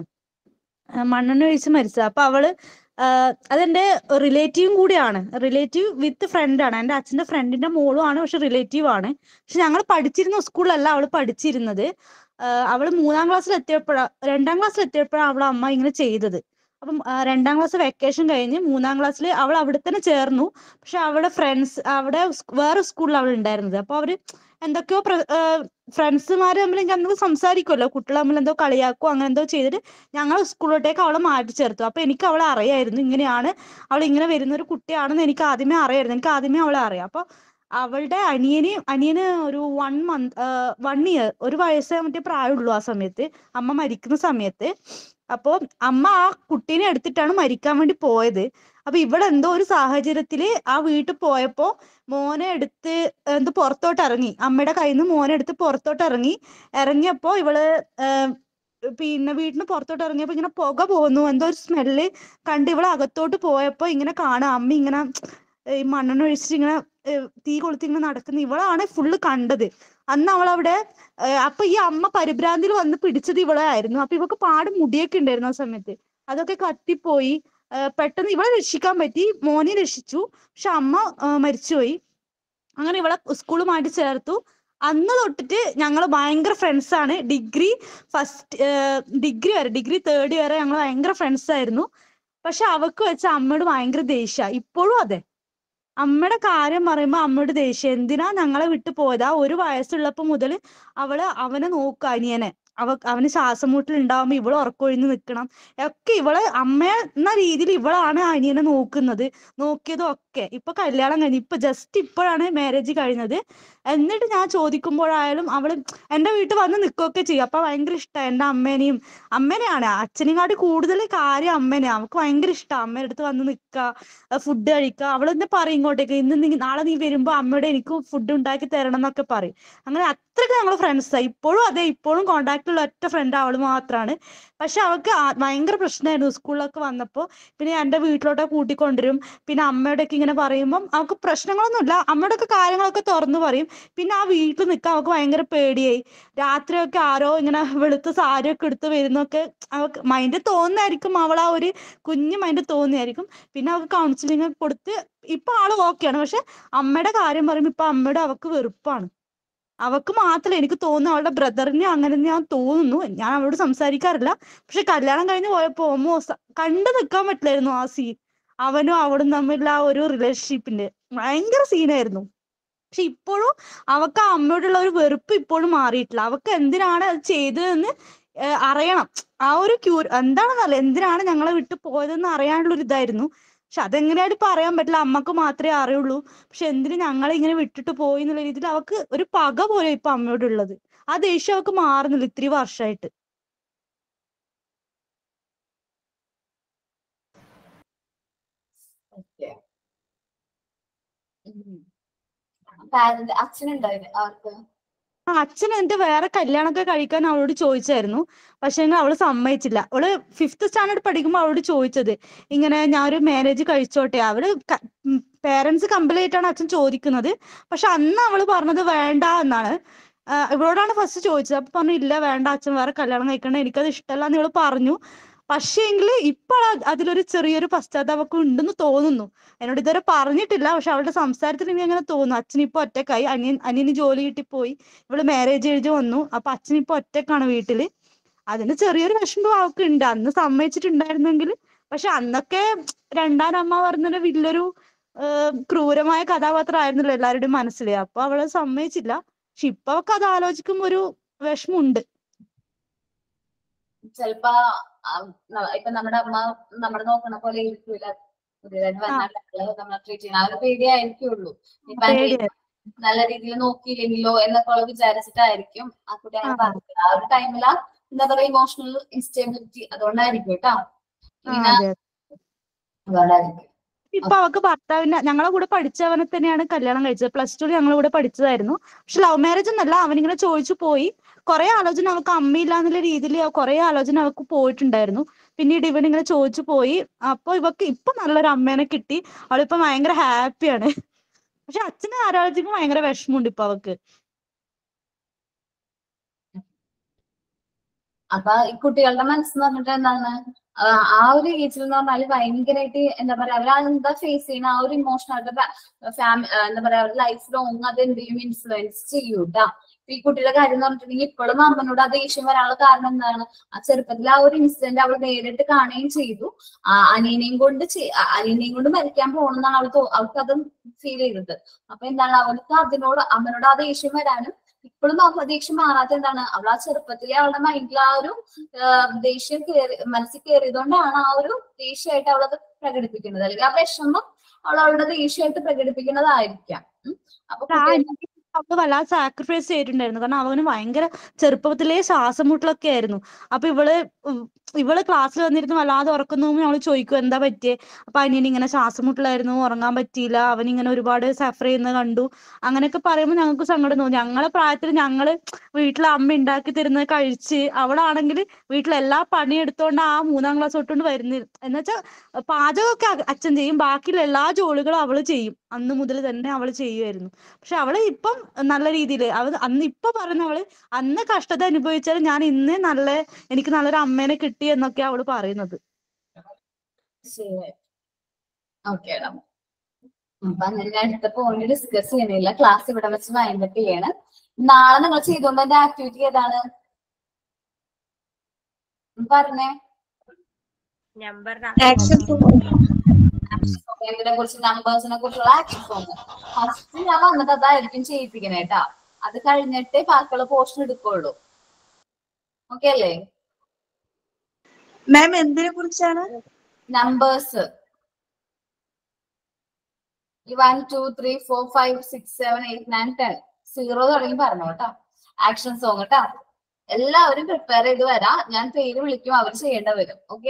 ആ, മണ്ണെണ്ണ ഒഴിച്ച് മരിച്ചത് അപ്പൊ അവള് ആ, അതെന്റെ റിലേറ്റീവും കൂടിയാണ് റിലേറ്റീവ് വിത്ത് ഫ്രണ്ട് ആണ് എന്റെ അച്ഛന്റെ ഫ്രണ്ടിന്റെ മോളും ആണ് പക്ഷെ റിലേറ്റീവ് ആണ് പക്ഷെ ഞങ്ങൾ പഠിച്ചിരുന്ന സ്കൂളിലല്ല അവള് പഠിച്ചിരുന്നത് ആ, അവള് മൂന്നാം ക്ലാസ്സിൽ എത്തിയപ്പോഴാ രണ്ടാം ക്ലാസ്സിൽ എത്തിയപ്പോഴാണ് അവളെ അമ്മ ഇങ്ങനെ ചെയ്തത് അപ്പം ആ, രണ്ടാം ക്ലാസ് വെക്കേഷൻ കഴിഞ്ഞ് മൂന്നാം ക്ലാസ്സിൽ അവൾ അവിടെ തന്നെ ചേർന്നു പക്ഷെ അവളുടെ ഫ്രണ്ട്സ് അവിടെ സ് വേറെ സ്കൂളിൽ അവൾ ഉണ്ടായിരുന്നത് അപ്പൊ അവര് എന്തൊക്കെയോ ഫ്രണ്ട്സുമാർ തമ്മിൽ നമുക്ക് സംസാരിക്കുമല്ലോ കുട്ടികൾ തമ്മിൽ എന്തോ കളിയാക്കോ അങ്ങനെ എന്തോ ചെയ്തിട്ട് ഞങ്ങൾ സ്കൂളിലോട്ടേക്ക് അവളെ മാറ്റി ചേർത്തു അപ്പൊ എനിക്ക് അവളെ അറിയായിരുന്നു ഇങ്ങനെയാണ് അവൾ ഇങ്ങനെ വരുന്ന ഒരു കുട്ടിയാണെന്ന് എനിക്ക് ആദ്യമേ അറിയായിരുന്നു എനിക്ക് ആദ്യമേ അവളെ അറിയാം അപ്പൊ അവളുടെ അനിയന് അനിയന് ഒരു വൺ മന്ത് വൺ ഇയർ ഒരു വയസ്സേ മറ്റേ പ്രായമുള്ളൂ ആ സമയത്ത് അമ്മ മരിക്കുന്ന സമയത്ത് അപ്പോ അമ്മ ആ കുട്ടീനെ എടുത്തിട്ടാണ് മരിക്കാൻ വേണ്ടി പോയത് അപ്പൊ ഇവിടെ എന്തോ ഒരു സാഹചര്യത്തില് ആ വീട്ടിൽ പോയപ്പോ മോനെ എടുത്ത് എന്തോ പുറത്തോട്ട് ഇറങ്ങി അമ്മയുടെ കയ്യിൽ നിന്ന് മോനെ എടുത്ത് പുറത്തോട്ട് ഇറങ്ങി ഇറങ്ങിയപ്പോ ഇവള് ഏർ പിന്നെ വീട്ടിന് പുറത്തോട്ട് ഇറങ്ങിയപ്പോ ഇങ്ങനെ പുക പോകുന്നു എന്തോ ഒരു സ്മെല്ല് കണ്ട് ഇവള് അകത്തോട്ട് പോയപ്പോ ഇങ്ങനെ കാണാം അമ്മ ഇങ്ങനെ ഈ മണ്ണെണ്ണ ഒഴിച്ചിട്ട് ഇങ്ങനെ ഏർ തീ കൊളുത്തി ഇങ്ങനെ നടക്കുന്ന ഇവളാണ് ഫുള്ള് കണ്ടത് അന്ന് അവളവിടെ ഏർ അപ്പൊ ഈ അമ്മ പരിഭ്രാന്തിയിൽ വന്ന് പിടിച്ചത് ഇവളെ ആയിരുന്നു അപ്പൊ ഇവക്ക് പാട് മുടിയൊക്കെ ഉണ്ടായിരുന്നു ആ സമയത്ത് അതൊക്കെ കത്തിപ്പോയി ഏർ പെട്ടെന്ന് ഇവളെ രക്ഷിക്കാൻ പറ്റി മോനെ രക്ഷിച്ചു പക്ഷെ അമ്മ ഏർ മരിച്ചുപോയി അങ്ങനെ ഇവളെ സ്കൂളുമായിട്ട് ചേർത്തു അന്ന് തൊട്ടിട്ട് ഞങ്ങൾ ഭയങ്കര ഫ്രണ്ട്സ് ആണ് ഡിഗ്രി ഫസ്റ്റ് ഡിഗ്രി വരെ ഡിഗ്രി തേർഡ് വരെ ഞങ്ങൾ ഭയങ്കര ഫ്രണ്ട്സ് ആയിരുന്നു പക്ഷെ അവക്ക് വെച്ച അമ്മയോട് ഭയങ്കര ദേഷ്യ ഇപ്പോഴും അതെ അമ്മയുടെ കാര്യം പറയുമ്പോ അമ്മയുടെ ദേഷ്യം എന്തിനാ ഞങ്ങളെ വിട്ടു പോയത് ആ ഒരു വയസ്സുള്ളപ്പോ മുതൽ അവള് അവനെ നോക്കുക അനിയനെ അവ അവന് ശ്വാസം മുട്ടൽ ഉണ്ടാവുമ്പോ ഇവള് ഉറക്കൊഴിഞ്ഞ് നിൽക്കണം ഒക്കെ ഇവള് അമ്മ എന്ന രീതിയിൽ ഇവളാണ് അനിയനെ നോക്കുന്നത് നോക്കിയതും ഒക്കെ ഇപ്പൊ കല്യാണം കഴിഞ്ഞു ഇപ്പൊ ജസ്റ്റ് ഇപ്പോഴാണ് മാരേജ് കഴിഞ്ഞത് എന്നിട്ട് ഞാൻ ചോദിക്കുമ്പോഴായാലും അവള് എന്റെ വീട്ടിൽ വന്ന് നിൽക്കുകയൊക്കെ ചെയ്യും അപ്പൊ ഭയങ്കര ഇഷ്ടമാണ് എന്റെ അമ്മേനെയും അമ്മേനെയാണ് അച്ഛനെക്കാട്ടി കൂടുതൽ കാര്യം അമ്മേനെയാ അവൾക്ക് ഭയങ്കര ഇഷ്ടമാണ് അമ്മയുടെ അടുത്ത് വന്ന് നിൽക്കുക ഫുഡ് കഴിക്കുക അവൾ തന്നെ പറയും ഇങ്ങോട്ടേക്ക് ഇന്ന് നീ നാളെ നീ വരുമ്പോ അമ്മയുടെ എനിക്ക് ഫുഡ് ഉണ്ടാക്കി തരണം എന്നൊക്കെ പറയും അങ്ങനെ അത്രയ്ക്ക് ഞങ്ങൾ ഫ്രണ്ട്സാ ഇപ്പോഴും അതെ ഇപ്പോഴും കോണ്ടാക്ട് ഉള്ള ഒറ്റ ഫ്രണ്ട് അവള് മാത്രമാണ് പക്ഷെ അവൾക്ക് ആ- ഭയങ്കര പ്രശ്നമായിരുന്നു സ്കൂളിലൊക്കെ വന്നപ്പോ പിന്നെ എന്റെ വീട്ടിലോട്ടൊക്കെ കൂട്ടിക്കൊണ്ടുവരും പിന്നെ അമ്മയോടൊക്കെ ഇങ്ങനെ പറയുമ്പം അവൾക്ക് പ്രശ്നങ്ങളൊന്നുമില്ല അമ്മയോടൊക്കെ കാര്യങ്ങളൊക്കെ തുറന്നു പറയും പിന്നെ ആ വീട്ടിൽ നിൽക്കാൻ അവൾക്ക് ഭയങ്കര പേടിയായി രാത്രിയൊക്കെ ആരോ ഇങ്ങനെ വെളുത്ത സാരിയൊക്കെ എടുത്ത് വരുന്നൊക്കെ അവൾക്ക് മൈൻഡ് തോന്നുന്നായിരിക്കും അവൾ ആ ഒരു കുഞ്ഞു മൈൻഡ് തോന്നിയായിരിക്കും പിന്നെ അവൾക്ക് കൗൺസിലിംഗ് ഒക്കെ കൊടുത്ത് ഇപ്പൊ ആള് ഓക്കെയാണ് പക്ഷെ അമ്മയുടെ കാര്യം പറയുമ്പോ ഇപ്പൊ അമ്മയുടെ അവക്ക് വെറുപ്പാണ് അവക്ക് മാത്രമല്ല എനിക്ക് തോന്നുന്നു അവളുടെ ബ്രദറിന് അങ്ങനെ ഞാൻ തോന്നുന്നു ഞാൻ അവളോട് സംസാരിക്കാറില്ല പക്ഷെ കല്യാണം കഴിഞ്ഞ് പോയപ്പോ ഓമോ കണ്ടു നിൽക്കാൻ പറ്റില്ലായിരുന്നു ആ സീൻ അവനും അവളും തമ്മിലുള്ള ആ ഒരു റിലേഷൻഷിപ്പിന്റെ ഭയങ്കര സീനായിരുന്നു പക്ഷെ ഇപ്പോഴും അവക്ക് ആ അമ്മയോടുള്ള ഒരു വെറുപ്പ് ഇപ്പോഴും മാറിയിട്ടില്ല അവക്ക് എന്തിനാണ് അത് ചെയ്തതെന്ന് ഏർ അറിയണം ആ ഒരു ക്യൂ എന്താണെന്നല്ല എന്തിനാണ് ഞങ്ങളെ വിട്ട് പോയതെന്ന് അറിയാനുള്ള ഒരു ഇതായിരുന്നു പക്ഷെ അതെങ്ങനെയായിട്ട് പറയാൻ പറ്റില്ല അമ്മക്ക് മാത്രമേ അറിയുള്ളൂ പക്ഷെ എന്തിന് ഞങ്ങളെ ഇങ്ങനെ വിട്ടിട്ട് പോയി എന്നുള്ള രീതിയിൽ അവക്ക് ഒരു പക പോലെ ഇപ്പൊ അമ്മയോടുള്ളത് ആ ദേഷ്യം അവക്ക് മാറുന്നില്ല ഇത്തിരി വർഷമായിട്ട് ഓക്കെ പാരന്റ് അച്ഛനുണ്ടായിരുന്നു അവർക്ക് ആ അച്ഛൻ എന്നിട്ട് വേറെ കല്യാണമൊക്കെ കഴിക്കാൻ അവളോട് ചോദിച്ചായിരുന്നു പക്ഷെ അവള് സമ്മതിച്ചില്ല അവള് ഫിഫ്ത്ത് സ്റ്റാൻഡേർഡ് പഠിക്കുമ്പോൾ അവളോട് ചോദിച്ചത് ഇങ്ങനെ ഞാൻ ഒരു മാരേജ് കഴിച്ചോട്ടെ അവള് പേരൻസ് കമ്പലായിട്ടാണ് അച്ഛൻ ചോദിക്കുന്നത് പക്ഷെ അന്ന് അവള് പറഞ്ഞത് വേണ്ട എന്നാണ് ആ, ഇവളോടാണ് ഫസ്റ്റ് ചോദിച്ചത് അപ്പൊ പറഞ്ഞു ഇല്ല വേണ്ട അച്ഛൻ വേറെ കല്യാണം കഴിക്കണ്ട എനിക്കത് ഇഷ്ടമല്ല എന്ന് ഇവള് പറഞ്ഞു പക്ഷേങ്കില് ഇപ്പൊ അതിലൊരു ചെറിയൊരു പശ്ചാത്താപമൊക്കെ ഉണ്ടെന്ന് തോന്നുന്നു എന്നോട് ഇതുവരെ പറഞ്ഞിട്ടില്ല പക്ഷെ അവളുടെ സംസാരത്തിൽ എനിക്ക് അങ്ങനെ തോന്നുന്നു അച്ഛൻ ഇപ്പൊ ഒറ്റക്കായി അനിയൻ അനിയന് ജോലി കിട്ടി പോയി ഇവള് മാരേജ് എഴുതി വന്നു അപ്പൊ അച്ഛൻ ഇപ്പൊ ഒറ്റക്കാണ് വീട്ടില് അതിന് ചെറിയൊരു വിഷമം അവൾക്ക് ഉണ്ട് അന്ന് സമ്മതിച്ചിട്ടുണ്ടായിരുന്നെങ്കിൽ പക്ഷെ അന്നൊക്കെ രണ്ടാം അമ്മ പറഞ്ഞൊരു വലിയൊരു ഏർ ക്രൂരമായ കഥാപാത്രമായിരുന്നല്ലോ എല്ലാവരുടെയും മനസ്സിൽ അപ്പൊ അവള് സമ്മതിച്ചില്ല പക്ഷെ ഇപ്പൊ അവൾക്ക് അത് ആലോചിക്കുമ്പോ ഒരു വിഷമമുണ്ട് ചിലപ്പോ ആ, ന- ഇപ്പൊ നമ്മുടെ അമ്മ നമ്മളെ നോക്കണ പോലെ ഇരിക്കൂല പുതിയതായിട്ട് വന്ന ആളുകളെ നമ്മളെ ട്രീറ്റ് ചെയ്യുന്ന ആ ഒരു പേടിയായിരിക്കുള്ളൂ ഇപ്പൊ അങ്ങനെ പേടിയാ നല്ല രീതിയിൽ നോക്കിയില്ലെങ്കിലോ എന്നൊക്കെ ഉള്ള വിചാരിച്ചിട്ടായിരിക്കും ആ കുട്ടി അങ്ങനെ പറഞ്ഞത് ആ ഒരു ടൈമില് എന്താ പറയാ ഇമോഷണൽ ഇൻസ്റ്റെബിലിറ്റി അതുകൊണ്ടായിരിക്കും കേട്ടോ ആ പിന്നെ അതെ അതുകൊണ്ടായിരിക്കും ഇപ്പൊ അവക്ക് ഭർത്താവിന്റെ ഞങ്ങളെ കൂടെ പഠിച്ചവനെ തന്നെയാണ് കല്യാണം കഴിച്ചത് പ്ലസ് ടു ഞങ്ങളുടെ കൂടെ പഠിച്ചതായിരുന്നു പക്ഷെ ലവ് മാരേജ് ഒന്നല്ല അവനിങ്ങനെ ചോദിച്ചു പോയി കുറെ ആലോചന അവൾക്ക് അമ്മയില്ല എന്നുള്ള രീതിയിൽ കുറെ ആലോചന അവൾക്ക് പോയിട്ടുണ്ടായിരുന്നു പിന്നീട് ഇവൻ ഇങ്ങനെ ചോദിച്ചു പോയി അപ്പൊ ഇവക്ക് ഇപ്പൊ നല്ലൊരു അമ്മേനെ കിട്ടി അവളിപ്പോ ഭയങ്കര ഹാപ്പിയാണ് പക്ഷെ അച്ഛനെ ആലോചിക്കുമ്പോൾ ഭയങ്കര വിഷമമുണ്ട് ഇപ്പൊ അവക്ക് അപ്പൊ ഈ കുട്ടികളുടെ മനസ്സെന്ന് പറഞ്ഞിട്ട് എന്താണ് ആ ആ ഒരു ഏജിൽ എന്ന് പറഞ്ഞാല് ഭയങ്കരമായിട്ട് എന്താ പറയാ അവർ എന്താ ഫേസ് ചെയ്യുന്ന ആ ഒരു ഇമോഷണൽ ഫാമിലി എന്താ പറയാ അവരുടെ ലൈഫ് ലോങ് അത് എന്ത് ചെയ്യും ഇൻഫ്ലുവൻസ് ചെയ്യൂട്ടാ ഈ കുട്ടിയുടെ കാര്യം എന്ന് പറഞ്ഞിട്ടുണ്ടെങ്കിൽ ഇപ്പോഴും അമ്മനോട് ആ ദേഷ്യം വരാനുള്ള കാരണം എന്താണ് ആ ചെറുപ്പത്തിൽ ആ ഒരു ഇൻസിഡന്റ് അവൾ നേരിട്ട് കാണുകയും ചെയ്തു ആ അനിയനെയും കൊണ്ട് ചെ- ആ അനിയനെയും കൊണ്ട് മരിക്കാൻ പോകണമെന്നാണ് അവൾ തോ- അവൾക്ക് അത് ഫീൽ ചെയ്തത് അപ്പൊ എന്താണ് അവൾക്ക് അതിനോട് അമ്മനോട് ആ ദേഷ്യം വരാനും ഇപ്പോഴും ആ ദേഷ്യം മാറാത്ത എന്താണ് അവൾ ആ ചെറുപ്പത്തിലെ അവളുടെ മൈൻഡിൽ ആ ഒരു ആ, ദേഷ്യം കേറി മനസ്സിൽ കയറിയതുകൊണ്ടാണ് ആ ഒരു ദേഷ്യമായിട്ട് അവളത് പ്രകടിപ്പിക്കുന്നത് അല്ലെങ്കിൽ ആ വിഷമം അവൾ അവളുടെ ദേഷ്യമായിട്ട് പ്രകടിപ്പിക്കുന്നതായിരിക്കാം ഉം. അപ്പൊ ആ കുട്ടികൾ അനിയത്തി അവള് വല്ലാതെ സാക്രിഫൈസ് ചെയ്തിട്ടുണ്ടായിരുന്നു കാരണം അവന് ഭയങ്കര ചെറുപ്പത്തിലേ ശ്വാസം മുട്ടലൊക്കെ ആയിരുന്നു അപ്പൊ ഇവള് ഉം ഇവള് ക്ലാസ്സിൽ വന്നിരുന്ന് വല്ലാതെ ഉറക്കുന്നു അവള് ചോദിക്കും എന്താ പറ്റിയേ അപ്പൊ അനിയന് ഇങ്ങനെ ശ്വാസം മുട്ടലായിരുന്നു ഉറങ്ങാൻ പറ്റിയില്ല അവൻ ഇങ്ങനെ ഒരുപാട് സഫർ ചെയ്യുന്നത് കണ്ടു അങ്ങനെയൊക്കെ പറയുമ്പോൾ ഞങ്ങൾക്ക് സങ്കടം തോന്നി ഞങ്ങളെ പ്രായത്തിൽ ഞങ്ങള് വീട്ടിൽ അമ്മ ഉണ്ടാക്കി തരുന്നത് കഴിച്ച് അവളാണെങ്കിൽ വീട്ടിൽ എല്ലാ പണിയെടുത്തോണ്ട് ആ മൂന്നാം ക്ലാസ് തൊട്ടുകൊണ്ട് വരുന്നത് എന്നുവെച്ചാൽ പാചകമൊക്കെ അ- അച്ഛൻ ചെയ്യും ബാക്കിയുള്ള എല്ലാ ജോലികളും അവള് ചെയ്യും അന്ന് മുതൽ തന്നെ അവള് ചെയ്യുമായിരുന്നു പക്ഷെ അവള് ഇപ്പം നല്ല രീതിയിൽ അവൾ അന്ന് ഇപ്പൊ പറയുന്ന അവള് അന്ന് കഷ്ടത അനുഭവിച്ചാൽ ഞാൻ ഇന്ന് നല്ല എനിക്ക് നല്ലൊരു അമ്മേനെ കിട്ടി എന്നൊക്കെയാ അവള് പറയുന്നത് ശരി ഓക്കെ അപ്പൊ അങ്ങനെ അടുത്ത പോയിന്റ് ഡിസ്കസ് ചെയ്യണില്ല ക്ലാസ് ഇവിടെ വെച്ച് വൈൻഡപ്പ് ചെയ്യാണ് നാളെ നിങ്ങൾ ചെയ്തുകൊണ്ട് ആക്ടിവിറ്റി ഏതാണ് ഉം പറഞ്ഞേ നമ്പർ ഇതിനെ കുറിച്ച് നമ്പേഴ്സിനെ കുറിച്ചുള്ള ആക്ഷൻ ഫോം ഫസ്റ്റ് ഞാൻ വന്നിട്ട് അതായിരിക്കും ചെയ്യിപ്പിക്കണേ കേട്ടാ അത് കഴിഞ്ഞിട്ടേ ബാക്കിയുള്ള പോർഷൻ എടുക്കുള്ളൂ ഓക്കെ അല്ലേ മാം എന്തിനെ കുറിച്ചാണ് numbers one two three four five six seven eight nine ten zero തുടങ്ങി പറഞ്ഞു കേട്ടോ ആക്ഷൻ സോങ് കേട്ടോ എല്ലാവരും പ്രിപ്പയർ ചെയ്ത് വരാം ഞാൻ പേര് വിളിക്കും അവർ ചെയ്യേണ്ട വരും okay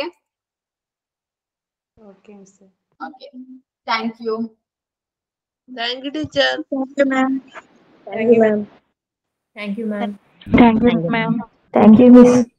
okay miss okay thank you thank you teacher thank you ma'am thank you ma'am thank you ma'am thank you ma'am Thank you, Miss.